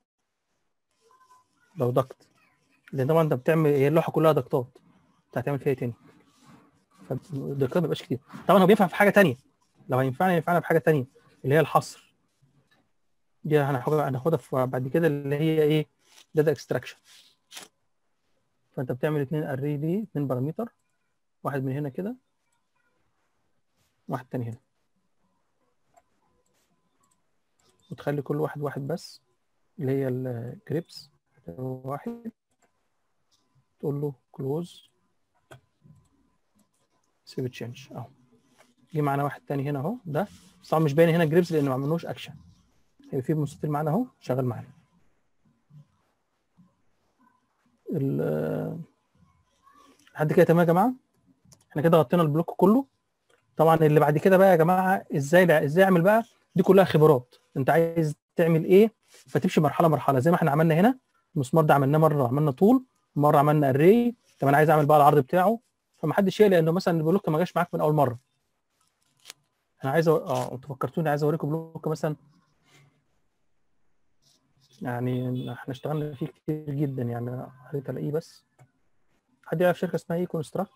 Speaker 1: لو ضغط لان طبعا انت بتعمل هي اللوحه كلها ضغطات انت هتعمل فيها ايه تاني فالضغطات ما بيبقاش كتير طبعا هو بينفع في حاجه تانية لو هينفعنا ينفعنا في حاجه تانية اللي هي الحصر دي هناخدها هناخدها في- بعد كده اللي هي ايه داتا اكستراكشن فانت بتعمل اتنين اري دي اتنين بارامتر واحد من هنا كده واحد تاني هنا وتخلي كل واحد واحد بس اللي هي الكريبس واحد تقول له كلوز سيف تشينج اهو جه معانا واحد تاني هنا اهو ده بس طبعا مش باين هنا جريبس لانه ما عملناش اكشن هيبقى في مستطيل معانا اهو شغال معانا ال- لحد كده تمام يا جماعه احنا كده غطينا البلوك كله طبعا اللي بعد كده بقى يا جماعه ازاي ازاي اعمل بقى دي كلها خبرات انت عايز تعمل ايه فتمشي مرحله مرحله زي ما احنا عملنا هنا المسمار ده عملناه مره عملنا طول مره عملنا اري طب انا عايز اعمل بقى العرض بتاعه فمحدش يقلق انه مثلا البلوك ما جاش معاك من اول مره انا عايز أو... اه انتوا فكرتوني عايز اوريكم بلوك مثلا يعني احنا اشتغلنا فيه كتير جدا يعني خليت الاقيه بس حد يعرف شركه اسمها ايه كونستراكت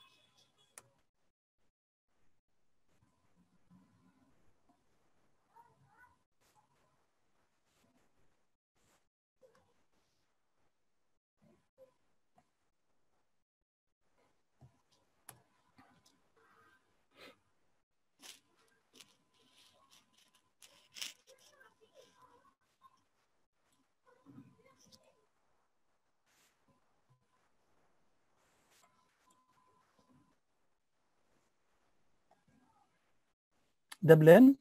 Speaker 1: ده بلان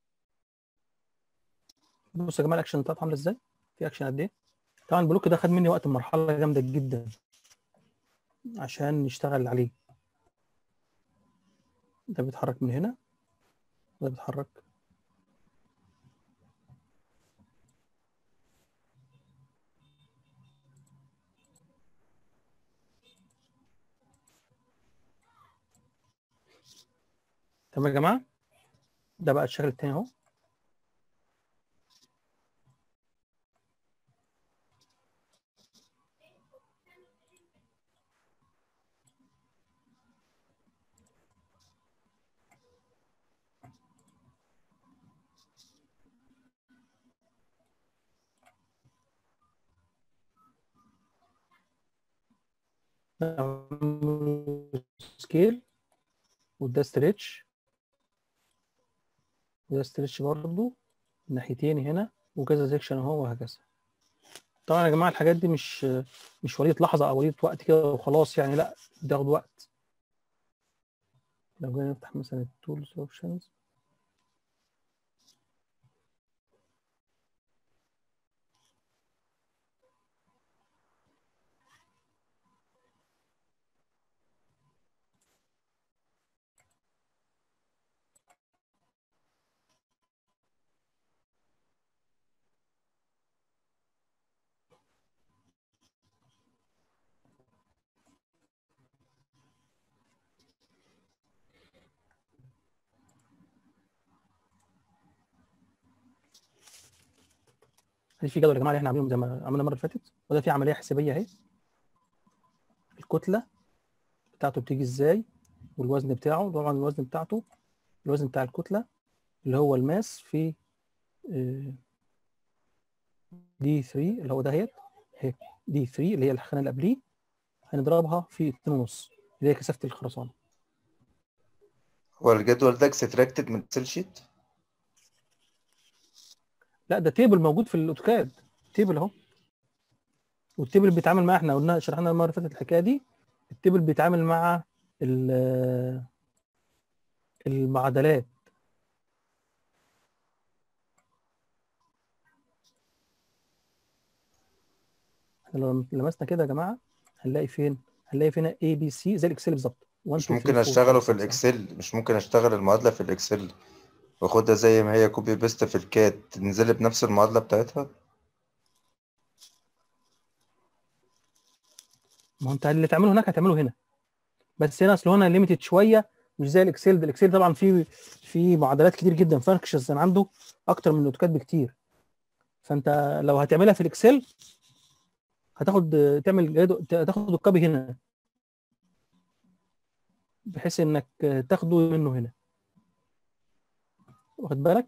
Speaker 1: بصوا يا جماعه الاكشن بتاعته عامله ازاي في اكشن قد ايه طبعا البلوك ده خد مني وقت مرحله جامده جدا عشان نشتغل عليه ده بيتحرك من هنا ده بيتحرك تمام يا جماعه ده بقى الشكل التاني اهو سكيل وده ستريتش وده ستريتش برضو ناحيتين هنا وكذا سيكشن اهو وهكذا طبعا يا جماعه الحاجات دي مش مش وليده لحظه او وليده وقت كده وخلاص يعني لا بتاخد وقت لو جينا نفتح مثلا التولز اوبشنز ادي في جدول يا جماعه اللي احنا عاملينهم زي ما عملنا المره اللي فاتت وده في عمليه حسابيه اهي الكتله بتاعته بتيجي ازاي والوزن بتاعه طبعا الوزن بتاعته الوزن بتاع الكتله اللي هو الماس في دي 3 اللي هو دهيت اهي دي 3 اللي هي الخانه اللي قبليه هنضربها في 2.5 اللي هي كثافه الخرسانه
Speaker 2: هو الجدول ده اكستراكتد من اكسل شيت
Speaker 1: لا ده تيبل موجود في الاوتوكاد تيبل اهو والتيبل بيتعامل مع احنا قلنا شرحنا المره اللي فاتت الحكايه دي التيبل بيتعامل مع ال- المعادلات احنا لو لمسنا كده يا جماعه هنلاقي فين هنلاقي فينا اي بي سي زي الاكسل بالظبط 1
Speaker 2: مش
Speaker 1: 2
Speaker 2: ممكن
Speaker 1: 3
Speaker 2: اشتغله
Speaker 1: 4
Speaker 2: في
Speaker 1: 5
Speaker 2: الاكسل مش ممكن اشتغل المعادلة في الاكسل واخدها زي ما هي كوبي بيست في الكاد تنزل بنفس المعادلة بتاعتها
Speaker 1: ما هو انت اللي تعمله هناك هتعمله هنا بس هنا اصل هنا ليميتد شويه مش زي الاكسل ده الاكسل طبعا فيه في معادلات كتير جدا فانكشنز عنده اكتر من الاوتوكاد بكتير فانت لو هتعملها في الاكسل هتاخد تعمل جدول- تاخد الكوبي هنا بحيث انك تاخده منه هنا واخد بالك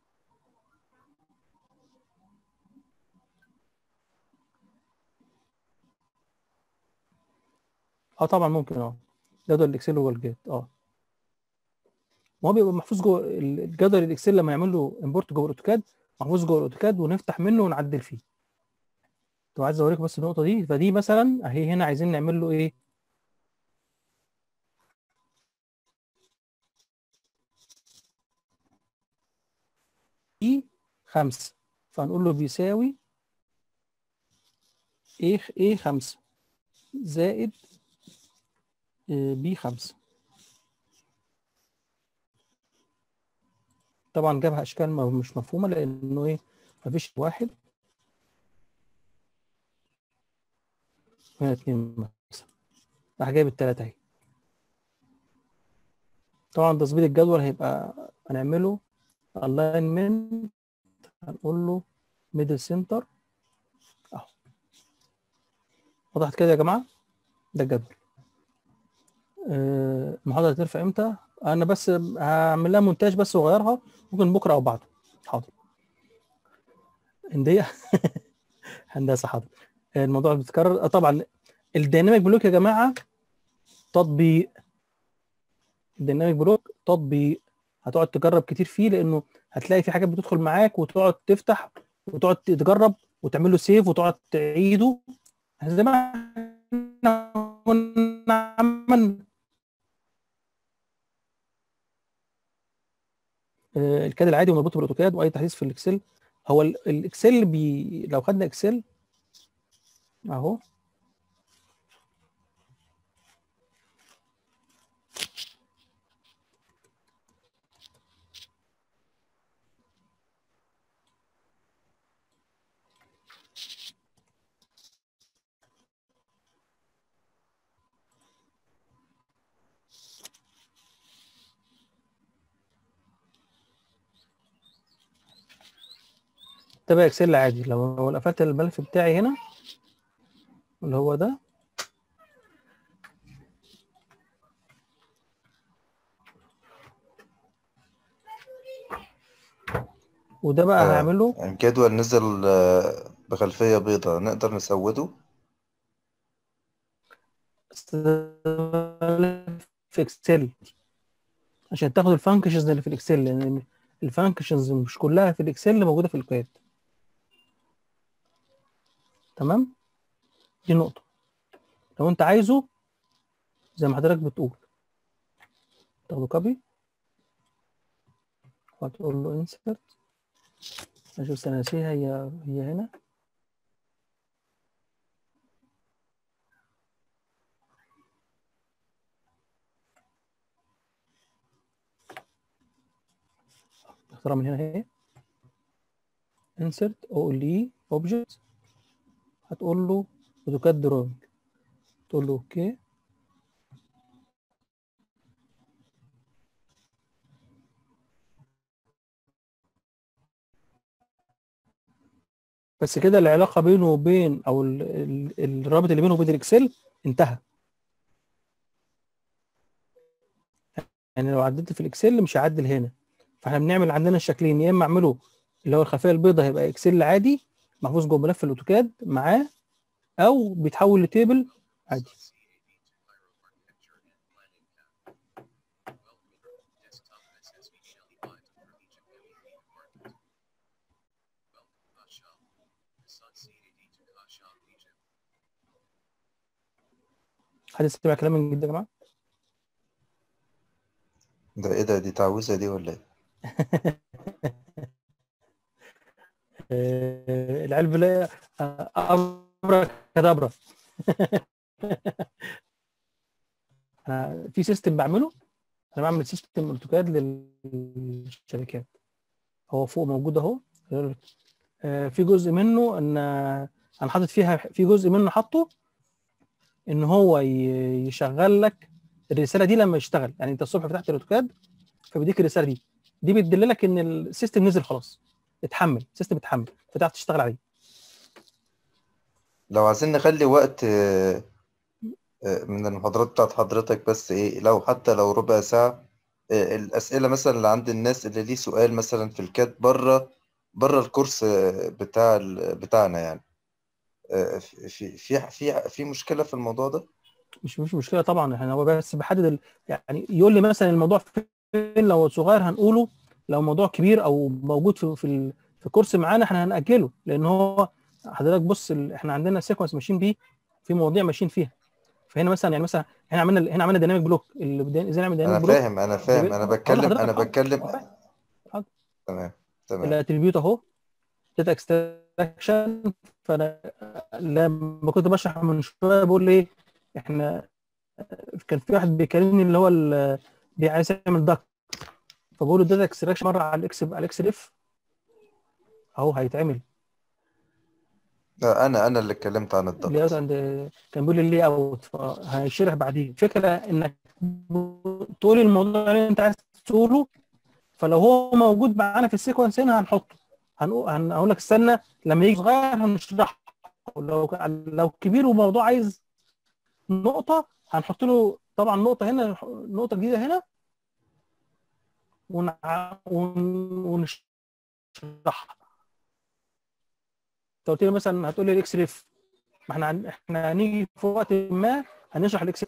Speaker 1: اه طبعا ممكن اه جدول الاكسل هو الجيت اه ما هو بيبقى محفوظ جوه الجدول الاكسل لما يعمل له امبورت جوه الاوتوكاد محفوظ جوه الاوتوكاد ونفتح منه ونعدل فيه طب عايز اوريك بس النقطه دي فدي مثلا اهي هنا عايزين نعمل له ايه اي 5 فهنقول له بيساوي ايه ايه 5 زائد بي 5 طبعا جابها اشكال ما- مش مفهومه لانه ايه مفيش واحد هنا اتنين مثلا راح جايب التلاتة اهي طبعا تظبيط الجدول هيبقى هنعمله alignment هنقول له middle center اهو وضحت كده يا جماعة ده الجدول آه، المحاضرة هترفع امتى انا بس هعمل لها مونتاج بس واغيرها ممكن بكرة او بعده حاضر هندية هندسة حاضر الموضوع بيتكرر آه، طبعا الديناميك بلوك يا جماعة تطبيق الديناميك بلوك تطبيق هتقعد تجرب كتير فيه لانه هتلاقي في حاجات بتدخل معاك وتقعد تفتح وتقعد تجرب وتعمل له سيف وتقعد تعيده زي ما احنا كنا عملنا آه، الكاد العادي ومربوط بالاوتوكاد واي تحديث في الاكسل هو ال- الاكسل بي لو خدنا اكسل اهو ده بقى اكسل عادي لو لو قفلت الملف بتاعي هنا اللي هو ده وده بقى
Speaker 2: آه.
Speaker 1: هعمله
Speaker 2: يعني الجدول نزل آه، بخلفية بيضاء نقدر نسوده
Speaker 1: في اكسل عشان تاخد الفانكشنز اللي في الاكسل لان الفانكشنز مش كلها في الاكسل موجوده في الكواد تمام دي نقطه لو انت عايزه زي ما حضرتك بتقول تاخده كوبي وتقول له انسرت اشوف انا ناسيها هي هي هنا اختارها من هنا اهي insert ole object هتقول له اوتوكاد دروينج تقول له اوكي بس كده العلاقه بينه وبين او ال- ال- الرابط اللي بينه وبين الاكسل انتهى يعني لو عدلت في الاكسل مش هعدل هنا فاحنا بنعمل عندنا الشكلين يا اما اعمله اللي هو الخلفيه البيضاء هيبقى اكسل عادي محفوظ جوه ملف الاوتوكاد معاه او بيتحول لتيبل عادي حد سمع كلام من جد يا جماعه
Speaker 2: ده ايه ده دي تعويذة دي ولا ايه؟
Speaker 1: آه، العلب لا آه، ابرا كدابرا انا في سيستم بعمله انا بعمل سيستم اوتوكاد للشركات هو فوق موجود اهو آه، في جزء منه ان انا حاطط فيها في جزء منه حاطه ان هو ي- يشغل لك الرساله دي لما يشتغل يعني انت الصبح فتحت الاوتوكاد فبيديك الرساله دي دي بتدللك ان السيستم نزل خلاص اتحمل السيستم اتحمل فتعرف تشتغل عليه
Speaker 2: لو عايزين نخلي وقت آه، آه، من المحاضرات بتاعت حضرتك بس ايه لو حتى لو ربع ساعة آه، الأسئلة مثلا اللي عند الناس اللي ليه سؤال مثلا في الكات بره بره الكورس آه، بتاع ال- بتاعنا يعني آه، في في في في في مشكلة في الموضوع ده؟
Speaker 1: مش مش مشكله طبعا احنا هو بس بحدد ال... يعني يقول لي مثلا الموضوع فين لو صغير هنقوله لو موضوع كبير او موجود في في, ال... في كورس معانا احنا هنأجله لان هو حضرتك بص ال... احنا عندنا سيكونس ماشيين بيه في مواضيع ماشيين فيها فهنا مثلا يعني مثلا احنا عملنا هنا عملنا ديناميك بلوك اللي بدأ- ازاي نعمل
Speaker 2: أنا
Speaker 1: ديناميك بلوك
Speaker 2: فاهم أنا فاهم أنا
Speaker 1: هقول
Speaker 2: بتكلم
Speaker 1: لحضرتك
Speaker 2: أنا
Speaker 1: حاضر.
Speaker 2: بتكلم
Speaker 1: حاضر.
Speaker 2: تمام تمام
Speaker 1: الاتريبيوت اهو داتا اكستراكشن فانا لما كنت بشرح من شويه بقول ايه احنا كان في واحد بيكلمني اللي هو ال- بي- عايز يعمل داك فبقول له داتا اكستراكشن مره على الاكس على الاكس اف اهو هيتعمل
Speaker 2: لا، انا انا اللي اتكلمت عن
Speaker 1: اللي اوت
Speaker 2: الضغط
Speaker 1: عند كان بيقول اللي اوت هيشرح بعدين الفكره انك تقول الموضوع اللي انت عايز تقوله فلو هو موجود معانا في السيكونس هنا هنحطه هنقول هنقول لك استنى لما يجي صغير هنشرحه لو لو كبير وموضوع عايز نقطه هنحط له طبعا نقطه هنا نقطه جديده هنا ونع... ون... ونشرحها انت قلت لي مثلا هتقول لي الاكس ريف ما احنا هن- احنا هنيجي في وقت ما هنشرح الاكس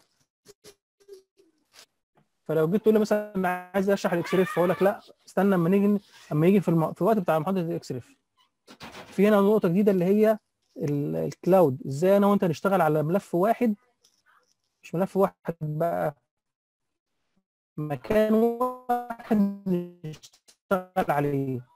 Speaker 1: فلو جيت تقول لي مثلا انا عايز اشرح الاكس ريف فاقول لك لا استنى اما نيجي اما يجي في الم... في الوقت بتاع محاضره الاكس ريف في هنا نقطه جديده اللي هي ال- الكلاود ازاي انا وانت نشتغل على ملف واحد مش ملف واحد بقى مكان واحد نشتغل عليه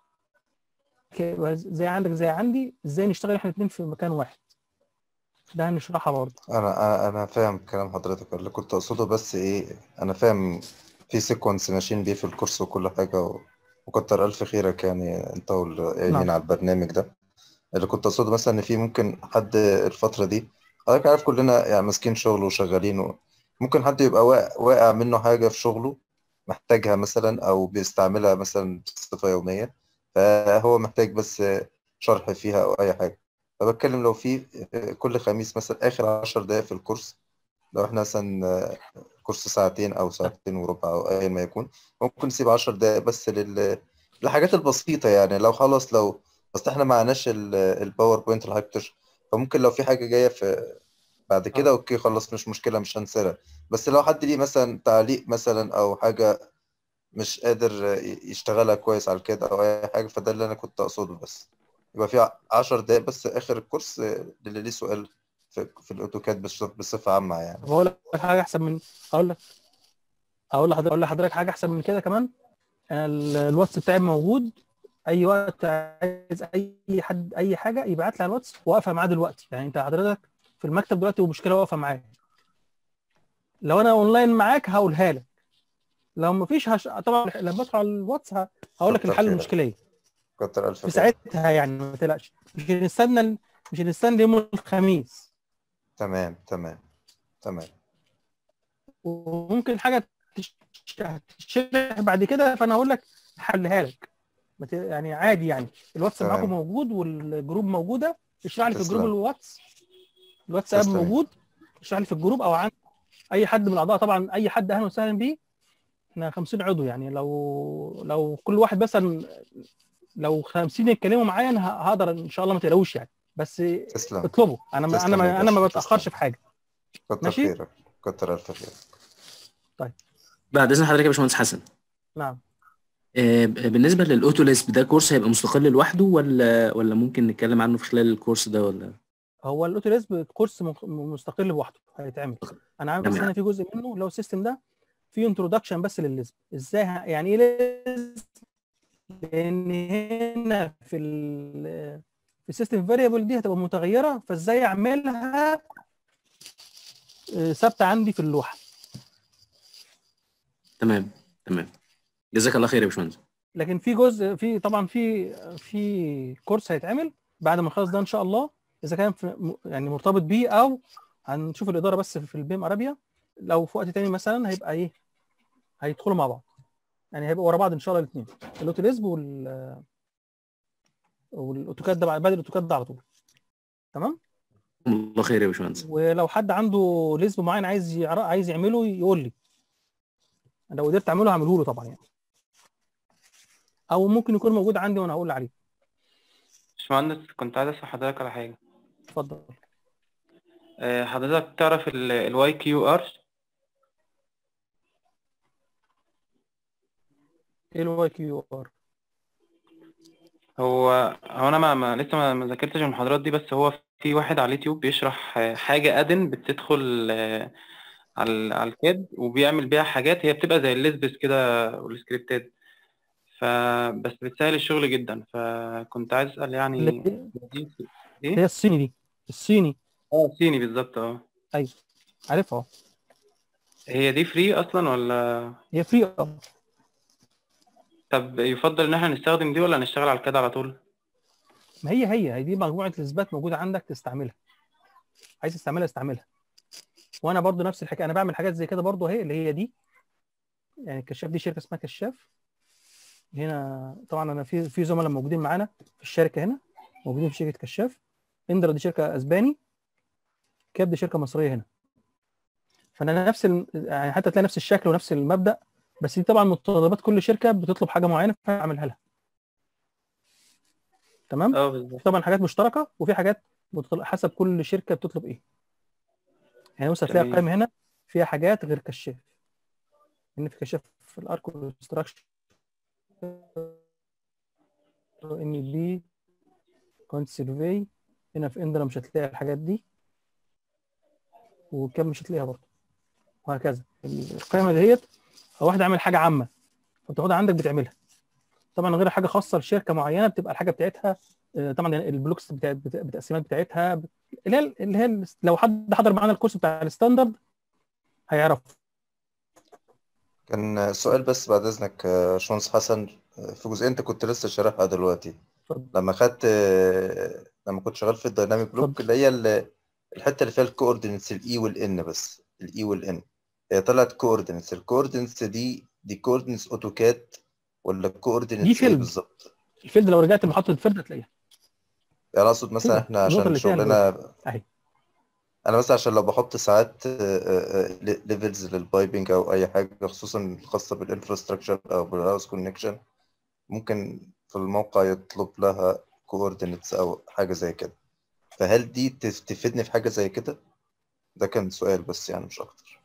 Speaker 1: ك- زي عندك زي عندي ازاي نشتغل احنا الاثنين في مكان واحد ده هنشرحها برضه
Speaker 2: انا انا فاهم كلام حضرتك اللي كنت اقصده بس ايه انا فاهم في سيكونس ماشيين بيه في الكورس وكل حاجه و... وكتر الف خيرك يعني انت والقايمين
Speaker 1: نعم.
Speaker 2: على البرنامج ده اللي كنت اقصده مثلا ان في ممكن حد الفتره دي حضرتك عارف كلنا يعني ماسكين شغل وشغالين و... ممكن حد يبقى واقع, واقع منه حاجه في شغله محتاجها مثلا او بيستعملها مثلا بصفه يوميه فهو محتاج بس شرح فيها او اي حاجه فبتكلم لو في كل خميس مثلا اخر عشر دقائق في الكورس لو احنا مثلا كورس ساعتين او ساعتين وربع او ايا ما يكون ممكن نسيب عشر دقائق بس لل... للحاجات البسيطة يعني لو خلاص لو بس احنا معناش ال- الباوربوينت اللي حضرتك بتشرح فممكن لو في حاجة جاية في بعد كده اوكي خلاص مش مشكلة مش هنسرها بس لو حد ليه مثلا تعليق مثلا او حاجة مش قادر ي- يشتغلها كويس على كده او اي حاجة فده اللي انا كنت اقصده بس يبقى في ع- عشر دقايق بس اخر الكورس اللي ليه سؤال في, في الاوتوكاد بص- بصفة عامة يعني
Speaker 1: طب اقول لك حاجه احسن من اقول لك اقول لحضرتك اقول لحضرتك حاجه احسن من كده كمان أنا ال- الواتس بتاعي موجود اي وقت عايز اي حد اي حاجه يبعت لي على الواتس واقفه معاه دلوقتي يعني انت حضرتك في المكتب دلوقتي ومشكله واقفه معايا لو انا اونلاين معاك هقولها لك لو مفيش هش... طبعا لما بدخل على الواتس ه- هقول لك
Speaker 2: كتر
Speaker 1: الحل
Speaker 2: خيرك.
Speaker 1: المشكله ايه
Speaker 2: كتر الف
Speaker 1: في
Speaker 2: خير
Speaker 1: ساعتها يعني ما تقلقش مش هنستنى مش هنستنى يوم الخميس
Speaker 2: تمام تمام تمام
Speaker 1: وممكن حاجه تش- تشرح بعد كده فانا هقول لك حلها لك ما ت- يعني عادي يعني الواتس
Speaker 2: تمام.
Speaker 1: معاكم موجود والجروب موجوده اشرح لي في
Speaker 2: تسلم.
Speaker 1: الجروب الواتس الواتساب
Speaker 2: تسلم.
Speaker 1: موجود اشرح لي في الجروب او عن اي حد من الاعضاء طبعا اي حد اهلا وسهلا بيه احنا 50 عضو يعني لو لو كل واحد مثلا لو 50 يتكلموا معايا انا ه- هقدر ان شاء الله ما تقلقوش يعني بس
Speaker 2: تسلم
Speaker 1: اطلبوا انا ما
Speaker 2: تسلم
Speaker 1: انا
Speaker 2: يا
Speaker 1: ما انا ما
Speaker 2: باشا،
Speaker 1: بتاخرش
Speaker 2: تسلم.
Speaker 1: في حاجه
Speaker 2: كتر
Speaker 1: ماشي؟
Speaker 2: خيرك كتر الف خير
Speaker 7: بعد اذن حضرتك يا باشمهندس حسن
Speaker 1: نعم
Speaker 7: آه، بالنسبه للاوتو ليسب ده كورس هيبقى مستقل لوحده ولا ولا ممكن نتكلم عنه في خلال الكورس ده ولا
Speaker 1: هو الاوتوليسب كورس مخ- مستقل لوحده هيتعمل انا عامل بس
Speaker 7: تمام.
Speaker 1: هنا في جزء منه اللي هو السيستم ده في انترودكشن بس للليسب ازاي ه- يعني ايه ليسب لان هنا في ال في السيستم فاريبل دي هتبقى متغيره فازاي اعملها آه، ثابته عندي في اللوحه
Speaker 7: تمام تمام جزاك الله خير يا باشمهندس
Speaker 1: لكن في جزء في طبعا في في كورس هيتعمل بعد ما نخلص ده ان شاء الله اذا كان في م- يعني مرتبط بيه او هنشوف الاداره بس في البيم ارابيا لو في وقت تاني مثلا هيبقى ايه هيدخلوا مع بعض يعني هيبقوا ورا بعض ان شاء الله الاثنين الاوتوليزب وال والاوتوكاد ده بعد بعد الاوتوكاد ده على طول تمام
Speaker 7: الله خير يا باشمهندس
Speaker 1: ولو حد عنده ليزب معين عايز يعر- عايز يعمله يقول لي لو قدرت اعمله هعمله له طبعا يعني او ممكن يكون موجود عندي وانا هقول عليه
Speaker 8: باشمهندس كنت عايز اسال حضرتك على حاجه
Speaker 1: اتفضل
Speaker 8: آه، حضرتك تعرف الواي كيو ار
Speaker 1: ايه الواي كيو ار
Speaker 8: هو هو انا ما, ما لسه ما ما ذاكرتش المحاضرات دي بس هو في واحد على اليوتيوب بيشرح آه، حاجه ادن بتدخل آه، على ال- على الكاد وبيعمل بيها حاجات هي بتبقى زي الليسبس كده والسكريبتات فبس بتسهل الشغل جدا فكنت عايز اسال يعني
Speaker 1: اللي
Speaker 8: دي
Speaker 1: هي
Speaker 8: ايه
Speaker 1: الصيني دي الصيني
Speaker 8: اه صيني بالظبط اه
Speaker 1: ايوه عارفها
Speaker 8: هي دي فري اصلا ولا
Speaker 1: هي فري اه
Speaker 8: طب يفضل ان احنا نستخدم دي ولا نشتغل على الكاد على طول
Speaker 1: ما هي هي هي دي مجموعه الاثبات موجوده عندك تستعملها عايز تستعملها استعملها وانا برضو نفس الحكايه انا بعمل حاجات زي كده برضو اهي اللي هي دي يعني الكشاف دي شركه اسمها كشاف هنا طبعا انا في في زملاء موجودين معانا في الشركه هنا موجودين في شركه كشاف اندرا دي شركه اسباني كاب دي شركه مصريه هنا فانا نفس ال... يعني حتى تلاقي نفس الشكل ونفس المبدا بس دي طبعا متطلبات كل شركه بتطلب حاجه معينه فاعملها لها تمام
Speaker 8: اه بالظبط
Speaker 1: في طبعا حاجات مشتركه وفي حاجات متطل- حسب كل شركه بتطلب ايه يعني بص هتلاقي
Speaker 8: جميل.
Speaker 1: القائمه هنا فيها حاجات غير كشاف ان في كشاف في الاركو ستراكشر ان بي كونت سيرفي هنا في اندرا مش هتلاقي الحاجات دي وكم مش هتلاقيها برضه وهكذا القائمه ديت هو واحد عامل حاجه عامه فبتاخدها عندك بتعملها طبعا غير حاجه خاصه لشركه معينه بتبقى الحاجه بتاعتها آه، طبعا يعني البلوكس بتاع بتاع- التقسيمات بتاعتها ب- اللي هي اللي هي ال- لو حد حضر معانا الكورس بتاع الستاندرد هيعرف
Speaker 2: كان سؤال بس بعد إذنك آه، باشمهندس حسن آه، في جزئية أنت كنت لسه شارحها دلوقتي
Speaker 1: اتفضل.
Speaker 2: لما خدت آه، لما كنت شغال في الدايناميك بلوك
Speaker 1: اتفضل.
Speaker 2: اللي هي ال- الحتة اللي فيها الكوردينتس الإي والإن بس الإي والإن هي طلعت كوردينتس الكوردينتس دي دي كوردينتس أوتوكاد ولا
Speaker 1: دي
Speaker 2: كوردينتس إيه
Speaker 1: فيلد.
Speaker 2: بالظبط؟
Speaker 1: الفيلد لو رجعت لمحطه الفيلد هتلاقيها
Speaker 2: يعني أقصد مثلا
Speaker 1: كده،
Speaker 2: إحنا
Speaker 1: النقطة
Speaker 2: عشان
Speaker 1: اللي فيها
Speaker 2: شغلنا
Speaker 1: اهي
Speaker 2: انا مثلا عشان لو بحط ساعات ليفلز للبايبنج او اي حاجه خصوصا الخاصه بالانفراستراكشر او بالهاوس كونكشن ممكن في الموقع يطلب لها كوردينتس او حاجه زي كده فهل دي تف- تفيدني في حاجه زي كده ده كان سؤال بس يعني مش اكتر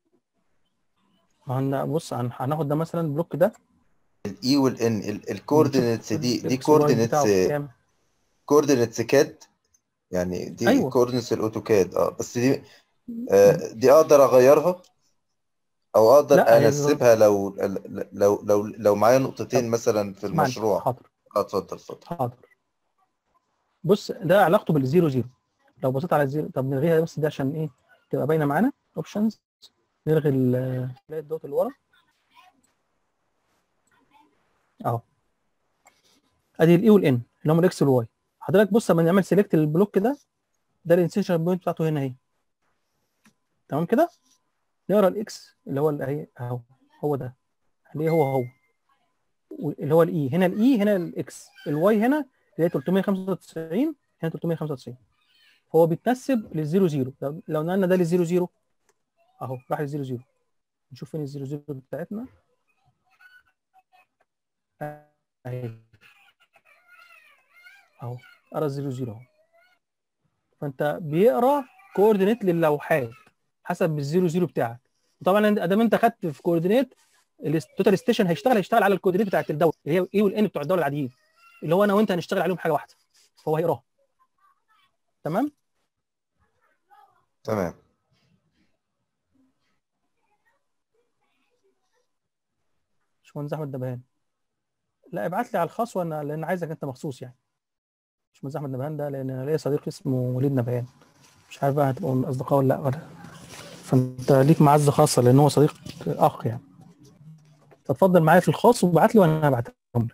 Speaker 1: ما هن- بص هن- هناخد ده مثلا البلوك ده
Speaker 2: الاي والان الكوردينتس دي دي
Speaker 1: الإكس والواي
Speaker 2: كوردينتس
Speaker 1: بتاعه كام
Speaker 2: كوردينتس كاد يعني دي
Speaker 1: أيوة.
Speaker 2: كوردينتس الاوتوكاد اه بس دي آه، دي اقدر اغيرها او اقدر
Speaker 1: لا، هي
Speaker 2: انسبها لو لو لو لو معايا نقطتين
Speaker 1: طب
Speaker 2: مثلا في
Speaker 1: اسمعني،
Speaker 2: المشروع
Speaker 1: حاضر
Speaker 2: اه اتفضل اتفضل
Speaker 1: حاضر بص ده علاقته بالزيرو زيرو لو بصيت على الزيرو طب نلغيها بس ده عشان ايه تبقى باينه معانا اوبشنز نلغي ال- تلاقي الدوت اللي ورا اهو ادي الاي والان اللي هم الاكس والواي حضرتك بص لما نعمل سيلكت البلوك ده ده الانسيشن بوينت بتاعته هنا اهي تمام كده نقرا الاكس اللي هو اللي اهي اهو هو ده اللي هو هو اللي هو الاي هنا الاي هنا الاكس الواي هنا اللي هي 395 هنا 395 فهو بيتنسب للزيرو زيرو لو لو نقلنا ده للزيرو زيرو اهو راح للزيرو زيرو نشوف فين الزيرو زيرو بتاعتنا اهي اهو قرا الزيرو زيرو اهو فانت بيقرا كوردينيت للوحات حسب الزيرو زيرو بتاعك وطبعا ادام انت خدت في كوردينيت التوتال ستيشن هيشتغل هيشتغل على الكوردينيت بتاعت الدوله اللي هي ايه والان بتوع الدوله العاديين اللي هو انا وانت هنشتغل عليهم حاجه واحده فهو هيقراها تمام
Speaker 2: تمام
Speaker 1: باشمهندس احمد نبهان لا ابعت لي على الخاص وانا لان عايزك انت مخصوص يعني باشمهندس احمد نبهان ده لان انا ليا صديق اسمه وليد نبهان مش عارف بقى هتبقوا من اصدقاء ولا لا ولا فانت ليك معزه خاصه لان هو صديق اخ يعني فاتفضل معايا في الخاص وابعت لي وانا هبعتهم لك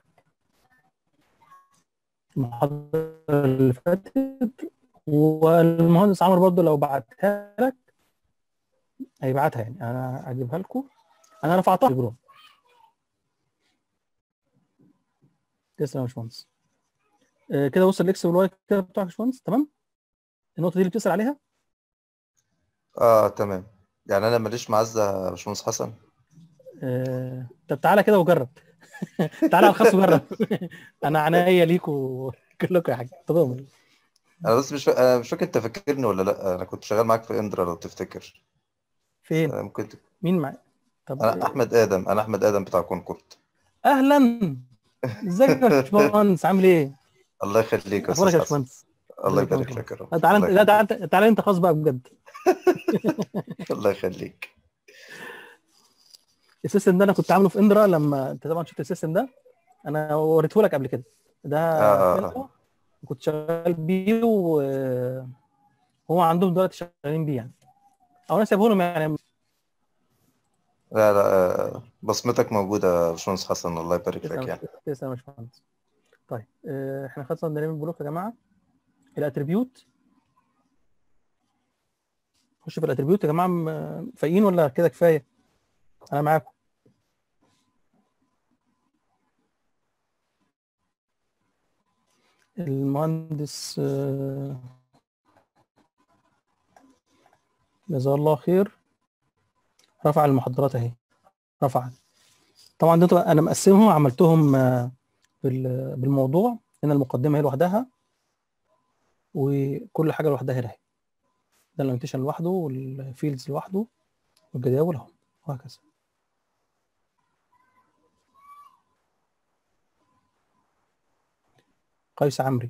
Speaker 1: المحاضره اللي فاتت والمهندس عمرو برضه لو بعتها لك هيبعتها يعني انا هجيبها لكم انا رفعتها في الجروب تسلم يا باشمهندس آه، كده وصل الاكس والواي كده بتوعك يا باشمهندس تمام النقطه دي اللي بتسال عليها
Speaker 2: اه تمام يعني انا ماليش معزه يا باشمهندس حسن
Speaker 1: آه، طب تعالى كده وجرب تعالى على الخاص وجرب انا عناية ليكوا كلكم يا حاج تضامن
Speaker 2: انا بس مش فا... انا مش فاكر انت فاكرني ولا لا انا كنت شغال معاك في اندرا لو تفتكر
Speaker 1: فين
Speaker 2: آه، ممكن ت...
Speaker 1: مين معايا طب
Speaker 2: انا احمد ادم انا احمد ادم بتاع كونكورد
Speaker 1: اهلا ازيك يا باشمهندس عامل ايه
Speaker 2: الله يخليك يا
Speaker 1: اخبارك
Speaker 2: استاذ
Speaker 1: يا
Speaker 2: حسن
Speaker 1: باشمهندس
Speaker 2: الله
Speaker 1: ازيك يا
Speaker 2: يبارك لك يا رب
Speaker 1: لا، تعالى انت
Speaker 2: الله
Speaker 1: لا
Speaker 2: يخليك.
Speaker 1: تعالى تعالى انت خاص بقى بجد
Speaker 2: الله يخليك
Speaker 1: السيستم ده انا كنت عامله في اندرا لما انت طبعا شفت السيستم ده انا وريته لك قبل كده ده
Speaker 2: آه، آه،
Speaker 1: في إندرا، كنت شغال بيه وهو عندهم دلوقتي شغالين بيه يعني او انا سايبه لهم يعني
Speaker 2: لا لا آه، بصمتك موجوده يا باشمهندس حسن الله يبارك لك
Speaker 1: تسلم
Speaker 2: يعني
Speaker 1: تسلم يا باشمهندس طيب آه، احنا خلصنا من نعمل بلوك يا جماعه الاتريبيوت خش في الاتريبيوت يا جماعه م- فايقين ولا كده كفايه انا معاكم المهندس آه، جزاه الله خير رفع المحاضرات اهي رفع طبعا دول انا مقسمهم عملتهم آه، بال- بالموضوع هنا المقدمه هي لوحدها وكل حاجه لوحدها هنا اهي ده الانوتيشن لوحده والفيلدز لوحده والجداول اهو وهكذا قيس عمري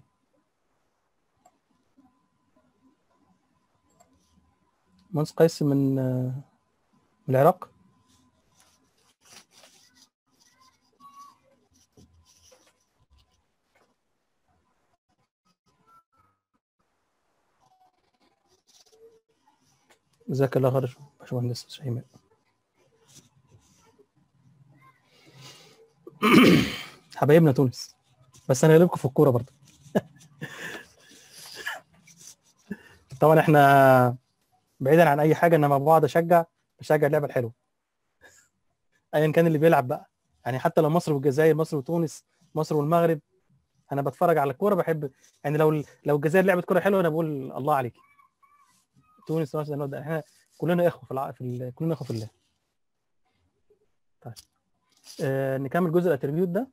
Speaker 1: مهندس قيس من آه، من العراق جزاك الله خير يا باشمهندس شيماء حبايبنا تونس بس انا غالبكم في الكوره برضه طبعا احنا بعيدا عن اي حاجه انما بقعد اشجع بشجع اللعبه الحلوه ايا كان اللي بيلعب بقى يعني حتى لو مصر والجزائر مصر وتونس مصر والمغرب انا بتفرج على الكوره بحب يعني لو لو الجزائر لعبت كوره حلوه انا بقول الله عليك تونس مثلا ده احنا كلنا اخوه في, الع... في ال... كلنا اخوه في الله طيب آه نكمل جزء الاتريبيوت ده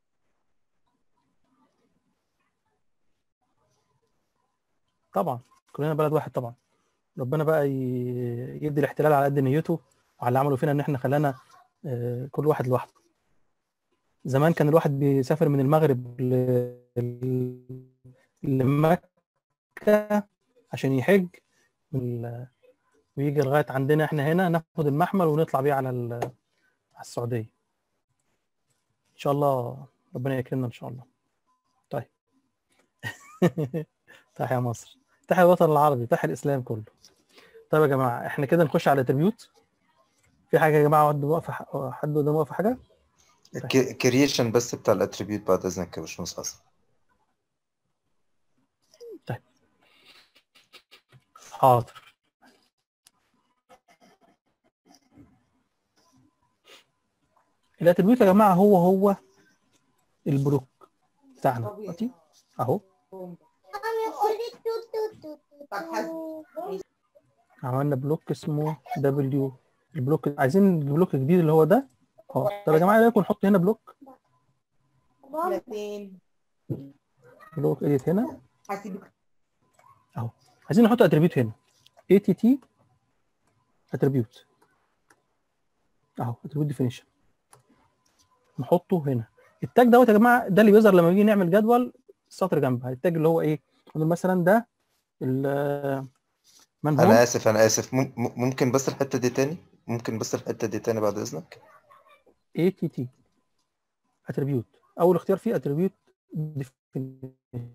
Speaker 1: طبعا كلنا بلد واحد طبعا ربنا بقى ي... يدي الاحتلال على قد نيته وعلى اللي عملوا فينا ان احنا خلانا آه كل واحد لوحده زمان كان الواحد بيسافر من المغرب ل... لمكة عشان يحج من ويجي لغايه عندنا احنا هنا ناخد المحمل ونطلع بيه على ال- على السعوديه ان شاء الله ربنا يكرمنا ان شاء الله طيب تحيا مصر تحيا الوطن العربي تحيا الاسلام كله طيب يا جماعه احنا كده نخش على تربيوت في حاجه يا جماعه حد واقف حد قدام واقف حاجه
Speaker 2: كرييشن بس بتاع الاتريبيوت بعد اذنك يا باشمهندس حسن
Speaker 1: حاضر الاتريبيوت يا جماعه هو هو البلوك بتاعنا دلوقتي اهو عملنا بلوك اسمه دبليو البلوك عايزين البلوك الجديد اللي هو ده اهو طب يا جماعه ايه رايكم نحط هنا بلوك بلوك اديت هنا اهو عايزين نحط اتريبيوت هنا اي تي تي اتريبيوت اهو اتريبيوت ديفينيشن نحطه هنا التاج دوت يا جماعه ده اللي بيظهر لما نيجي نعمل جدول سطر جنبها التاج اللي هو ايه نقول مثلا ده ال- من هو
Speaker 2: انا اسف انا اسف مم- مم- ممكن بس الحته دي تاني ممكن بس الحته دي تاني بعد اذنك
Speaker 1: اي تي تي اتريبيوت اول اختيار فيه اتريبيوت ديفينيشن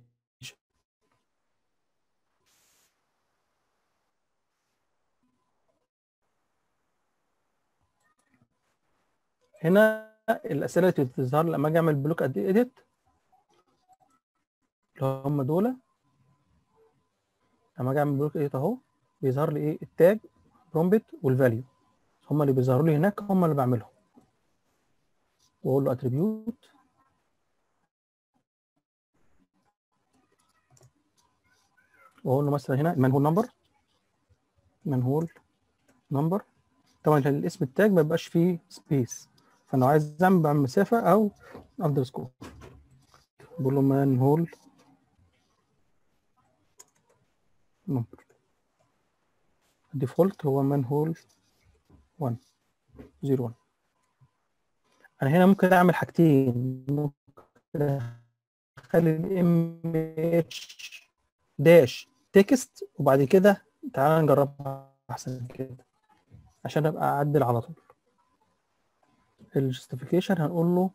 Speaker 1: هنا الاسئله اللي بتظهر لما اجي اعمل بلوك اديت اللي هم دول لما اجي اعمل بلوك اديت اهو بيظهر لي ايه التاج برومبت والفاليو هم اللي بيظهروا لي هناك هم اللي بعملهم واقول له اتريبيوت واقول له مثلا هنا من هو النمبر من هو نمبر طبعا الاسم التاج ما بيبقاش فيه سبيس فانا عايز اعمل بعمل مسافه او اندرسكور بقول له مان هول نمبر الديفولت هو مان هول 1 0 1 انا هنا ممكن اعمل حاجتين ممكن اخلي الام اتش داش تكست وبعد كده تعالى نجربها احسن كده عشان ابقى اعدل على طول الجستيفيكيشن هنقول له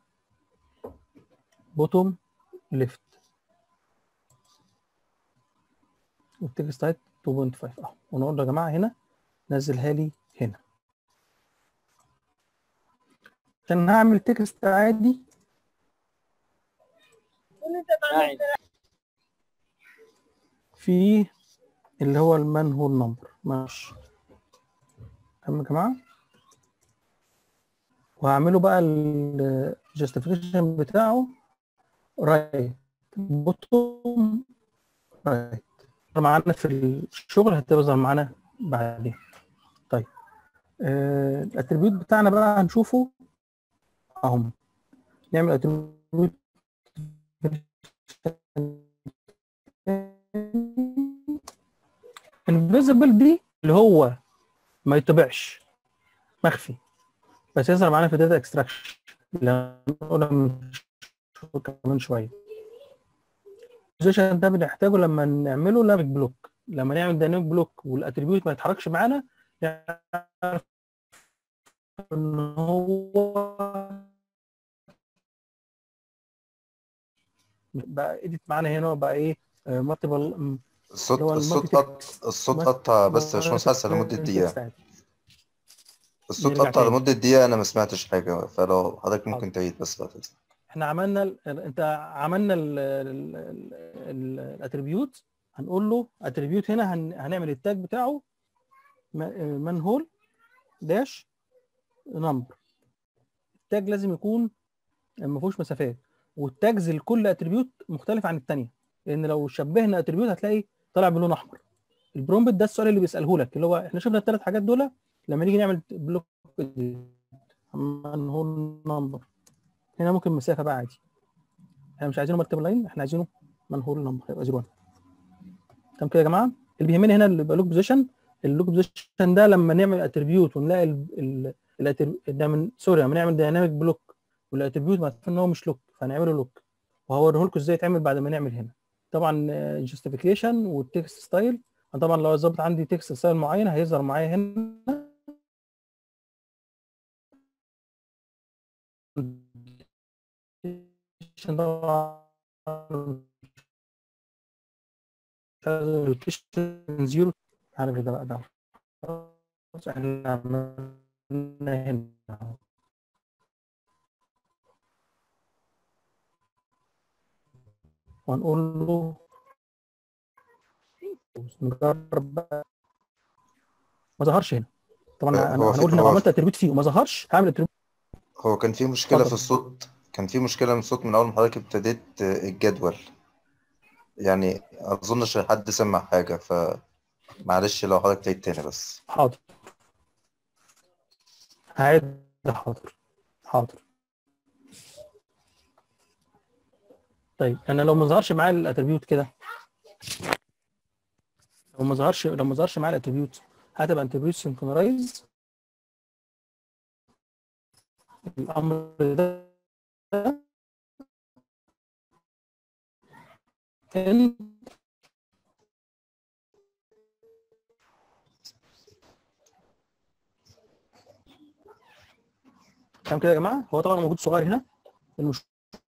Speaker 1: بوتوم ليفت والتكست تايب 2.5 اهو ونقول له يا جماعه هنا نزلها لي هنا عشان هعمل تكست عادي في اللي هو المان هول نمبر ماشي تمام يا جماعه وهعمله بقى الجاستيفيكيشن بتاعه رايت بوتوم رايت معانا في الشغل هتظهر معانا بعدين طيب آه الاتريبيوت بتاعنا بقى هنشوفه اهم نعمل اتريبيوت انفيزبل دي اللي هو ما يطبعش مخفي بس يظهر معانا في داتا اكستراكشن اللي هنقولها من شو- كمان شويه البوزيشن ده بنحتاجه لما نعمله دايناميك بلوك لما نعمل دايناميك بلوك والاتريبيوت ما يتحركش معانا نعرف ان هو بقى اديت معانا هنا بقى ايه مالتيبل
Speaker 2: الصوت
Speaker 1: اللي هو
Speaker 2: الصوت
Speaker 1: المالتي
Speaker 2: قط الصوت قطع بس يا باشمهندس حسن لمدة دقيقة الصوت
Speaker 1: نرجع
Speaker 2: قطع
Speaker 1: تاني.
Speaker 2: لمدة دقيقة أنا ما سمعتش حاجة فلو حضرتك ممكن تعيد بس بعد إذنك.
Speaker 1: احنا عملنا ال... انت عملنا الاتريبيوت هنقول له اتريبيوت هنا هن... هنعمل التاج بتاعه مان هول داش نمبر التاج لازم يكون ما فيهوش مسافات والتاجز لكل اتريبيوت مختلف عن الثانيه لان لو شبهنا اتريبيوت هتلاقي طالع بلون احمر البرومبت ده السؤال اللي بيساله لك اللي هو احنا شفنا الثلاث حاجات دول لما نيجي نعمل بلوك مان هول نمبر هنا ممكن مسافه بقى عادي احنا مش عايزينه مرتب لاين احنا عايزينه منهول نمبر هيبقى 0 تمام كده يا جماعه اللي بيهمني هنا اللي يبقى لوك بوزيشن اللوك بوزيشن ده لما نعمل اتريبيوت ونلاقي ال ال الاتريبيوت ده من سوري لما نعمل دايناميك بلوك والاتريبيوت ما ان هو مش لوك فهنعمله لوك وهوريه لكم ازاي يتعمل بعد ما نعمل هنا طبعا جاستيفيكيشن والتكست ستايل طبعا لو ظبط عندي تكست ستايل معين هيظهر معايا هنا عشان طبعا روتيشن زيرو عارف ده بقى ده خلاص احنا عملنا هنا أهو. وهنقول له نجرب بقى ما ظهرش هنا طبعا
Speaker 2: آه،
Speaker 1: انا
Speaker 2: هو في-
Speaker 1: هنقول هنا
Speaker 2: هو-
Speaker 1: عملت اتريبيوت فيه وما ظهرش هعمل اتريبيوت
Speaker 2: هو كان في مشكلة في
Speaker 1: اتفضل.
Speaker 2: الصوت كان في مشكلة من الصوت من أول ما حضرتك ابتديت آه، الجدول يعني أظنش حد سمع حاجة فمعلش لو حضرتك تعيد تاني بس
Speaker 1: حاضر هعد حاضر حاضر طيب انا لو ما ظهرش معايا الاتريبيوت كده لو ما ظهرش لو ما ظهرش معايا الاتريبيوت هتبقى اتريبيوت سينكرونايز الامر ده ان تمام كده يا جماعه هو طبعا موجود صغير هنا المش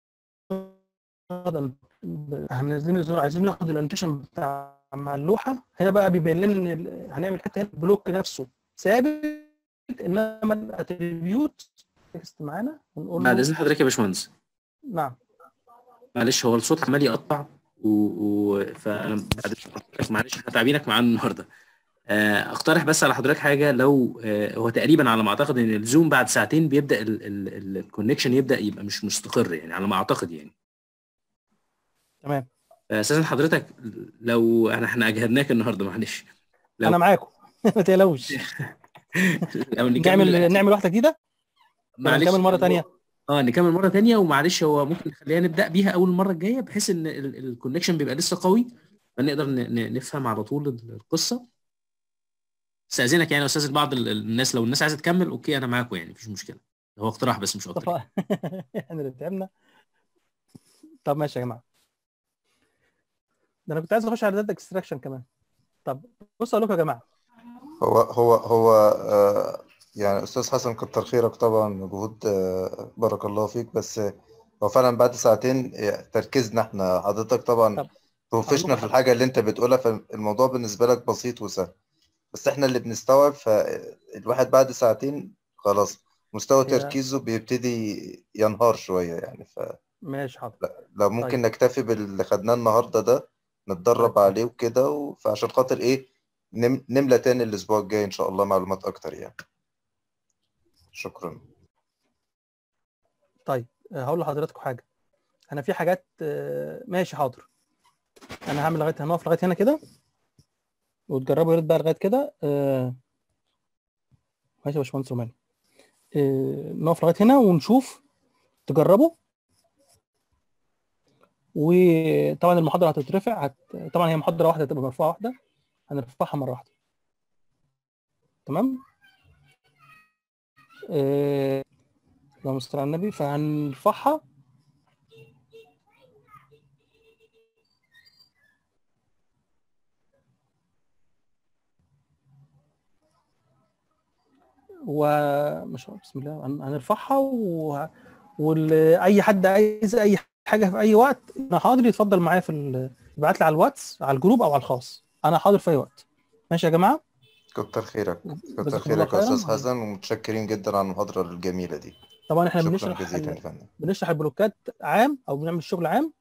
Speaker 1: هذا هنزل عايزين ناخد الانتشن بتاع مع اللوحه هنا بقى بيبين لنا ان ال- هنعمل حته هنا البلوك نفسه ثابت انما الاتريبيوت تكست معانا ونقول
Speaker 7: بعد
Speaker 1: له
Speaker 7: اذن حضرتك يا باشمهندس
Speaker 1: نعم
Speaker 7: معلش هو الصوت عمال يقطع و... و... فانا بعد إذن حضرتك معلش احنا تعبينك معانا النهارده آه، اقترح بس على حضرتك حاجه لو آه، هو تقريبا على ما اعتقد ان الزوم بعد ساعتين بيبدا الكونكشن يبدا يبقى مش مستقر يعني على ما اعتقد يعني
Speaker 1: تمام
Speaker 7: اساسا حضرتك لو احنا احنا اجهدناك النهارده معلش لو
Speaker 1: انا معاكم ما تقلقوش
Speaker 7: لو نكمل
Speaker 1: نعمل نعمل واحده جديده ولا
Speaker 7: معلش
Speaker 1: نكمل مره
Speaker 7: هو-
Speaker 1: ثانيه
Speaker 7: اه نكمل مره تانية ومعلش هو ممكن نخليها نبدا بيها اول المره الجايه بحيث ان الكونكشن بيبقى لسه قوي فنقدر ن- ن- نفهم على طول القصه استاذنك يعني يا استاذ بعض ال- الناس لو الناس عايزه تكمل اوكي انا معاكم يعني مفيش مشكله هو اقتراح بس مش اكتر يعني.
Speaker 1: اتفق احنا اللي تعبنا طب ماشي يا جماعه ده انا كنت عايز اخش على داتا اكستراكشن كمان طب بصوا اقول لكم يا جماعه
Speaker 2: هو هو هو آه، يعني أستاذ حسن كتر خيرك طبعا مجهود آه، بارك الله فيك بس آه، هو فعلا بعد ساعتين آه، تركيزنا احنا حضرتك طبعا
Speaker 1: طب
Speaker 2: بروفيشنال في
Speaker 1: حاجة.
Speaker 2: الحاجة اللي انت بتقولها فالموضوع بالنسبة لك بسيط وسهل بس احنا اللي بنستوعب فالواحد بعد ساعتين خلاص مستوى
Speaker 1: هي-
Speaker 2: تركيزه بيبتدي ينهار شوية يعني ف
Speaker 1: ماشي حاضر
Speaker 2: لو ممكن
Speaker 1: طيب.
Speaker 2: نكتفي باللي خدناه النهارده ده نتدرب
Speaker 1: طيب.
Speaker 2: عليه وكده و- فعشان خاطر ايه نم... نملى تاني الاسبوع الجاي ان شاء الله معلومات اكتر يعني شكرا
Speaker 1: طيب آه، هقول لحضراتكم حاجه انا في حاجات آه، ماشي حاضر انا هعمل لغايه هنقف لغايه هنا كده وتجربوا يا ريت بقى لغايه كده آه، ماشي يا باشمهندس روماني آه، نقف لغايه هنا ونشوف تجربوا وطبعا المحاضره هتترفع هت... طبعا هي محاضره واحده تبقى مرفوعه واحده هنرفعها مره واحده تمام آه، اللهم صل على النبي فهنرفعها ومش عارف بسم الله هن- هنرفعها و... واي حد عايز اي حاجه في اي وقت انا حاضر يتفضل معايا في ال... يبعت لي على الواتس على الجروب او على الخاص انا حاضر في اي وقت ماشي يا جماعه
Speaker 2: كتر خيرك كتر
Speaker 1: جزاكم الله
Speaker 2: خيرك يا استاذ
Speaker 1: خيرا
Speaker 2: حسن ومتشكرين جدا على المحاضرة الجميلة دي
Speaker 1: طبعا احنا
Speaker 2: شكرا
Speaker 1: بنشرح
Speaker 2: جزيلا
Speaker 1: ال...
Speaker 2: يا فندم
Speaker 1: بنشرح البلوكات عام او بنعمل شغل عام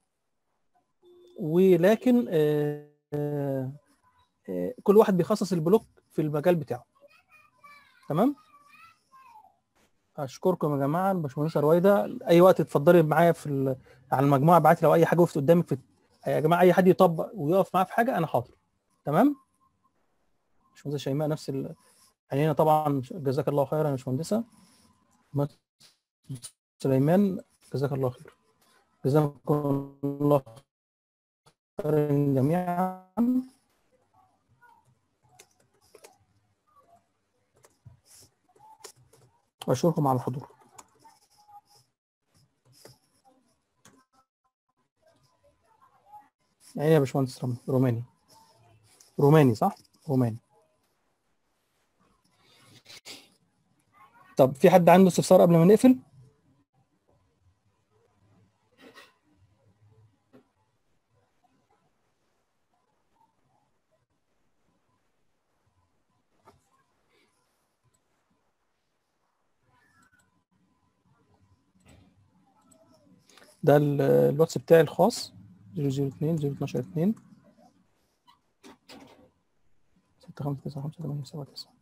Speaker 1: ولكن آه، آه، آه، كل واحد بيخصص البلوك في المجال بتاعه تمام اشكركم يا جماعه الباشمهندسه رويده اي وقت اتفضلي معايا في ال... على المجموعه ابعتي لو اي حاجه وقفت قدامك في يا جماعه اي حد يطبق ويقف معاه في حاجه انا حاضر تمام باشمهندسه شيماء نفس ال... يعني هنا طبعا جزاك الله خيرا يا باشمهندسه مهندس سليمان جزاك الله خير جزاكم الله خيرا جميعا واشكركم على الحضور يعني يا باشمهندس رم- روماني روماني صح روماني طب في حد عنده استفسار قبل ما نقفل ده ال- الواتس بتاعي الخاص 002 012 2 6 5 9 5 8 7 9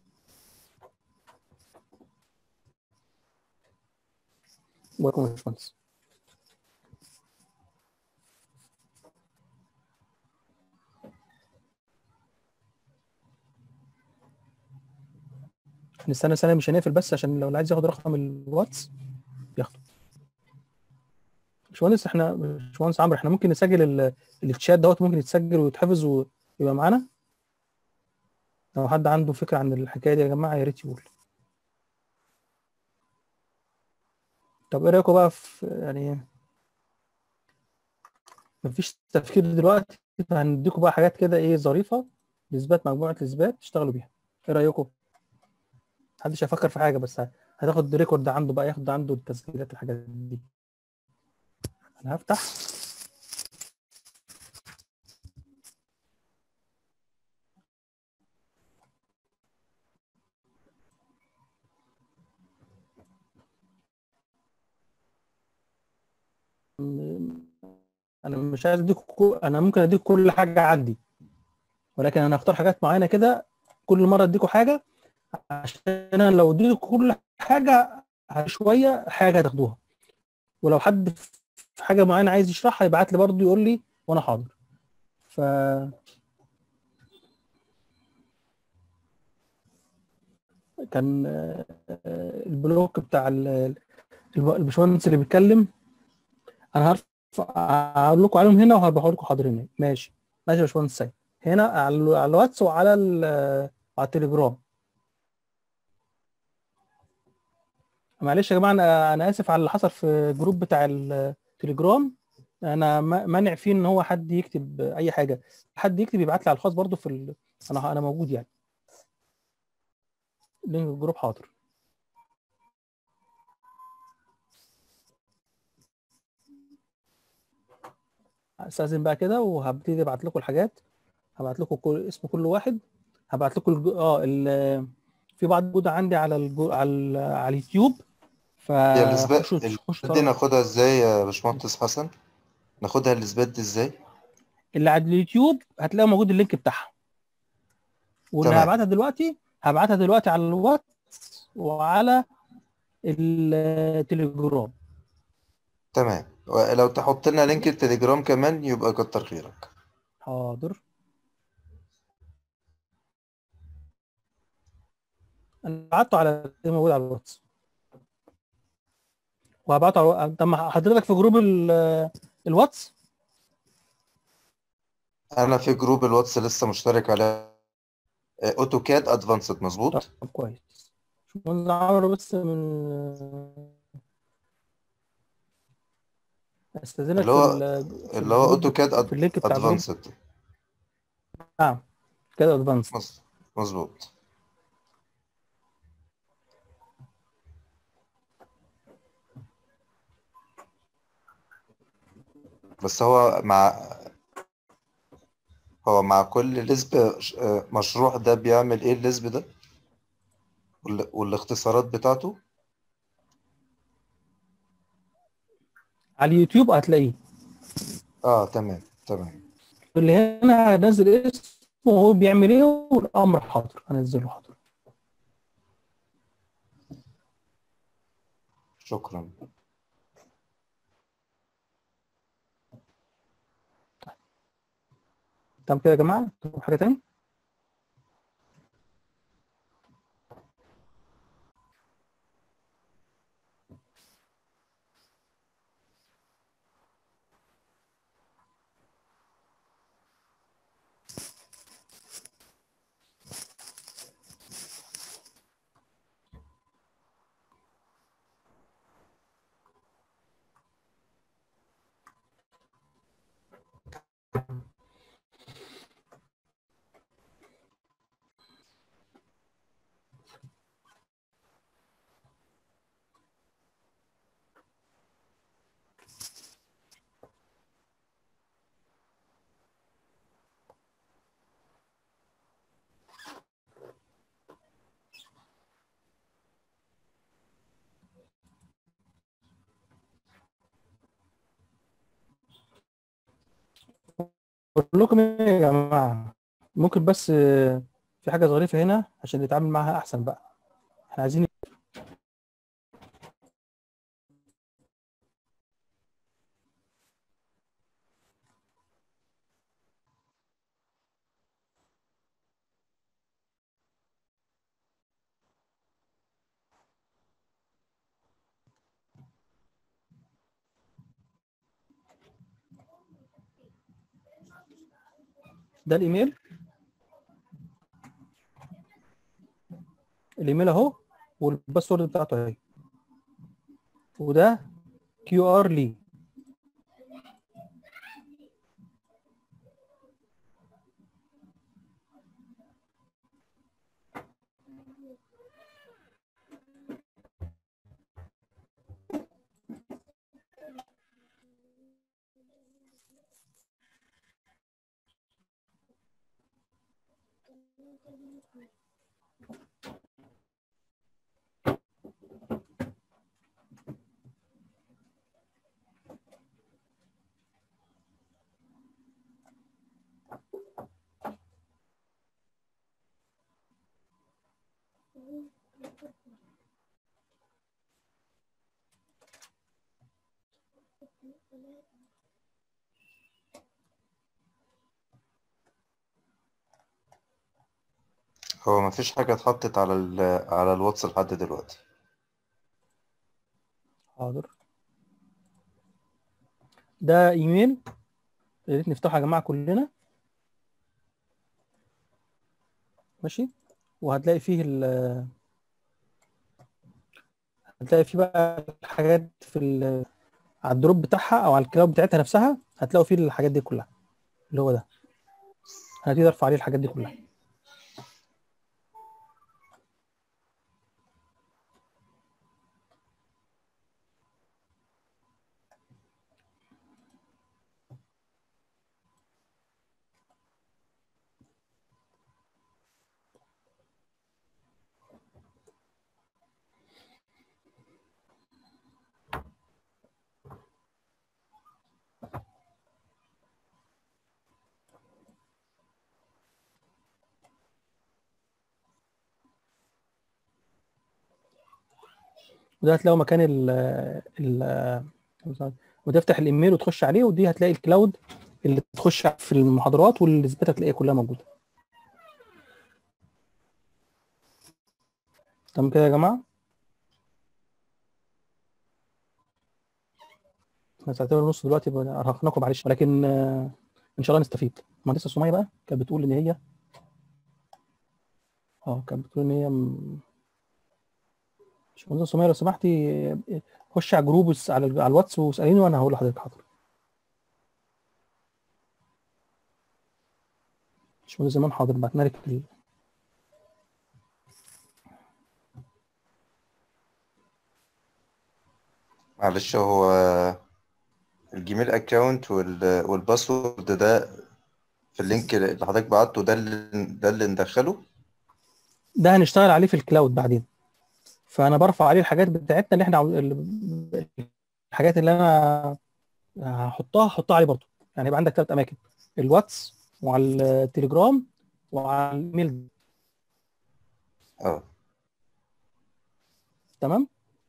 Speaker 1: ويلكم يا باشمهندس نستنى ثانية مش هنقفل بس عشان لو اللي عايز ياخد رقم الواتس ياخده باشمهندس احنا باشمهندس عمرو احنا ممكن نسجل ال- الشات دوت ممكن يتسجل ويتحفظ ويبقى معانا لو حد عنده فكرة عن الحكاية دي يا جماعة يا ريت يقول طب ايه رأيكم بقى في يعني مفيش تفكير دلوقتي فهنديكم بقى حاجات كده ايه ظريفة لإثبات مجموعة الإثبات تشتغلوا بيها ايه رأيكم؟ محدش هيفكر في حاجة بس هتاخد ريكورد عنده بقى ياخد عنده التسجيلات الحاجات دي انا هفتح انا مش عايز اديك كو... انا ممكن اديك كل حاجه عندي ولكن انا هختار حاجات معينه كده كل مره اديكوا حاجه عشان انا لو اديتكوا كل حاجه شويه حاجه هتاخدوها ولو حد في حاجه معينه عايز يشرحها يبعت لي برضه يقول لي وانا حاضر ف كان آه، آه، البلوك بتاع ال- الب- الباشمهندس اللي بيتكلم انا هرفع هقول لكم عليهم هنا وهربحوا لكم حاضرين ماشي ماشي يا باشمهندس سيد هنا على ال- على الواتس وعلى ال- على التليجرام معلش يا جماعه انا انا اسف على اللي حصل في الجروب بتاع التليجرام انا م- مانع فيه ان هو حد يكتب اي حاجه حد يكتب يبعت لي على الخاص برضو في ال... انا انا موجود يعني لينك الجروب حاضر استاذن بقى كده وهبتدي ابعت لكم الحاجات هبعت لكم كل اسم كل واحد هبعت لكم الج... اه ال... في بعض موجوده عندي على الجو... على ال... على اليوتيوب
Speaker 2: هي الإثبات
Speaker 1: فخشوا
Speaker 2: الإثبات
Speaker 1: خشوا
Speaker 2: دي ناخدها إزاي يا باشمهندس حسن؟ ناخدها الإثبات دي إزاي؟
Speaker 1: اللي على اليوتيوب هتلاقي موجود اللينك بتاعها واللي
Speaker 2: تمام.
Speaker 1: هبعتها دلوقتي هبعتها دلوقتي على الواتس وعلى التليجرام
Speaker 2: تمام ولو تحط لنا لينك التليجرام كمان يبقى كتر خيرك
Speaker 1: حاضر انا بعته على موجود على الواتس وهبعته على الو- طب ما حضرتك في جروب ال- الواتس
Speaker 2: أنا في جروب الواتس لسه مشترك عليه أوتوكاد أدفانسد مظبوط؟
Speaker 1: طب كويس باشمهندس عمرو بس من استاذنك
Speaker 2: اللي هو
Speaker 1: في ال- في
Speaker 2: اللي هو
Speaker 1: الجروب-
Speaker 2: أوتوكاد
Speaker 1: في اللينك بتاع الجروب
Speaker 2: أدفانسد
Speaker 1: نعم كده ادفانس
Speaker 2: مظبوط بس هو مع هو مع كل لسب ش- آه، مشروع ده بيعمل ايه اللسب ده وال- والاختصارات بتاعته
Speaker 1: على اليوتيوب هتلاقيه
Speaker 2: اه تمام تمام
Speaker 1: اللي هنا هنزل اسمه وهو بيعمل ايه والامر حاضر هنزله حاضر
Speaker 2: شكرا
Speaker 1: تمام كده يا جماعه تطلبوا حاجه تاني بقول لكم ايه يا جماعه ممكن بس آه، في حاجه ظريفه هنا عشان نتعامل معاها احسن بقى احنا عايزين ده الايميل الايميل اهو والباسورد بتاعته اهي وده كيو ار لي
Speaker 2: هو مفيش حاجة اتحطت على ال على الواتس لحد دلوقتي
Speaker 1: حاضر ده ايميل يا ريت نفتحه يا جماعه كلنا ماشي وهتلاقي فيه ال هتلاقي فيه بقى الحاجات في ال على الدروب بتاعها او على الكلاود بتاعتها نفسها هتلاقوا فيه الحاجات دي كلها اللي هو ده هتقدر ارفع عليه الحاجات دي كلها وده هتلاقوا مكان ال ال وتفتح الايميل وتخش عليه ودي هتلاقي الكلاود اللي تخش في المحاضرات والاثبات هتلاقيها كلها موجوده تمام كده يا جماعه احنا ساعتين ونص دلوقتي بقى ارهقناكم معلش ولكن آه، ان شاء الله نستفيد المهندسه سمية بقى كانت بتقول ان هي اه كانت بتقول ان هي م- باشمهندسه سمية لو سمحتي آه، خش على الجروب وس- على على الواتس واساليني وانا هقول لحضرتك حاضر باشمهندس زمان حاضر بعتنا لك ال-
Speaker 2: معلش هو الجيميل اكونت والباسورد ده في اللينك اللي حضرتك بعته ده اللي ده اللي ندخله
Speaker 1: ده هنشتغل عليه في الكلاود بعدين فانا برفع عليه الحاجات بتاعتنا اللي احنا عاوز- ال- الحاجات اللي انا هحطها هحطها عليه برضه يعني يبقى عندك ثلاث اماكن الواتس وعلى التليجرام وعلى الميل
Speaker 2: اه
Speaker 1: تمام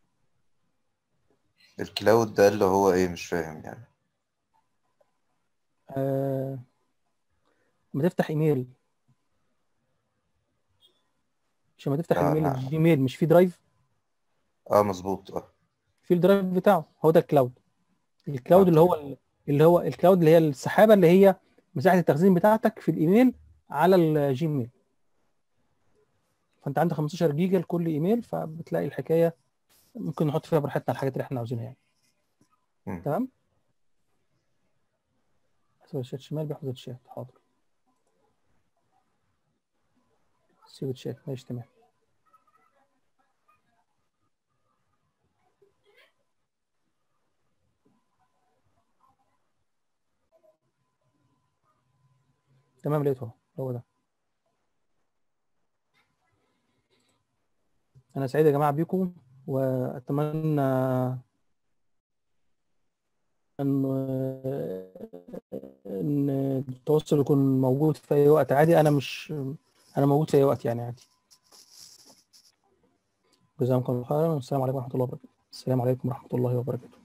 Speaker 2: الكلاود ده اللي هو ايه مش فاهم يعني
Speaker 1: آه... لما تفتح ايميل مش لما تفتح
Speaker 2: آه،
Speaker 1: ايميل
Speaker 2: آه.
Speaker 1: الجيميل مش في درايف
Speaker 2: اه مظبوط اه
Speaker 1: في الدرايف بتاعه هو ده الكلاود الكلاود
Speaker 2: آه،
Speaker 1: اللي هو اللي هو الكلاود اللي هي السحابه اللي هي مساحه التخزين بتاعتك في الايميل على الجيميل فانت عندك 15 جيجا لكل ايميل فبتلاقي الحكايه ممكن نحط فيها براحتنا الحاجات اللي احنا عاوزينها يعني
Speaker 2: مم.
Speaker 1: تمام اسيب الشات شمال بياخد الشات حاضر سيب الشات ماشي تمام تمام لقيته هو ده انا سعيد يا جماعه بيكم واتمنى ان ان التواصل يكون موجود في اي وقت عادي انا مش انا موجود في اي وقت يعني عادي جزاكم الله خيرا والسلام عليكم ورحمه الله وبركاته السلام عليكم ورحمه الله وبركاته